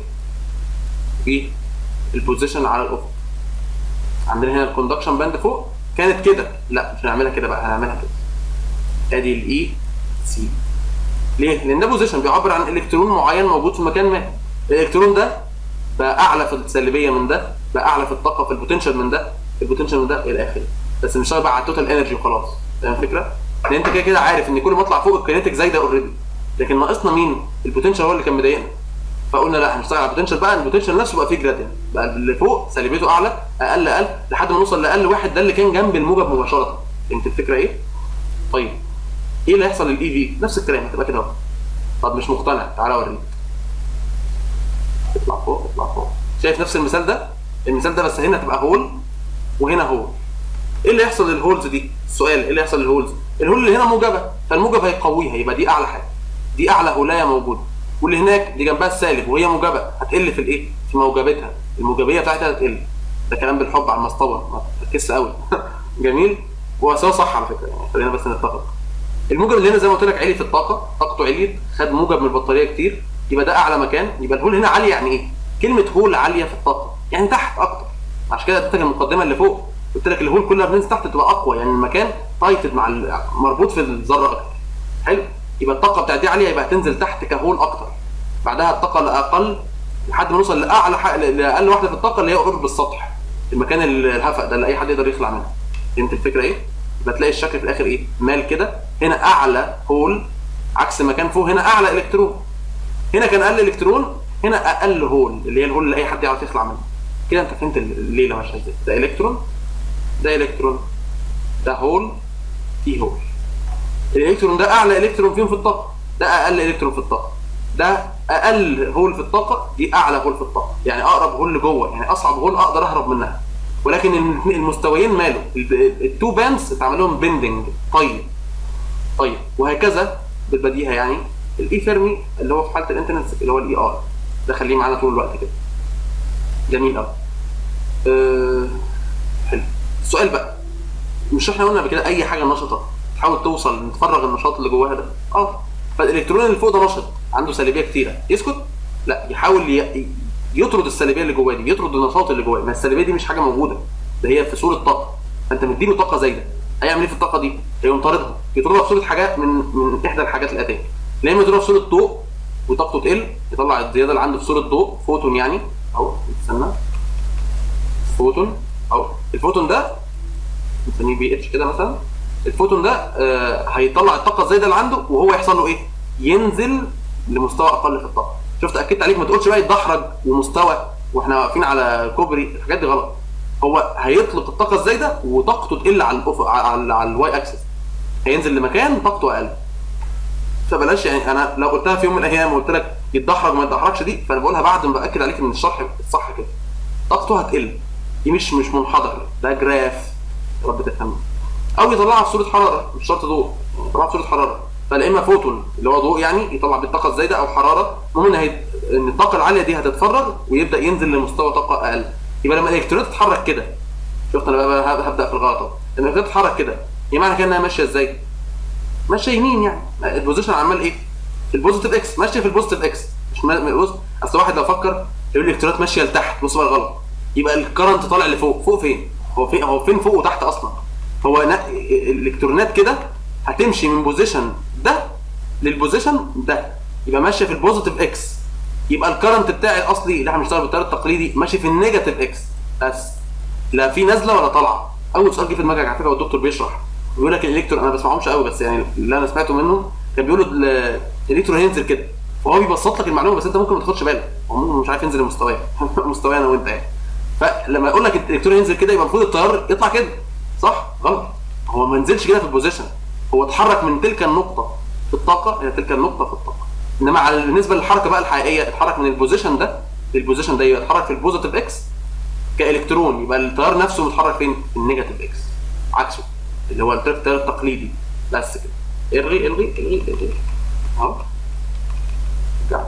في البوزيشن على الافق عندنا هنا الكوندكشن باند فوق كانت كده لا مش هنعملها كده بقى هنعملها كده ادي الاي سي ليه؟ لان ده بوزيشن بيعبر عن الكترون معين موجود في مكان ما الالكترون ده بقى اعلى في السلبيه من ده بقى اعلى في الطاقه في البوتنشال من ده البوتنشال من ده الى اخره بس مش بقى على التوتال انرجي وخلاص فاهم الفكره؟ لان انت كده كده عارف ان كل ما اطلع فوق الكينيتيك زايده اوريدي لكن ناقصنا مين البوتنشال هو اللي كان مضايقنا فقلنا لا هنشتغل على البوتنشال بقى البوتنشال نفسه بقى فيه جرادينت بقى اللي فوق سالبيته اعلى اقل اقل لحد ما نوصل لاقل واحد ده اللي كان جنب الموجب مباشره فهمت الفكره ايه؟ طيب ايه اللي هيحصل للاي في؟ نفس الكلام هتبقى كده اهو طب مش مقتنع تعالى اوريك اطلع فوق اطلع فوق شايف نفس المثال ده؟ المثال ده بس هنا تبقى هول وهنا هول ايه اللي يحصل للهولز دي؟ السؤال ايه اللي يحصل للهولز؟ الهول اللي هنا موجبه فالموجب هيقويها يبقى دي اعلى حاجه دي اعلى هولايه موجوده واللي هناك دي جنبها السالب وهي موجبه هتقل في الايه؟ في موجبتها الموجبيه بتاعتها هتقل ده كلام بالحب على المسطره ما تركزش قوي جميل هو سوا صح على فكره يعني خلينا بس نتفق الموجب اللي هنا زي ما قلت لك عالي في الطاقه طاقته عليت خد موجب من البطاريه كتير يبقى ده اعلى مكان يبقى الهول هنا عاليه يعني ايه؟ كلمه هول عاليه في الطاقه يعني تحت اكتر عشان كده اديتك المقدمه اللي فوق قلت لك الهول كلها بتنزل تحت تبقى اقوى يعني المكان تايتد مع ال- مربوط في الذره اكتر حلو يبقى الطاقه بتاعت دي عاليه يبقى هتنزل تحت كهول اكتر بعدها الطاقه الاقل لحد ما نوصل لاعلى ح... لاقل واحده في الطاقه اللي هي قرب بالسطح المكان ال- الهفق ده اللي اي حد يقدر يخلع منه فهمت الفكره ايه؟ يبقى تلاقي الشكل في الاخر ايه؟ مال كده هنا اعلى هول عكس مكان فوق هنا اعلى الكترون هنا كان اقل الكترون هنا اقل هول اللي هي الهول اللي اي حد يعرف يخلع منه كده انت فهمت الليله ماشيه ازاي ده الكترون ده الكترون ده هول في هول الالكترون ده اعلى الكترون فيهم في الطاقه ده اقل الكترون في الطاقه ده اقل هول في الطاقه دي اعلى هول في الطاقه يعني اقرب هول لجوه يعني اصعب هول اقدر اهرب منها ولكن الم- المستويين ماله ال- التو باندز اتعمل لهم بندنج طيب طيب وهكذا بالبديهه يعني الاي فيرمي اللي هو في حاله الانترنت اللي هو الاي ار ده خليه معانا طول الوقت كده جميل قوي أه حلو السؤال بقى مش احنا قلنا قبل كده اي حاجه نشطه تحاول توصل تفرغ النشاط اللي جواها ده اه فالالكترون اللي فوق ده نشط عنده سلبيه كتيره يسكت لا يحاول ي- يطرد السلبيه اللي جواه دي يطرد النشاط اللي جواه ما السلبيه دي مش حاجه موجوده ده هي في صوره طاقه فانت مديله طاقه زايده هيعمل ايه في الطاقه دي؟ هيقوم طاردها يطردها في صوره حاجات من من احدى الحاجات الاتيه يا اما يطردها في صوره ضوء وطاقته تقل يطلع الزياده اللي عنده في صوره ضوء فوتون يعني اهو استنى فوتون اهو الفوتون ده نسميه بي اتش كده مثلا الفوتون ده آه هيطلع الطاقه الزايده اللي عنده وهو يحصل له ايه؟ ينزل لمستوى اقل في الطاقه شفت اكدت عليك ما تقولش بقى يتدحرج ومستوى واحنا واقفين على كوبري الحاجات دي غلط هو هيطلق الطاقه الزايده وطاقته تقل على الافق على, على الواي اكسس هينزل لمكان طاقته اقل فبلاش يعني انا لو قلتها في يوم من الايام وقلت لك يتدحرج ما يتدحرجش دي فانا بقولها بعد ما باكد عليك ان الشرح الصح كده طاقته هتقل دي مش مش منحدر ده جراف يا رب تفهمني او يطلعها في صوره حراره مش شرط ضوء يعني يطلعها في صوره حراره فلا اما فوتون اللي هو ضوء يعني يطلع بالطاقه الزايده او حراره المهم ان هي ان الطاقه العاليه دي هتتفرغ ويبدا ينزل لمستوى طاقه اقل يبقى لما الالكترونات تتحرك كده شفت انا بقى بقى هبدا في الغلط اهو لما الالكترونات تتحرك كده هي معنى كده انها ماشيه ازاي؟ ماشيه يمين يعني البوزيشن عمال ايه؟ في البوزيتيف اكس ماشيه في البوزيتيف اكس مش ما- بص اصل واحد لو فكر يقول الالكترونات ماشيه لتحت بص بقى غلط يبقى الكرنت طالع لفوق فوق فين؟ هو فين هو فين فوق وتحت اصلا؟ هو نا- الالكترونات كده هتمشي من بوزيشن ده للبوزيشن ده يبقى ماشيه في البوزيتيف اكس يبقى الكرنت بتاعي الاصلي اللي احنا بنشتغل بالطريقه التقليدي ماشي في النيجاتيف اكس بس لا في نازله ولا طالعه اول سؤال جه في دماغك على فكره والدكتور بيشرح بيقول لك الالكترون انا ما بسمعهمش قوي بس يعني اللي انا سمعته منه كان بيقولوا ال- الالكترون هينزل كده فهو بيبسط لك المعلومه بس انت ممكن ما تاخدش بالك هو ممكن مش عارف ينزل لمستواه مستواي انا وانت يعني فلما يقول لك الالكترون ينزل كده يبقى المفروض التيار يطلع كده صح غلط هو ما نزلش كده في البوزيشن هو اتحرك من تلك النقطه في الطاقه الى تلك النقطه في الطاقه انما على بالنسبه للحركه بقى الحقيقيه اتحرك من البوزيشن ده للبوزيشن ده يبقى اتحرك في البوزيتيف اكس كالكترون يبقى التيار نفسه متحرك فين؟ في النيجاتيف اكس عكسه اللي هو التيار التيار التقليدي بس كده الغي الغي الغي الغي اهو رجع.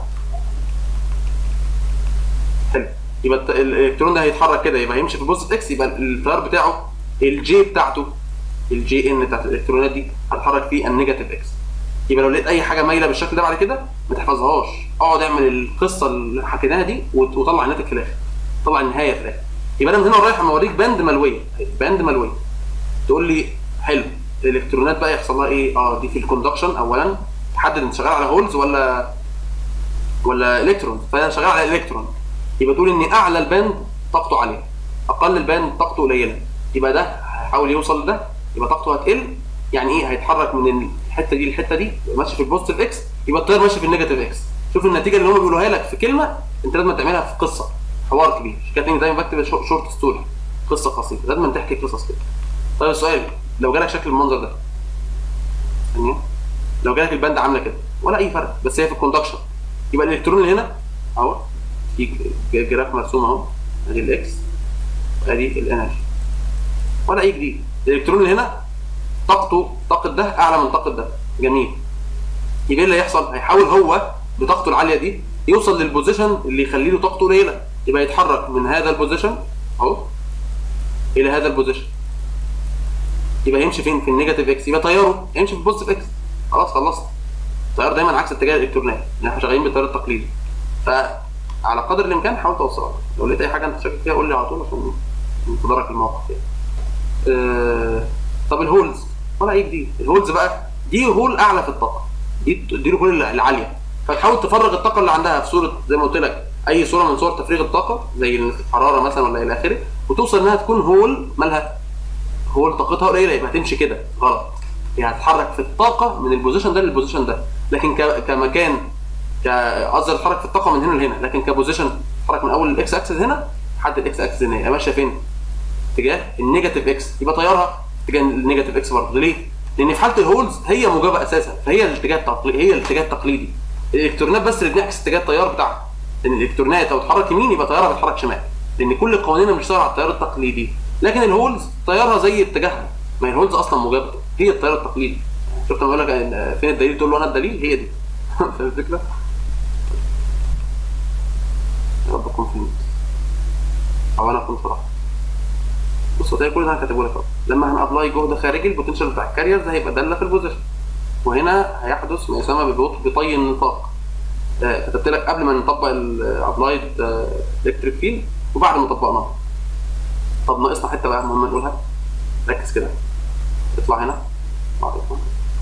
حلو يبقى الت- الالكترون ده هيتحرك كده يبقى هيمشي في البوزيتيف اكس يبقى التيار بتاعه الجي بتاعته الجي ان بتاعت الالكترونات دي هتتحرك في النيجاتيف اكس يبقى لو لقيت اي حاجه مايله بالشكل ده بعد كده ما تحفظهاش اقعد اعمل القصه اللي حكيناها دي وت- وطلع الناتج في الاخر طلع النهايه في الاخر يبقى انا من هنا رايح اوريك باند ملويه باند ملويه تقول لي حلو الالكترونات بقى يحصل لها ايه اه دي في الكوندكشن اولا تحدد انت شغال على هولز ولا ولا الكترون فانا شغال على الكترون يبقى تقول ان اعلى الباند طاقته عاليه اقل الباند طاقته قليله يبقى ده هيحاول يوصل لده يبقى طاقته هتقل يعني ايه هيتحرك من الحته دي للحته دي يبقى ماشي في البوزيتيف اكس يبقى التيار ماشي في النيجاتيف اكس شوف النتيجه اللي هم بيقولوها لك في كلمه انت لازم تعملها في قصه حوار كبير مش كده دايما بكتب شو- شورت ستوري قصه قصيره لازم تحكي قصص كده طيب السؤال لو جالك شكل المنظر ده ثانيه لو جالك الباند عامله كده ولا اي فرق بس هي في الكوندكشن يبقى الالكترون اللي هنا اهو في ج- جراف مرسوم اهو ادي الاكس ادي الانرجي ولا اي جديد الالكترون اللي هنا طاقته طاقه ده اعلى من طاقه ده جميل يبقى ايه اللي هيحصل هيحاول هو بطاقته العاليه دي يوصل للبوزيشن اللي يخلي له طاقته قليله يبقى يتحرك من هذا البوزيشن اهو الى هذا البوزيشن يبقى يمشي فين في النيجاتيف اكس يبقى تياره يمشي في البوزيتيف اكس خلاص خلصت التيار دايما عكس اتجاه الالكترونات يعني احنا شغالين بالتيار التقليدي فعلى قدر الامكان حاول توصلها لو لقيت اي حاجه انت شاكك فيها قول لي على طول عشان نتدارك الموقف يعني آه، طب الهولز ولا اي جديد الهولز بقى دي هول اعلى في الطاقه دي دي الهول العاليه فتحاول تفرغ الطاقه اللي عندها في صوره زي ما قلت لك اي صوره من صور تفريغ الطاقه زي الحراره مثلا ولا الى اخره وتوصل انها تكون هول مالها هول طاقتها قليله يبقى هتمشي كده غلط هي هتتحرك في الطاقه من البوزيشن ده للبوزيشن ده لكن ك- كمكان ك قصدي تتحرك في الطاقه من هنا لهنا لكن كبوزيشن تتحرك من اول الاكس اكسس هنا لحد الاكس اكسس هنا هي ماشيه فين؟ اتجاه النيجاتيف اكس يبقى تيارها اتجاه النيجاتيف اكس برضه ليه؟ لان في حاله الهولز هي موجبه اساسا فهي الاتجاه التقليدي هي الاتجاه التقليدي الالكترونات بس اللي بنعكس اتجاه التيار بتاعها لان الالكترونات لو اتحرك يمين يبقى تيارها بيتحرك شمال لان كل قوانينها بتشتغل على التيار التقليدي لكن الهولز تيارها زي اتجاهها ما هي الهولز اصلا موجبه هي التيار التقليدي شفت لما يقول لك آه، فين الدليل تقول له انا الدليل هي دي فاهم الفكره؟ يا رب اكون فهمت او انا اكون صراحه بص هتلاقي كل ده انا كاتبه لك اهو لما هنابلاي جهد خارجي البوتنشال بتاع الكارير ده هيبقى داله في البوزيشن وهنا هيحدث ما يسمى ببطء بطي النطاق آه، كتبت لك قبل ما نطبق الابلايد الكتريك فيلد وبعد ما طبقناه طب ناقصنا حته بقى مهمه نقولها ركز كده اطلع هنا اطلع هنا.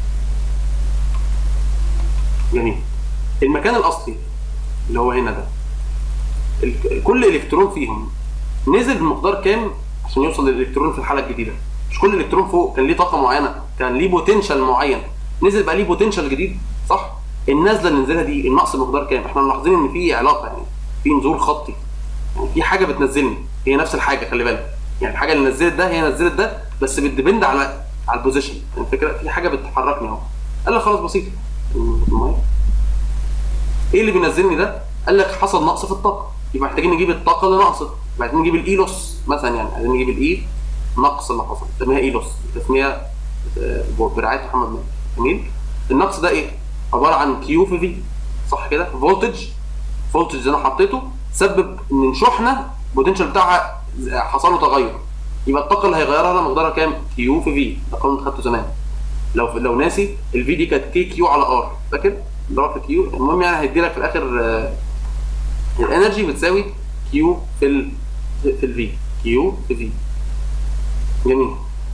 جميل المكان الاصلي اللي هو هنا ده ال- كل الكترون فيهم نزل بمقدار كام عشان يوصل للالكترون في الحاله الجديده مش كل الكترون فوق كان ليه طاقه معينه كان ليه بوتنشال معين نزل بقى ليه بوتنشال جديد صح النازله اللي نزلها دي النقص بمقدار كام احنا ملاحظين ان في علاقه يعني في نزول خطي يعني في حاجه بتنزلني هي نفس الحاجه خلي بالك يعني الحاجه اللي نزلت ده هي نزلت ده بس بتديبند على على البوزيشن الفكره في حاجه بتحركني اهو قال لك خلاص بسيط المية. ايه اللي بينزلني ده؟ قال لك حصل نقص في الطاقه يبقى محتاجين نجيب الطاقه اللي نقصت بعدين نجيب الاي لوس مثلا يعني عايزين نجيب الاي نقص اللي حصل نسميها اي لوس تسميه آه، برعايه محمد نبي جميل النقص ده ايه؟ عباره عن كيو في في صح كده؟ فولتج فولتج اللي انا حطيته سبب ان الشحنه البوتنشال بتاعها حصل له تغير يبقى الطاقه اللي هيغيرها لها مقدارها كام؟ كيو في في ده قانون خدته زمان لو لو ناسي الفي دي كانت كي كيو على ار فاكر؟ اللي هو في كيو المهم يعني هيدي لك في الاخر آه، الانرجي بتساوي كيو في ال في الفي كيو في في جميل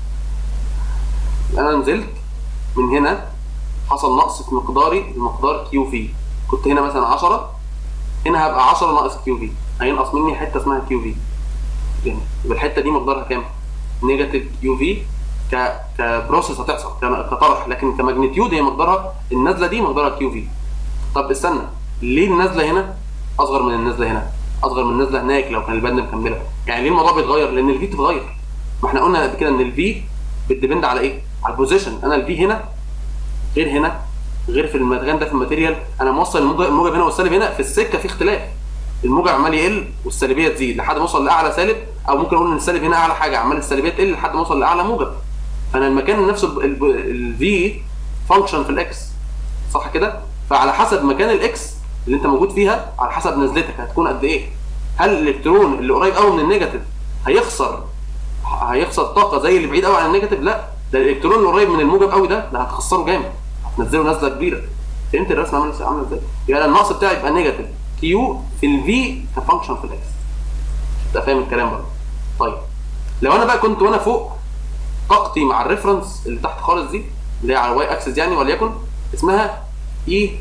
انا نزلت من هنا حصل نقص في مقداري المقدار كيو في كنت هنا مثلا 10 هنا هبقى 10 ناقص كيو في هينقص مني حته اسمها كيو في جميل يبقى الحته دي مقدارها كام؟ نيجاتيف كيو في ك كبروسيس هتحصل ك- كطرح لكن كماجنتيود هي مقدارها النازله دي مقدارها كيو في طب استنى ليه النازله هنا اصغر من النازله هنا اصغر من النازله هناك لو كان البند مكمله يعني ليه الموضوع بيتغير لان الفي بتتغير ما احنا قلنا قبل كده ان الفي بتديبند على ايه على البوزيشن انا الفي هنا غير هنا غير في المكان ده في الماتيريال انا موصل الموجب الموجب هنا والسالب هنا في السكه في اختلاف الموجب عمال يقل والسالبيه تزيد لحد ما اوصل لاعلى سالب او ممكن اقول ان السالب هنا اعلى حاجه عمال السالبيه تقل لحد ما اوصل لاعلى موجب فانا المكان نفسه الفي فانكشن في الاكس صح كده فعلى حسب مكان الاكس اللي انت موجود فيها على حسب نزلتك هتكون قد ايه هل الالكترون اللي قريب قوي من النيجاتيف هيخسر هيخسر طاقه زي اللي بعيد قوي عن النيجاتيف لا ده الالكترون اللي قريب من الموجب قوي ده ده هتخسره جامد هتنزله نزله كبيره فهمت الرسمه عامله عامله ازاي يبقى النقص بتاعي يبقى نيجاتيف كيو في الفي كفانكشن في الاكس تبقى فاهم الكلام برضه طيب لو انا بقى كنت وانا فوق طاقتي مع الريفرنس اللي تحت خالص دي اللي هي على واي اكسس يعني وليكن اسمها اي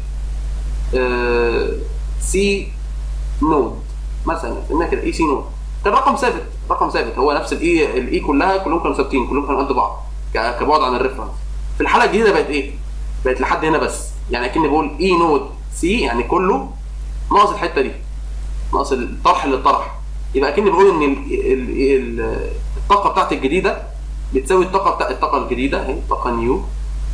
سي نود مثلا اسمها كده اي سي نود كان رقم ثابت رقم ثابت هو نفس الاي الاي كلها كلهم كانوا ثابتين كلهم كانوا قد بعض ك- كبعد عن الريفرنس في الحاله الجديده بقت ايه؟ بقت لحد هنا بس يعني اكني بقول اي نود سي يعني كله ناقص الحته دي ناقص الطرح اللي اتطرح يبقى اكني بقول ان ال ال ال الطاقه بتاعتي الجديده بتساوي الطاقه بتاع الطاقه الجديده اهي طاقه نيو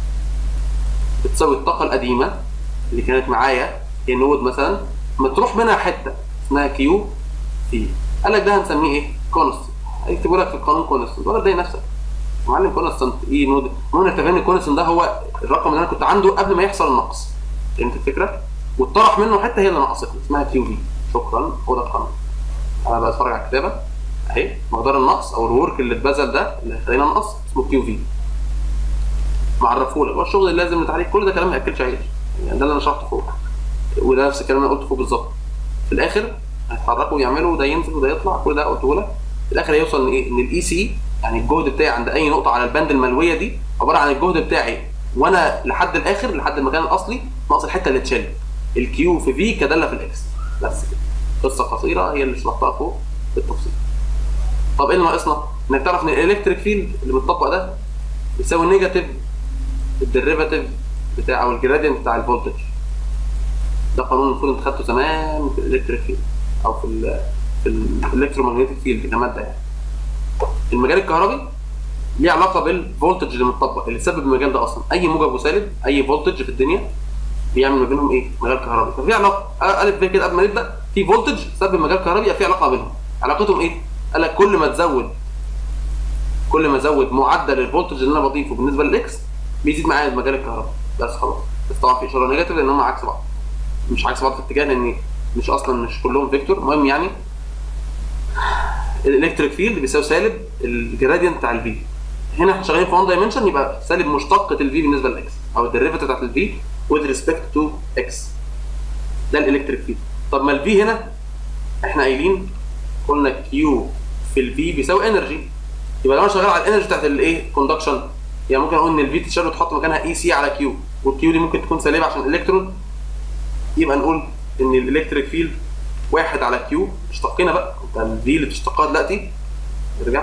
بتساوي الطاقه القديمه اللي كانت معايا هي نود مثلا متروح منها حته اسمها كيو في قال لك ده هنسميه ايه؟ كونستنت هيكتبوا لك في القانون كونستنت ولا تضايق نفسك معلم كونستنت ايه نود المهم انت فاهم الكونستنت ده هو الرقم اللي انا كنت عنده قبل ما يحصل النقص فهمت الفكره؟ واتطرح منه حته هي اللي نقصت اسمها كيو في شكرا هو ده القانون انا بقى اتفرج على الكتابه اهي مقدار النقص او الورك اللي اتبذل ده اللي خلينا نقص اسمه كيو في معرفهولك هو الشغل اللي لازم عليه كل ده كلام ما ياكلش عيش يعني ده اللي انا شرحته فوق وده نفس الكلام اللي قلته فوق بالظبط في الاخر هيتحركوا ويعملوا ده ينزل وده يطلع كل ده قلته لك في الاخر هيوصل ان ايه ان الاي سي يعني الجهد بتاعي عند اي نقطه على البند الملويه دي عباره عن الجهد بتاعي وانا لحد الاخر لحد المكان الاصلي ناقص الحته اللي اتشالت الكيو في في كداله في الاكس بس كده قصه قصيره هي اللي شرحتها فوق بالتفصيل طب ايه اللي ناقصنا؟ انك تعرف ان الالكتريك فيلد اللي متطبق ده بيساوي نيجاتيف الديريفاتيف بتاع او الجرادينت بتاع الفولتج ده قانون المفروض انت خدته زمان في الالكتريك فيلد او في ال في الالكترومagnetic فيلد كماده يعني المجال الكهربي ليه علاقه بالفولتج اللي متطبق اللي سبب المجال ده اصلا اي موجب وسالب اي فولتج في الدنيا بيعمل ما بينهم ايه؟ مجال كهربي ففي علاقه الف ب كده قبل ما نبدا في فولتج سبب مجال كهربي يبقى في علاقه بينهم علاقتهم ايه؟ قال لك كل ما تزود كل ما ازود معدل الفولتج اللي انا بضيفه بالنسبه للاكس بيزيد معايا المجال الكهربي بس خلاص بس طبعا في اشاره نيجاتيف لان هم عكس بعض مش عكس بعض في اتجاه لان مش اصلا مش كلهم فيكتور المهم يعني الالكتريك فيلد بيساوي سالب الجرادينت بتاع الفي هنا احنا شغالين في 1 دايمنشن يبقى سالب مشتقه الفي بالنسبه للاكس او الديريفيتيف بتاعت الفي with respect to x ده الالكتريك فيلد طب ما الفي هنا احنا قايلين قلنا كيو في الفي بيساوي انرجي يبقى لو انا شغال على الانرجي بتاعت الايه كوندكشن يعني ممكن اقول ان الفي تشال وتحط مكانها اي سي على كيو والكيو دي ممكن تكون سالبه عشان الالكترون يبقى نقول ان الالكتريك فيلد واحد على كيو اشتقينا بقى انت الفي اللي بتشتقها دلوقتي ارجع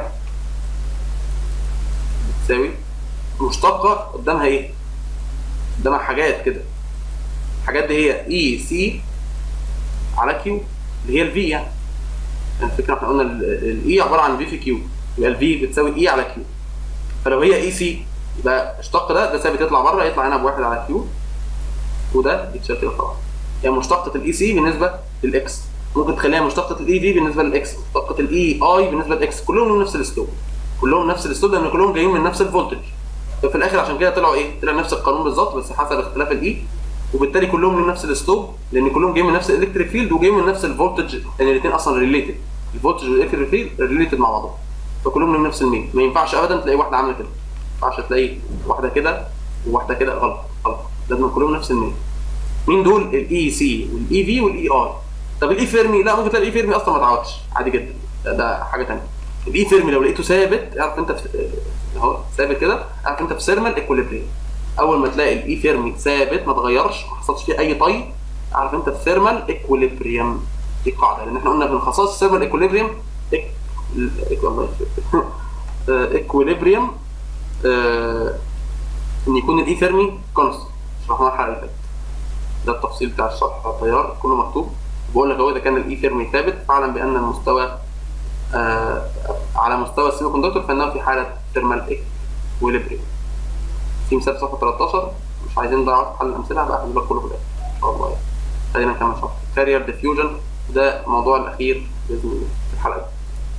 بتساوي مشتقه قدامها ايه؟ قدامها حاجات كده الحاجات دي هي اي سي على كيو اللي هي الفي يعني الفكره احنا قلنا الاي عباره عن في في كيو يبقى الفي بتساوي اي على كيو فلو هي اي سي يبقى اشتق ده ده ثابت يطلع بره يطلع هنا بواحد على كيو وده يتشال كده طبعا يعني مشتقه الاي سي بالنسبه للاكس ممكن تخليها مشتقه الاي في بالنسبه للاكس مشتقه الاي اي بالنسبه للاكس كلهم لهم نفس الاسلوب كلهم نفس الاسلوب لان كلهم جايين من نفس الفولتج ففي الاخر عشان كده طلعوا ايه؟ طلع نفس القانون بالظبط بس حسب اختلاف الاي وبالتالي كلهم من نفس الاسلوب لان كلهم جايين من نفس الالكتريك فيلد وجايين من نفس الفولتج لان الاثنين اصلا ريليتد الفولتج والالكتريك فيلد ريليتد مع بعضهم فكلهم من نفس الميل ما ينفعش ابدا تلاقي واحده عامله كده ما ينفعش تلاقي واحده كده وواحده كده غلط غلط لازم كلهم نفس الميل مين دول الاي سي والاي في والاي اي طب الاي فيرمي لا ممكن تلاقي الاي فيرمي اصلا ما اتعودش عادي جدا ده, ده حاجه ثانيه الاي فيرمي لو لقيته ثابت اعرف انت في اهو ثابت كده اعرف انت في سيرمال ايكوليبريم اول ما تلاقي الاي فيرمي ثابت ما اتغيرش ما حصلش فيه اي طي اعرف انت في ثيرمال ايكوليبريم دي قاعده لان احنا قلنا من خصائص الثيرمال ايكوليبريم ايكوليبريم ان يكون الاي فيرمي كونستنت شرحناها الحلقه اللي فاتت ده التفصيل بتاع الشرح التيار كله مكتوب بقول لك اهو اذا كان الاي فيرمي ثابت فاعلم بان المستوى آه على مستوى السيمي كوندكتور فانه في حاله ثيرمال ايكوليبريم في مثال صفحه 13 مش عايزين نضيع وقت في حل الامثله هبقى احل لك كله في الاخر ان شاء الله يعني خلينا نكمل شرح كارير ديفيوجن ده الموضوع الاخير باذن الله في الحلقه دي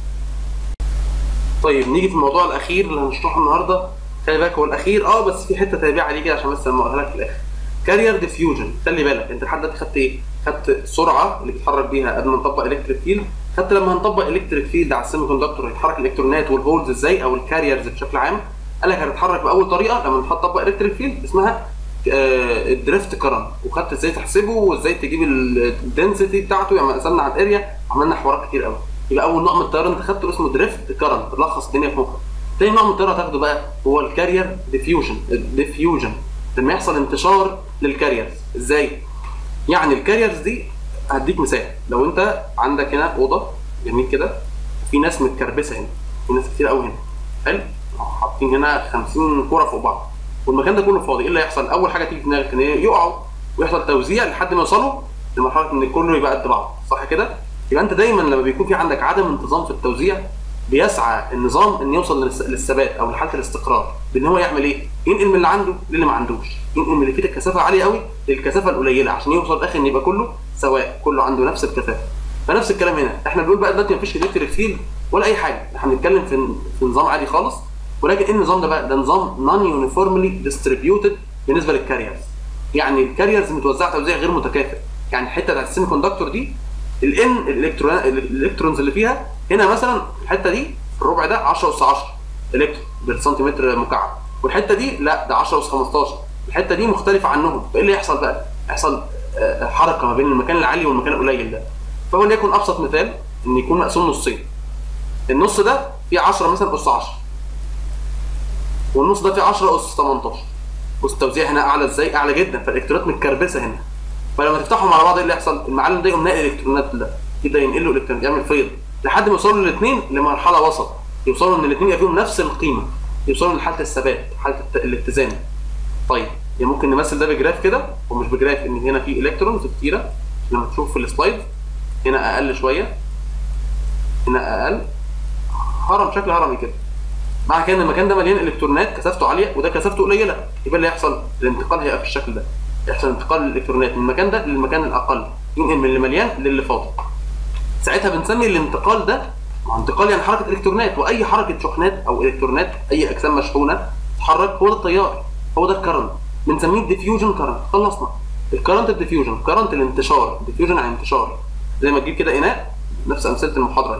طيب نيجي في الموضوع الاخير اللي هنشرحه النهارده خلي بالك هو الاخير اه بس في حته تابعه ليه كده عشان بس لما اقولها لك في الاخر كارير ديفيوجن خلي بالك انت لحد دلوقتي خدت ايه؟ خدت السرعه اللي بيتحرك بيها قبل ما نطبق الكتريك فيلد خدت لما هنطبق الكتريك فيلد على السيمي كوندكتور هيتحرك الالكترونات والهولز ازاي او الكاريرز بشكل عام قال لك هتتحرك باول طريقه لما نطبق الكتريك فيلد اسمها الدريفت كرنت وخدت ازاي تحسبه وازاي تجيب الدنسيتي بتاعته يعني قسمنا على الاريا عملنا حوارات كتير قوي يبقى اول نوع من التيار انت خدته اسمه دريفت كرنت لخص الدنيا في مخك تاني نوع من التيار هتاخده بقى هو الكارير ديفيوجن ديفيوجن لما يحصل انتشار للكاريرز ازاي يعني الكاريرز دي هديك مثال لو انت عندك هنا اوضه جميل كده في ناس متكربسه هنا في ناس كتير قوي هنا حلو حاطين هنا 50 كوره فوق بعض والمكان ده كله فاضي ايه اللي هيحصل اول حاجه تيجي في دماغك ان هي يقعوا ويحصل توزيع لحد ما يوصلوا لمرحله ان كله يبقى قد بعض صح كده يبقى انت دايما لما بيكون في عندك عدم انتظام في التوزيع بيسعى النظام ان يوصل للس- للثبات او لحاله الاستقرار بان هو يعمل ايه ينقل من اللي عنده للي ما عندوش ينقل من اللي فيه الكثافه عاليه قوي للكثافه القليله عشان يوصل الاخر ان يبقى كله سواء كله عنده نفس الكثافه فنفس الكلام هنا احنا بنقول بقى دلوقتي مفيش الكتريك فيلد ولا اي حاجه احنا بنتكلم في في نظام عادي خالص ولكن ايه النظام ده بقى ده نظام نون يونيفورملي ديستريبيوتد بالنسبه للكاريرز يعني الكاريرز متوزعه توزيع غير متكافئ يعني الحته بتاعت السيمي كوندكتور دي الان الالكترون الالكترونز اللي فيها هنا مثلا الحته دي في الربع ده 10 اس 10 الكترون بالسنتيمتر مكعب والحته دي لا ده 10 اس 15 الحته دي مختلفه عنهم فايه اللي يحصل بقى؟ يحصل آه، حركه ما بين المكان العالي والمكان القليل ده فهو ليكن ابسط مثال ان يكون مقسوم نصين النص ده فيه 10 مثلا اس 10 والنص ده فيه 10 اس 18 بص التوزيع هنا اعلى ازاي؟ اعلى جدا فالالكترونات متكربسه هنا فلما تفتحهم على بعض ايه اللي يحصل؟ المعلم ده يقوم ناقل الالكترونات ده يبدا ينقل له الكترونات يعمل فيض لحد ما يوصلوا الاثنين لمرحله وسط يوصلوا ان الاثنين يبقى فيهم نفس القيمه يوصلوا لحاله الثبات حاله الت- الاتزان طيب يعني ممكن نمثل ده بجراف كده ومش بجراف ان هنا في الكترونز كتيره لما تشوف في السلايد هنا اقل شويه هنا اقل هرم شكل هرمي كده معنى كده ان المكان ده مليان الكترونات كثافته عاليه وده كثافته قليله يبقى اللي يحصل الانتقال هيبقى في الشكل ده يحصل انتقال الالكترونات من المكان ده للمكان الاقل ينقل من اللي مليان للي فاضي ساعتها بنسمي الانتقال ده مع انتقال يعني حركه الكترونات واي حركه شحنات او الكترونات اي اجسام مشحونه تتحرك هو ده التيار هو ده الكرنت بنسميه الديفيوجن كرنت خلصنا الكرنت الديفيوجن كرنت الانتشار ديفيوجن يعني انتشار زي ما تجيب كده اناء نفس امثله المحاضره دي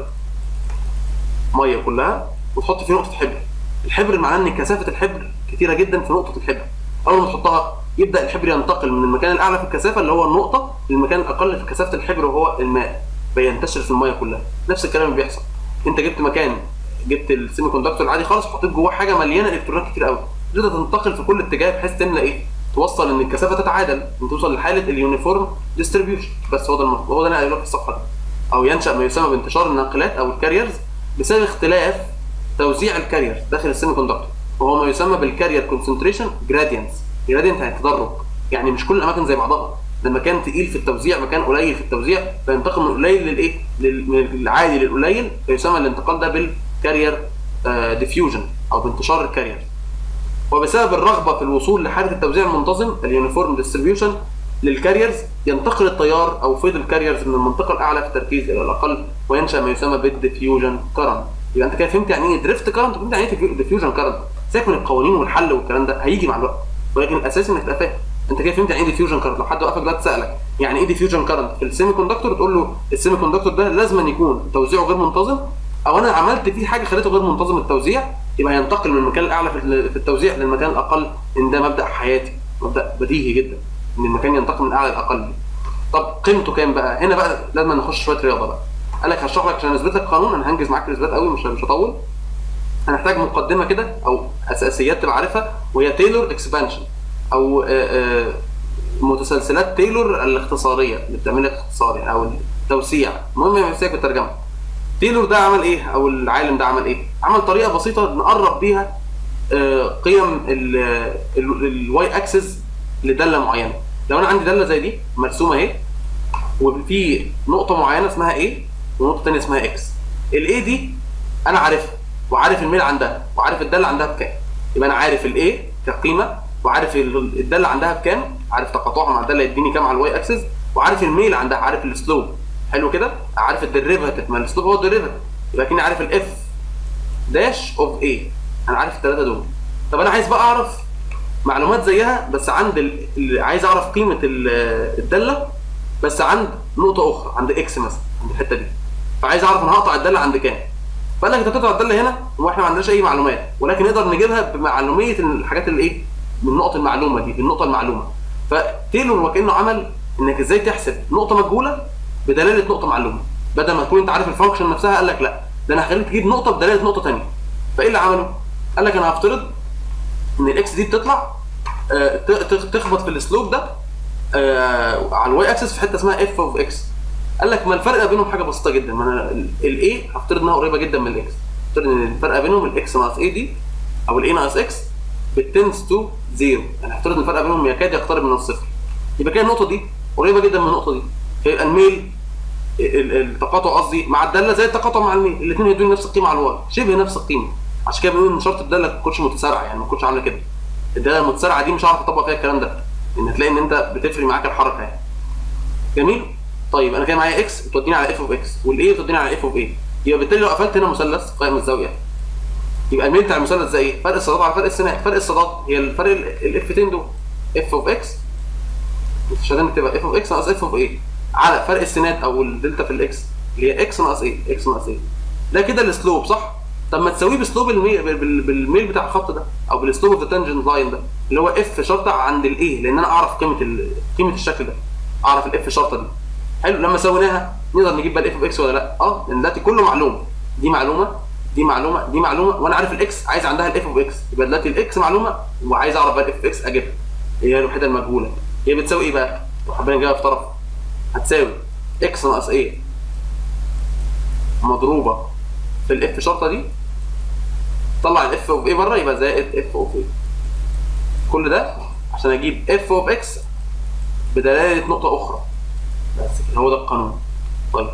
ميه كلها وتحط فيه نقطه حبر الحبر معناه ان كثافه الحبر كتيره جدا في نقطه الحبر اول ما تحطها يبدا الحبر ينتقل من المكان الاعلى في الكثافه اللي هو النقطه للمكان الاقل في كثافه الحبر وهو الماء فينتشر في الميه كلها نفس الكلام اللي بيحصل انت جبت مكان جبت السيمي كوندكتور العادي خالص وحطيت جواه حاجه مليانه الكترونات كتير قوي تبدا تنتقل في كل اتجاه بحيث تملى ايه توصل ان الكثافه تتعادل ان توصل لحاله اليونيفورم ديستريبيوشن بس هو ده المطلوب هو ده اللي انا قايله في الصفحه دي او ينشا ما يسمى بانتشار الناقلات او الكاريرز بسبب اختلاف توزيع الكارير داخل السيمي كوندكتور وهو ما يسمى بالكارير كونسنتريشن جراديانتس جراديانت يعني تدرج يعني مش كل الاماكن زي بعضها ده مكان تقيل في التوزيع مكان قليل في التوزيع فينتقل من القليل للايه لل- من العالي للقليل فيسمى الانتقال ده بالكارير ديفيوجن او بانتشار الكارير وبسبب الرغبه في الوصول لحاله التوزيع المنتظم اليونيفورم ديستريبيوشن للكاريرز ينتقل التيار او فيض الكاريرز من المنطقه الاعلى في التركيز الى الاقل وينشا ما يسمى بالديفيوجن كرنت يبقى انت كده فهمت يعني ايه دريفت كرنت وفهمت يعني ايه ديفيوجن كرنت سيبك من القوانين والحل والكلام ده هيجي مع الوقت ولكن الاساسي انك تبقى فاهم انت كده فهمت يعني ايه ديفيوجن كرنت لو حد وقفك دلوقتي سالك يعني ايه ديفيوجن كرنت في السيمي كوندكتور تقول له السيمي كوندكتور ده لازم يكون توزيعه غير منتظم او انا عملت فيه حاجه خليته غير منتظم التوزيع يبقى ينتقل من المكان الاعلى في ال- في التوزيع للمكان الاقل ان ده مبدا حياتي مبدا بديهي جدا ان المكان ينتقل من الاعلى للاقل طب قيمته كام بقى هنا بقى لازم نخش شويه رياضه بقى قال لك هشرح لك عشان اثبت لك قانون انا هنجز معاك الاثبات قوي مش مش هطول هنحتاج مقدمه كده او اساسيات تبقى عارفها وهي تايلور اكسبانشن او آه، آه، متسلسلات تايلور الاختصاريه اللي بتعمل لك اختصار يعني او التوسيع المهم يمسك بالترجمه تايلور ده عمل ايه او العالم ده عمل ايه عمل طريقه بسيطه نقرب بيها آه، قيم الواي اكسس لداله معينه لو انا عندي داله زي دي مرسومه اهي وفي نقطه معينه اسمها A ونقطه ثانيه اسمها X الاي دي انا عارفها وعارف الميل عندها وعارف الداله عندها بكام يبقى انا عارف الاي كقيمه وعارف ال- الداله عندها بكام عارف تقاطعها مع الداله يديني كام على الواي اكسس وعارف الميل عندها عارف السلوب حلو كده عارف الديريفاتيف ما السلوب هو الديريفاتيف يبقى كني عارف الاف داش اوف اي انا عارف الثلاثه دول طب انا عايز بقى اعرف معلومات زيها بس عند ال... ال- عايز اعرف قيمه ال- الداله بس عند نقطه اخرى عند اكس مثلا عند الحته دي فعايز اعرف انا هقطع الداله عند كام فقال لك انت تقطع الداله هنا واحنا ما عندناش اي معلومات ولكن نقدر نجيبها بمعلوميه الحاجات اللي ايه من النقط المعلومه دي بالنقطه المعلومه فتيلور وكانه عمل انك ازاي تحسب نقطه مجهوله بدلاله نقطه معلومه بدل ما تكون انت عارف الفانكشن نفسها قال لك لا ده انا هخليك تجيب نقطه بدلاله نقطه ثانيه فايه اللي عمله؟ قال لك انا هفترض ان الاكس دي بتطلع آه، ت- ت- تخبط في السلوب ده آه، على الواي اكسس في حته اسمها اف اوف اكس قال لك ما الفرق بينهم حاجه بسيطه جدا ما انا الاي هفترض انها قريبه جدا من الاكس هفترض ان الفرق بينهم الاكس ناقص اي دي او الاي ناقص اكس بالتنس تو زيرو يعني افترض ان الفرق بينهم يكاد يقترب من الصفر يبقى كده النقطه دي قريبه جدا من النقطه دي فيبقى الميل ال- ال- التقاطع قصدي مع الداله زي التقاطع مع الميل الاثنين هيدوني نفس القيمه على الواي شبه نفس القيمه عشان كده بنقول ان شرط الداله ما تكونش متسارعه يعني ما تكونش عامله كده الداله المتسارعه دي مش هعرف اطبق فيها الكلام ده ان هتلاقي ان انت بتفرق معاك الحركه يعني جميل طيب انا كده معايا اكس بتوديني على اف اوف اكس والاي بتوديني على اف اوف اي يبقى بالتالي لو قفلت هنا مثلث قائم الزاويه يبقى الميل بتاع المثلث ده ايه؟ فرق الصادات على فرق السينات، فرق الصادات هي الفرق الافتين دول اف اوف اكس مش عايزين نكتبها اف اوف اكس ناقص اف اوف ايه على فرق السينات او الدلتا في الاكس اللي هي اكس ناقص ايه؟ اكس ناقص ايه؟ ده كده السلوب صح؟ طب ما تساويه بسلوب الميل بال- بالميل بتاع الخط ده او بالسلوب اوف ذا تانجنت لاين ده اللي هو اف شرطه عند الايه لان انا اعرف قيمه ال- قيمه الشكل ده اعرف الاف شرطه دي حلو لما سويناها نقدر نجيب بقى الاف اوف اكس ولا لا؟ اه لان دلوقتي كله معلوم دي معلومه دي معلومه دي معلومه وانا عارف الاكس عايز عندها الاف اوف اكس يبقى دلوقتي الاكس معلومه وعايز اعرف بقى الاف اوف اكس اجيبها هي الوحيده المجهوله هي بتساوي ايه بقى؟ لو حبينا نجيبها في طرف هتساوي اكس ناقص ايه مضروبه في الاف شرطه دي طلع الاف اوف ايه بره يبقى زائد اف اوف ايه كل ده عشان اجيب اف اوف اكس بدلاله نقطه اخرى بس كده هو ده القانون طيب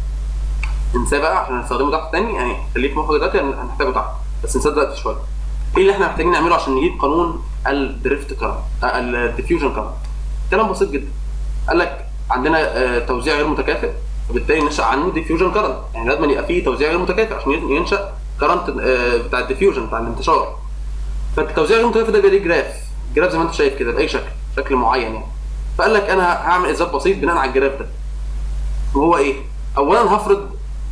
انساه بقى عشان نستخدمه تحت تاني يعني خليك مخرج دلوقتي هنحتاجه تحت بس نساه دلوقتي شويه ايه اللي احنا محتاجين نعمله عشان نجيب قانون الدريفت كارنت الديفيوجن كارنت كلام بسيط جدا قال لك عندنا آه، توزيع غير متكافئ وبالتالي نشا عنه ديفيوجن كارنت يعني لازم يبقى فيه توزيع غير متكافئ عشان ينشا كارنت بتاع الديفيوجن بتاع الانتشار فالتوزيع غير متكافئ ده بيبقى ليه جراف جراف زي ما انت شايف كده باي شكل شكل معين يعني فقال لك انا هعمل اثبات بسيط بناء على الجراف ده وهو ايه؟ اولا هفرض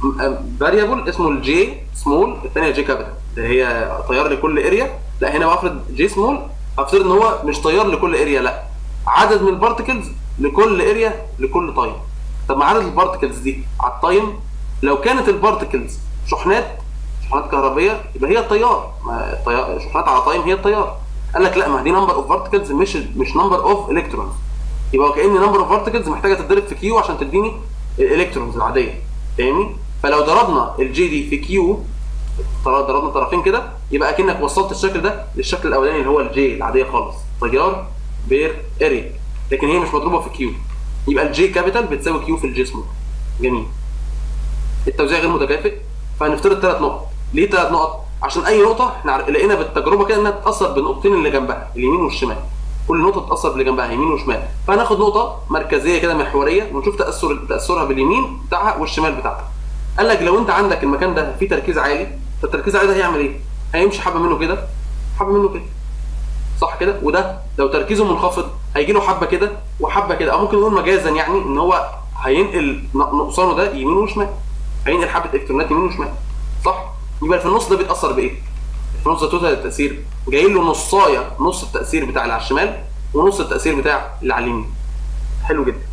فاريبل اسمه الجي سمول الثانيه جي كابيتال اللي هي تيار لكل اريا لا هنا بفرض جي سمول هفترض ان هو مش تيار لكل اريا لا عدد من البارتكلز لكل اريا لكل تايم طب ما عدد البارتكلز دي على التايم لو كانت البارتكلز شحنات شحنات كهربيه يبقى هي التيار ما التيار شحنات على تايم هي التيار قال لك لا ما دي نمبر اوف بارتكلز مش مش نمبر اوف الكترونز يبقى وكأن نمبر اوف بارتكلز محتاجه تتضرب في كيو عشان تديني الالكترونز العاديه فاهمني فلو ضربنا الجي دي في كيو ضربنا طرفين كده يبقى اكنك وصلت الشكل ده للشكل الاولاني اللي هو الجي العاديه خالص تيار بير اريا لكن هي مش مضروبه في كيو يبقى الجي كابيتال بتساوي كيو في الجي سمول جميل التوزيع غير متكافئ فهنفترض ثلاث نقط ليه ثلاث نقط عشان اي نقطه احنا عر- لقينا بالتجربه كده انها تتاثر بالنقطتين اللي جنبها اليمين والشمال كل نقطه تتاثر باللي جنبها يمين وشمال فهناخد نقطه مركزيه كده محوريه ونشوف تاثر تاثرها باليمين بتاعها والشمال بتاعها قال لك لو انت عندك المكان ده فيه تركيز عالي فالتركيز العالي ده هيعمل ايه هيمشي حبه منه كده حبه منه كده صح كده وده لو تركيزه منخفض هيجي له حبه كده وحبه كده او ممكن نقول مجازا يعني ان هو هينقل ن- نقصانه ده يمين وشمال هينقل حبه الكترونات يمين وشمال صح يبقى في النص ده بيتاثر بايه في النص ده توتال التاثير جاي له نصايه نص التاثير بتاع اللي على الشمال ونص التاثير بتاع اللي على اليمين حلو جدا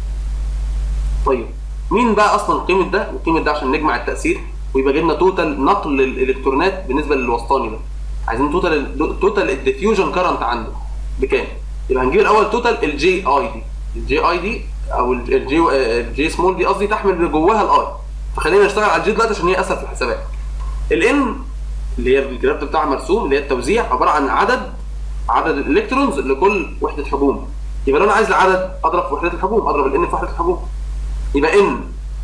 طيب مين بقى اصلا قيمه ده وقيمه ده عشان نجمع التاثير ويبقى جبنا توتال نقل الالكترونات بالنسبه للوسطاني ده عايزين توتال توتال الديفيوجن كارنت عنده بكام يبقى هنجيب الاول توتال الجي اي دي الجي اي دي او الجي الجي سمول دي قصدي تحمل جواها الاي فخلينا نشتغل على الجي دلوقتي عشان هي اسهل في الحسابات الان اللي هي الجراف بتاعها مرسوم اللي هي التوزيع عباره عن عدد عدد الالكترونز لكل وحده حجوم يبقى لو انا عايز العدد اضرب في وحده الحجوم اضرب الان في وحده الحجوم يبقى ان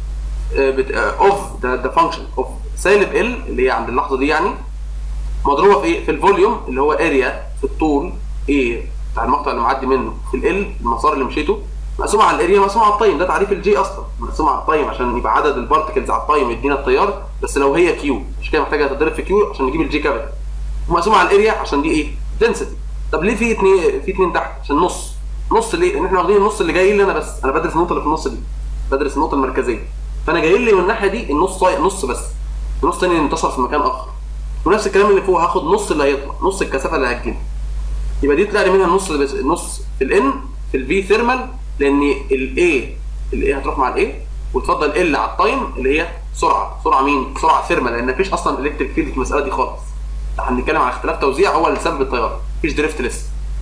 اوف ده ده فانكشن اوف سالب ال اللي هي عند اللحظه دي يعني مضروبه في ايه؟ في الفوليوم اللي هو اريا في الطول ايه بتاع المقطع اللي معدي منه في ال المسار اللي مشيته مقسومه على الاريا مقسومه على التايم ده تعريف الجي اصلا مقسومه على التايم عشان يبقى عدد البارتكلز على التايم يدينا التيار بس لو هي كيو مش كده محتاجه تتضرب في كيو عشان نجيب الجي كابيتال ومقسومه على الاريا عشان دي ايه؟ دنسيتي طب ليه في اتنين في اتنين تحت عشان نص نص ليه؟ لان احنا واخدين النص اللي جاي لي انا بس انا بدرس النقطه اللي في النص دي بدرس النقطه المركزيه فانا جاي لي من الناحيه دي النص نص بس النص تاني انتشر في مكان اخر ونفس الكلام اللي فوق هاخد نص اللي هيطلع نص الكثافه اللي هتجيلي يبقى دي طلع لي منها النص اللي بس النص في الان في الفي ثيرمال لان الاي الاي هتروح مع الاي وتفضل ال على التايم اللي هي سرعه سرعه مين؟ سرعه ثيرمال لان مفيش اصلا الكتريك فيلد في المساله دي خالص احنا بنتكلم على اختلاف توزيع هو اللي سبب التيار مفيش دريفت لسه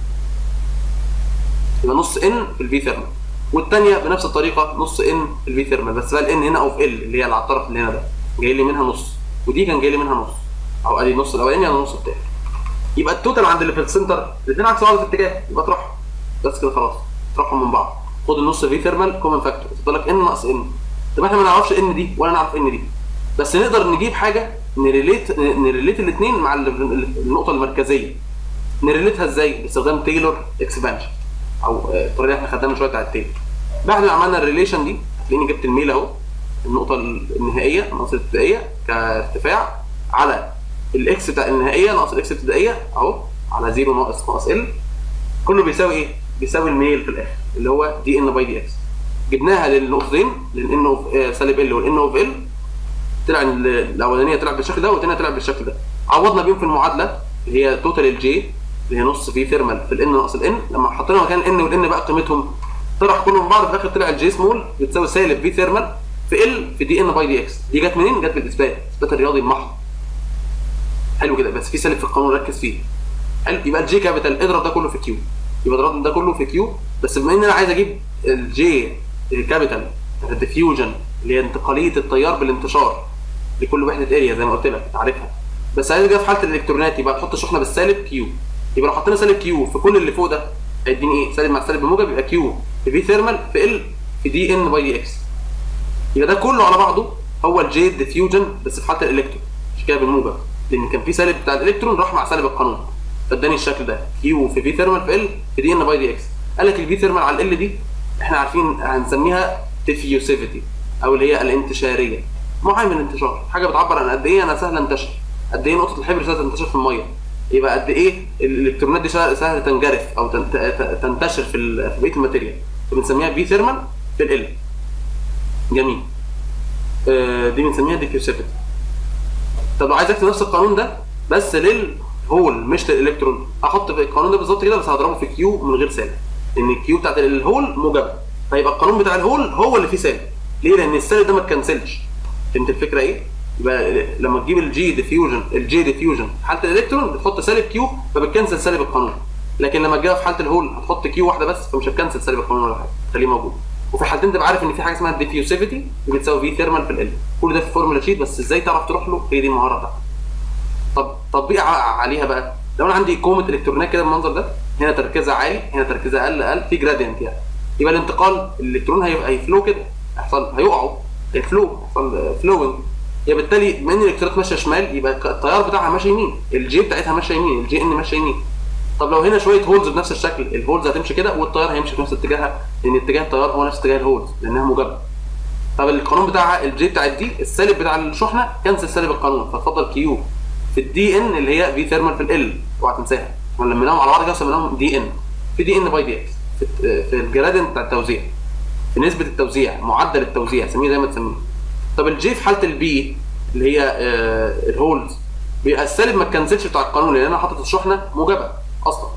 يبقى نص ان في الفي ثيرمال والثانيه بنفس الطريقه نص ان في الفي ثيرمال بس بقى الان هنا اوف ال اللي هي اللي على الطرف اللي هنا ده جاي لي منها نص ودي كان جاي لي منها نص او ادي النص الاولاني على النص الثاني يبقى التوتال عند اللي في السنتر الاثنين عكس بعض في اتجاه يبقى اطرحهم بس كده خلاص اطرحهم من بعض خد النص في ثيرمال كومن فاكتور يفضل لك ان ناقص ان طب احنا ما نعرفش ان دي ولا نعرف ان دي بس نقدر نجيب حاجه نريليت نريليت الاثنين مع النقطه المركزيه نريليتها ازاي باستخدام تايلور اكسبانشن او الطريقه اللي احنا خدناها من شويه بتاعت تايلور بعد ما عملنا الريليشن دي هتلاقيني جبت الميل اهو النقطه النهائيه النقطه الابتدائيه كارتفاع على الاكس بتاع النهائيه ناقص الاكس الابتدائيه اهو على 0 ناقص ناقص ال كله بيساوي ايه؟ بيساوي الميل في الاخر اللي هو دي ان باي دي اكس جبناها للنقطتين للان اوف سالب ال والان اوف ال طلع الاولانيه طلعت بالشكل ده والثانيه طلعت بالشكل ده عوضنا بيهم في المعادله اللي هي توتال الجي اللي هي نص في ثيرمال في الان ناقص الان لما حطينا مكان الان والان بقى قيمتهم طرح كلهم من بعض في الاخر طلع الجي سمول بتساوي سالب في ثيرمال في ال في دي ان باي دي اكس دي جت منين؟ جت بالاثبات الاثبات الرياضي المحض حلو كده بس في سالب في القانون ركز فيه حلو يبقى الجي كابيتال اضرب ده كله في كيو يبقى اضرب ده كله في كيو بس بما ان انا عايز اجيب الجي كابيتال الديفيوجن اللي هي انتقاليه التيار بالانتشار لكل وحده اريا زي ما قلت لك تعرفها بس عايز اجيبها في حاله الالكترونات يبقى تحط شحنه بالسالب كيو يبقى لو حطينا سالب كيو في كل اللي فوق ده هيديني ايه؟ سالب مع سالب بموجب يبقى كيو في في ثيرمال في ال في دي ان باي دي اكس يبقى ده كله على بعضه هو الجي ديفيوجن بس في حاله الالكترون مش كده بالموجب لان كان في سالب بتاع الالكترون راح مع سالب القانون فاداني الشكل ده كيو في في ثيرمال في ال في دي ان باي دي اكس قال لك الفي ثيرمال على ال دي احنا عارفين هنسميها ديفيوسيفيتي او اللي هي الانتشاريه معامل الانتشار حاجه بتعبر عن قد ايه انا سهل انتشر قد ايه نقطه الحبر سهله تنتشر في الميه يبقى قد ايه الالكترونات دي سهل تنجرف او تنتشر في بقيه الماتيريال فبنسميها بي ثيرمال في ال جميل آه دي بنسميها ديفيوسيفيتي طب لو عايز اكتب نفس القانون ده بس للهول مش للالكترون احط في القانون ده بالظبط كده بس هضربه في كيو من غير سالب لان الكيو بتاعت الهول موجبه فيبقى القانون بتاع الهول هو اللي فيه سالب ليه؟ لان السالب ده ما اتكنسلش فهمت الفكره ايه؟ يبقى لما تجيب الجي ديفيوجن الجي ديفيوجن في حاله الالكترون بتحط سالب كيو فبتكنسل سالب القانون لكن لما تجيبها في حاله الهول هتحط كيو واحده بس فمش هتكنسل سالب القانون ولا حاجه خليه موجود وفي حالتين تبقى عارف ان في حاجه اسمها الديفيوسيفيتي بتساوي في ثيرمال في ال كل ده في فورمولا شيت بس ازاي تعرف تروح له هي دي المهاره بتاعتك طب تطبيق عليها بقى لو انا عندي كومه الكترونات كده بالمنظر ده هنا تركيزها عالي هنا تركيزها اقل اقل في جرادينت يعني يبقى الانتقال الالكترون هيبقى هيفلو كده هيحصل هيقعوا الفلو هيحصل فلوينج يبقى بالتالي بما ان الالكترونات ماشيه شمال يبقى التيار بتاعها ماشي يمين الجي بتاعتها ماشيه يمين الجي ان ماشيه يمين طب لو هنا شويه هولز بنفس الشكل الهولز هتمشي كده والتيار هيمشي في نفس اتجاهها لان اتجاه التيار هو نفس اتجاه الهولز لانها موجبه طب القانون بتاعها الجي بتاعت دي السالب بتاع الشحنه كنسل سالب القانون فتفضل كيو في الدي ان اللي هي في ثيرمال في ال اوعى تنساها ولميناهم على بعض كده سميناهم دي ان في دي ان باي دي اكس في, في الجرادينت بتاع التوزيع في نسبه التوزيع معدل التوزيع سميه زي ما تسميه طب الجي في حاله البي اللي هي آه الهولز بيبقى السالب ما تكنسلش بتاع القانون لان انا حاطط الشحنه موجبه اصلا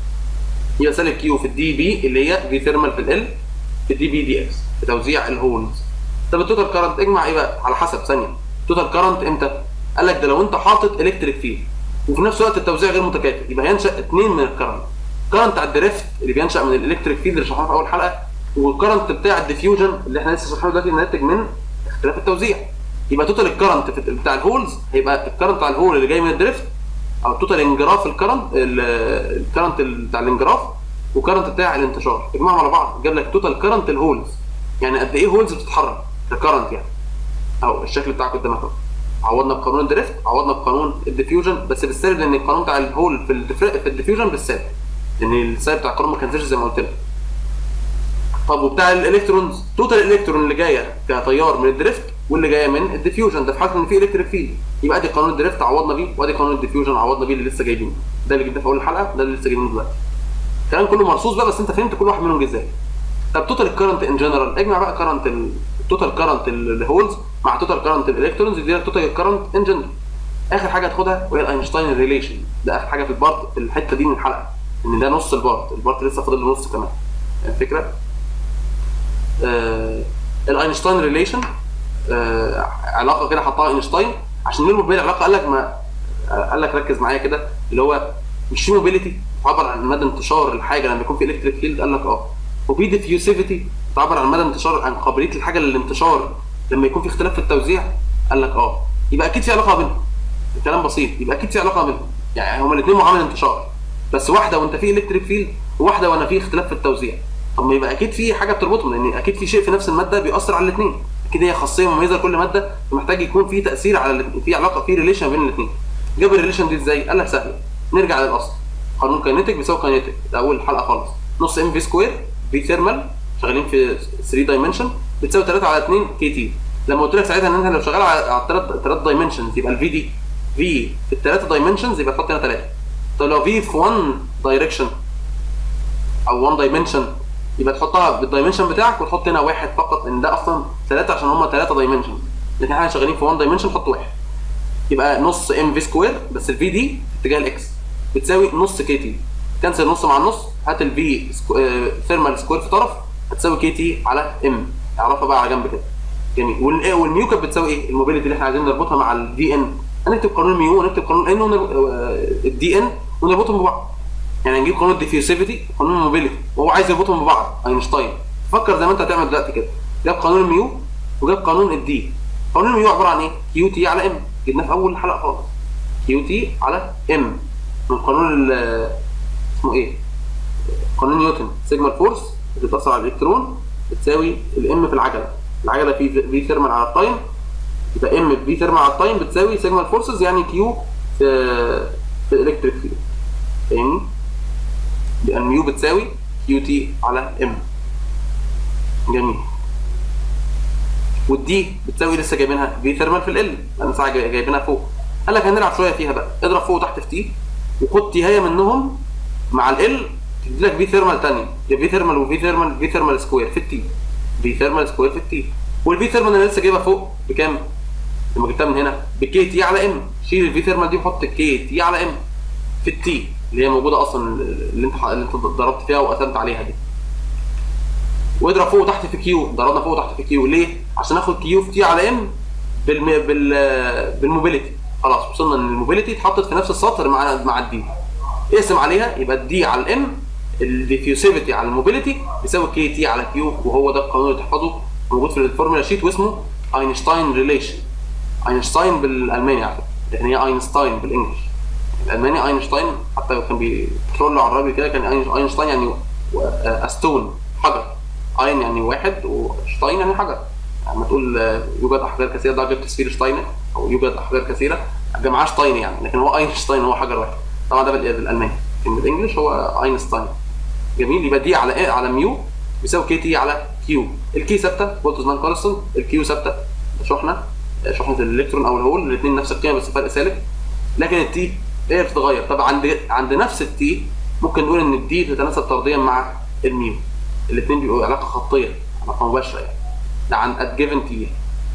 يبقى سالب كيو في الدي بي اللي هي في ثيرمال في ال في الدي بي دي اكس في توزيع الهولز طب التوتال كارنت اجمع ايه بقى على حسب ثانيه التوتال كارنت امتى قال لك ده لو انت حاطط الكتريك فيلد وفي نفس الوقت التوزيع غير متكافئ يبقى هينشا اثنين من الكرنت كرنت على الدريفت اللي بينشا من الالكتريك فيلد اللي شرحناه في اول حلقه والكرنت بتاع الديفيوجن اللي احنا لسه شرحناه دلوقتي ناتج من اختلاف التوزيع يبقى توتال الكرنت بتاع الهولز هيبقى الكرنت على الهول اللي جاي من الدريفت او توتال انجراف الكرنت الكرنت بتاع الانجراف وكرنت بتاع الانتشار اجمعهم على بعض جاب لك توتال كرنت الهولز يعني قد ايه هولز بتتحرك ككرنت يعني اهو الشكل بتاعك قدامك اهو عوضنا بقانون الدريفت عوضنا بقانون الديفيوجن بس بالسالب لان القانون بتاع الهول في الدفر... في الديفيوجن بالسالب لان السالب بتاع القانون ما كانش زي ما قلت لك طب وبتاع الالكترونز توتال الالكترون اللي جايه كتيار من الدريفت واللي جايه من الديفيوجن ده في حاله ان في الكتريك فيلد يبقى ادي قانون الدريفت عوضنا بيه وادي قانون الديفيوجن عوضنا بيه اللي لسه جايبينه ده اللي جبناه في اول الحلقه ده اللي لسه جايبينه دلوقتي الكلام كله مرصوص بقى بس انت فهمت كل واحد منهم جه ازاي طب توتال الكرنت ان جنرال اجمع بقى كرنت التوتال كرنت الهولز مع توتال كرنت الالكترونز يدي لك توتال كرنت ان جنرال اخر حاجه تاخدها وهي الاينشتاين ريليشن ده اخر حاجه في البارت في الحته دي من الحلقه ان ده نص البارت البارت لسه فاضل له نص كمان الفكره آه الاينشتاين ريليشن آه علاقه كده حطها اينشتاين عشان نربط بين العلاقه قال لك ما آه قال لك ركز معايا كده اللي هو مش في موبيليتي تعبر عن مدى انتشار الحاجه لما يكون في الكتريك فيلد قال لك اه وفي ديفيوسيفيتي تعبر عن مدى انتشار عن قابليه الحاجه للانتشار لما يكون في اختلاف في التوزيع قال لك اه يبقى اكيد في علاقه بينهم الكلام بسيط يبقى اكيد في علاقه بينهم يعني هما الاثنين معامل انتشار بس واحده وانت في الكتريك فيلد وواحده وانا في اختلاف في التوزيع طب ما يبقى اكيد في حاجه بتربطهم لان اكيد في شيء في نفس الماده بيأثر على الاثنين اكيد هي خاصيه مميزه لكل ماده فمحتاج يكون في تاثير على الاتنين. في علاقه في ريليشن بين الاثنين جاب الريليشن دي ازاي قال لك سهله نرجع للاصل قانون كاينيتيك بيساوي كاينيتيك ده اول حلقه خالص نص ام في سكوير في ثيرمال شغالين في 3 دايمنشن بتساوي 3 على 2 كي تي لما قلت لك ساعتها ان انت لو شغال على الثلاث ثلاث دايمنشنز يبقى الفي دي في في الثلاثه دايمنشنز يبقى تحط هنا 3 طب لو في في 1 دايركشن او 1 دايمنشن يبقى تحطها بالدايمنشن بتاعك وتحط هنا واحد فقط ان ده اصلا ثلاثه عشان هم ثلاثه دايمنشن لكن احنا شغالين في 1 دايمنشن حط واحد يبقى نص ام في سكوير بس الفي دي في اتجاه الاكس بتساوي نص كي تي كنسل نص مع النص هات الفي سكو... آه... ثيرمال سكوير في طرف هتساوي كي تي على ام اعرفها بقى على جنب كده جميل وال... والميو كانت بتساوي ايه؟ الموبيليتي اللي احنا عايزين نربطها مع الدي ان هنكتب قانون الميو ونكتب قانون ان ونربط الدي ان ونربطهم ببعض يعني نجيب قانون الديفيوسيفيتي وقانون الموبيليتي وهو عايز يربطهم ببعض اينشتاين فكر زي ما انت هتعمل دلوقتي كده جاب قانون الميو وجاب قانون الدي قانون الميو عباره عن ايه؟ كيو تي على ام جبناه في اول حلقه خالص كيو تي على ام من قانون اسمه ايه؟ قانون نيوتن سيجما الفورس اللي بتأثر على الالكترون بتساوي الام في العجله العجله في في ثيرمال على التايم يبقى ام في ثيرمال على التايم بتساوي سيجما الفورسز يعني كيو في في الالكتريك فيلد فاهمني؟ يبقى الميو بتساوي كيو تي على ام جميل والدي بتساوي لسه جايبينها في ثيرمال في ال انا ساعه جايبينها فوق قال لك هنلعب شويه فيها بقى اضرب فوق وتحت في تي وخد تي هي منهم مع ال تدي لك في ثيرمال ثانيه يا في ثيرمال وفي ثيرمال في ثيرمال سكوير في التي في ثيرمال سكوير في التي والفي ثيرمال انا لسه جايبها فوق بكام؟ لما جبتها من هنا بكي تي على ام شيل الفي ثيرمال دي وحط كي تي على ام في التي اللي هي موجوده اصلا اللي انت اللي انت ضربت فيها وقسمت عليها دي واضرب فوق وتحت في كيو ضربنا فوق وتحت في كيو ليه؟ عشان اخد كيو في تي على ام بالم... بال... بالموبيليتي خلاص وصلنا ان الموبيليتي اتحطت في نفس السطر مع مع الدي اقسم عليها يبقى الدي على الام الديفيوسيفيتي على الموبيليتي يساوي كي تي على كيو وهو ده القانون اللي تحفظه موجود في الفورمولا شيت واسمه اينشتاين ريليشن اينشتاين بالالماني على فكره لكن هي اينشتاين بالانجلش الالماني اينشتاين حتى كان بيترول على الراجل كده كان اينشتاين يعني استون حجر اين يعني واحد وشتاين يعني حجر لما تقول يوجد احجار كثيره ده جبت سفير شتاين او يوجد احجار كثيره جمعها شتاين يعني لكن هو اينشتاين هو حجر واحد طبعا ده بالالماني لكن بالانجلش هو اينشتاين جميل يبقى دي على ايه على ميو بيساوي كي تي على كيو الكي ثابته بولتزمان كونستنت الكيو ثابته شحنه شحنه الالكترون او الهول الاثنين نفس القيمه بس فرق سالب لكن التي هي بتتغير طب عند عند نفس التي ممكن نقول ان الدي تتناسب طرديا مع الميو الاثنين بيبقوا علاقه خطيه علاقه مباشره يعني ده عن ات جيفن تي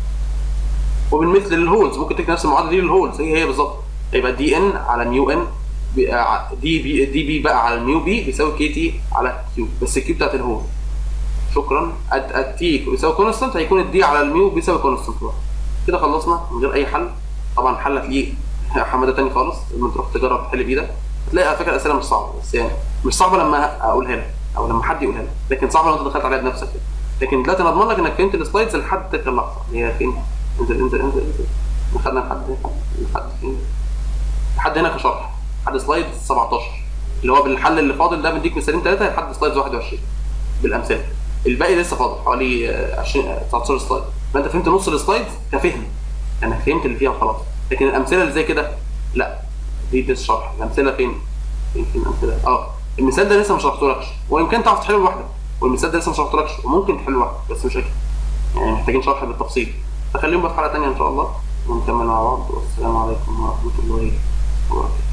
وبالمثل للهولز ممكن تكتب نفس المعادله دي للهولز هي هي بالظبط يبقى دي ان على ميو ان دي بي دي بي بقى على الميو بي بيساوي كي تي على كيو بس الكيو بتاعت الهول شكرا ات ات تي بيساوي كونستنت هيكون الدي على الميو بيساوي كونستنت كده خلصنا من غير اي حل طبعا حل هتلاقيه حماده تاني خالص لما تروح تجرب تحل بايدك هتلاقي على فكره الاسئله مش صعبه بس يعني مش صعبه لما اقولها لك او لما حد يقولها لك لكن صعبه لو انت دخلت عليها بنفسك كده لكن دلوقتي انا اضمن لك انك فهمت السلايدز لحد تلك اللحظه اللي هي فين انزل انزل انزل انزل دخلنا لحد لحد فين لحد هنا كشرح لحد سلايد 17 اللي هو بالحل اللي فاضل ده مديك مثالين ثلاثه لحد سلايد 21 بالامثله الباقي لسه فاضل حوالي 20 19 سلايد فانت فهمت نص السلايد كفهم انا فهمت اللي فيها وخلاص لكن الامثله اللي زي كده لا دي بس شرح الامثله فين فين فين الامثله اه المثال ده لسه ما شرحتهولكش ويمكن تعرف تحله لوحدك والمثال ده لسه ما شرحتهولكش وممكن تحله لوحدك بس مش اكيد يعني محتاجين شرح بالتفصيل فخليهم بقى في حلقه ثانيه ان شاء الله ونكمل مع بعض والسلام عليكم ورحمه الله وبركاته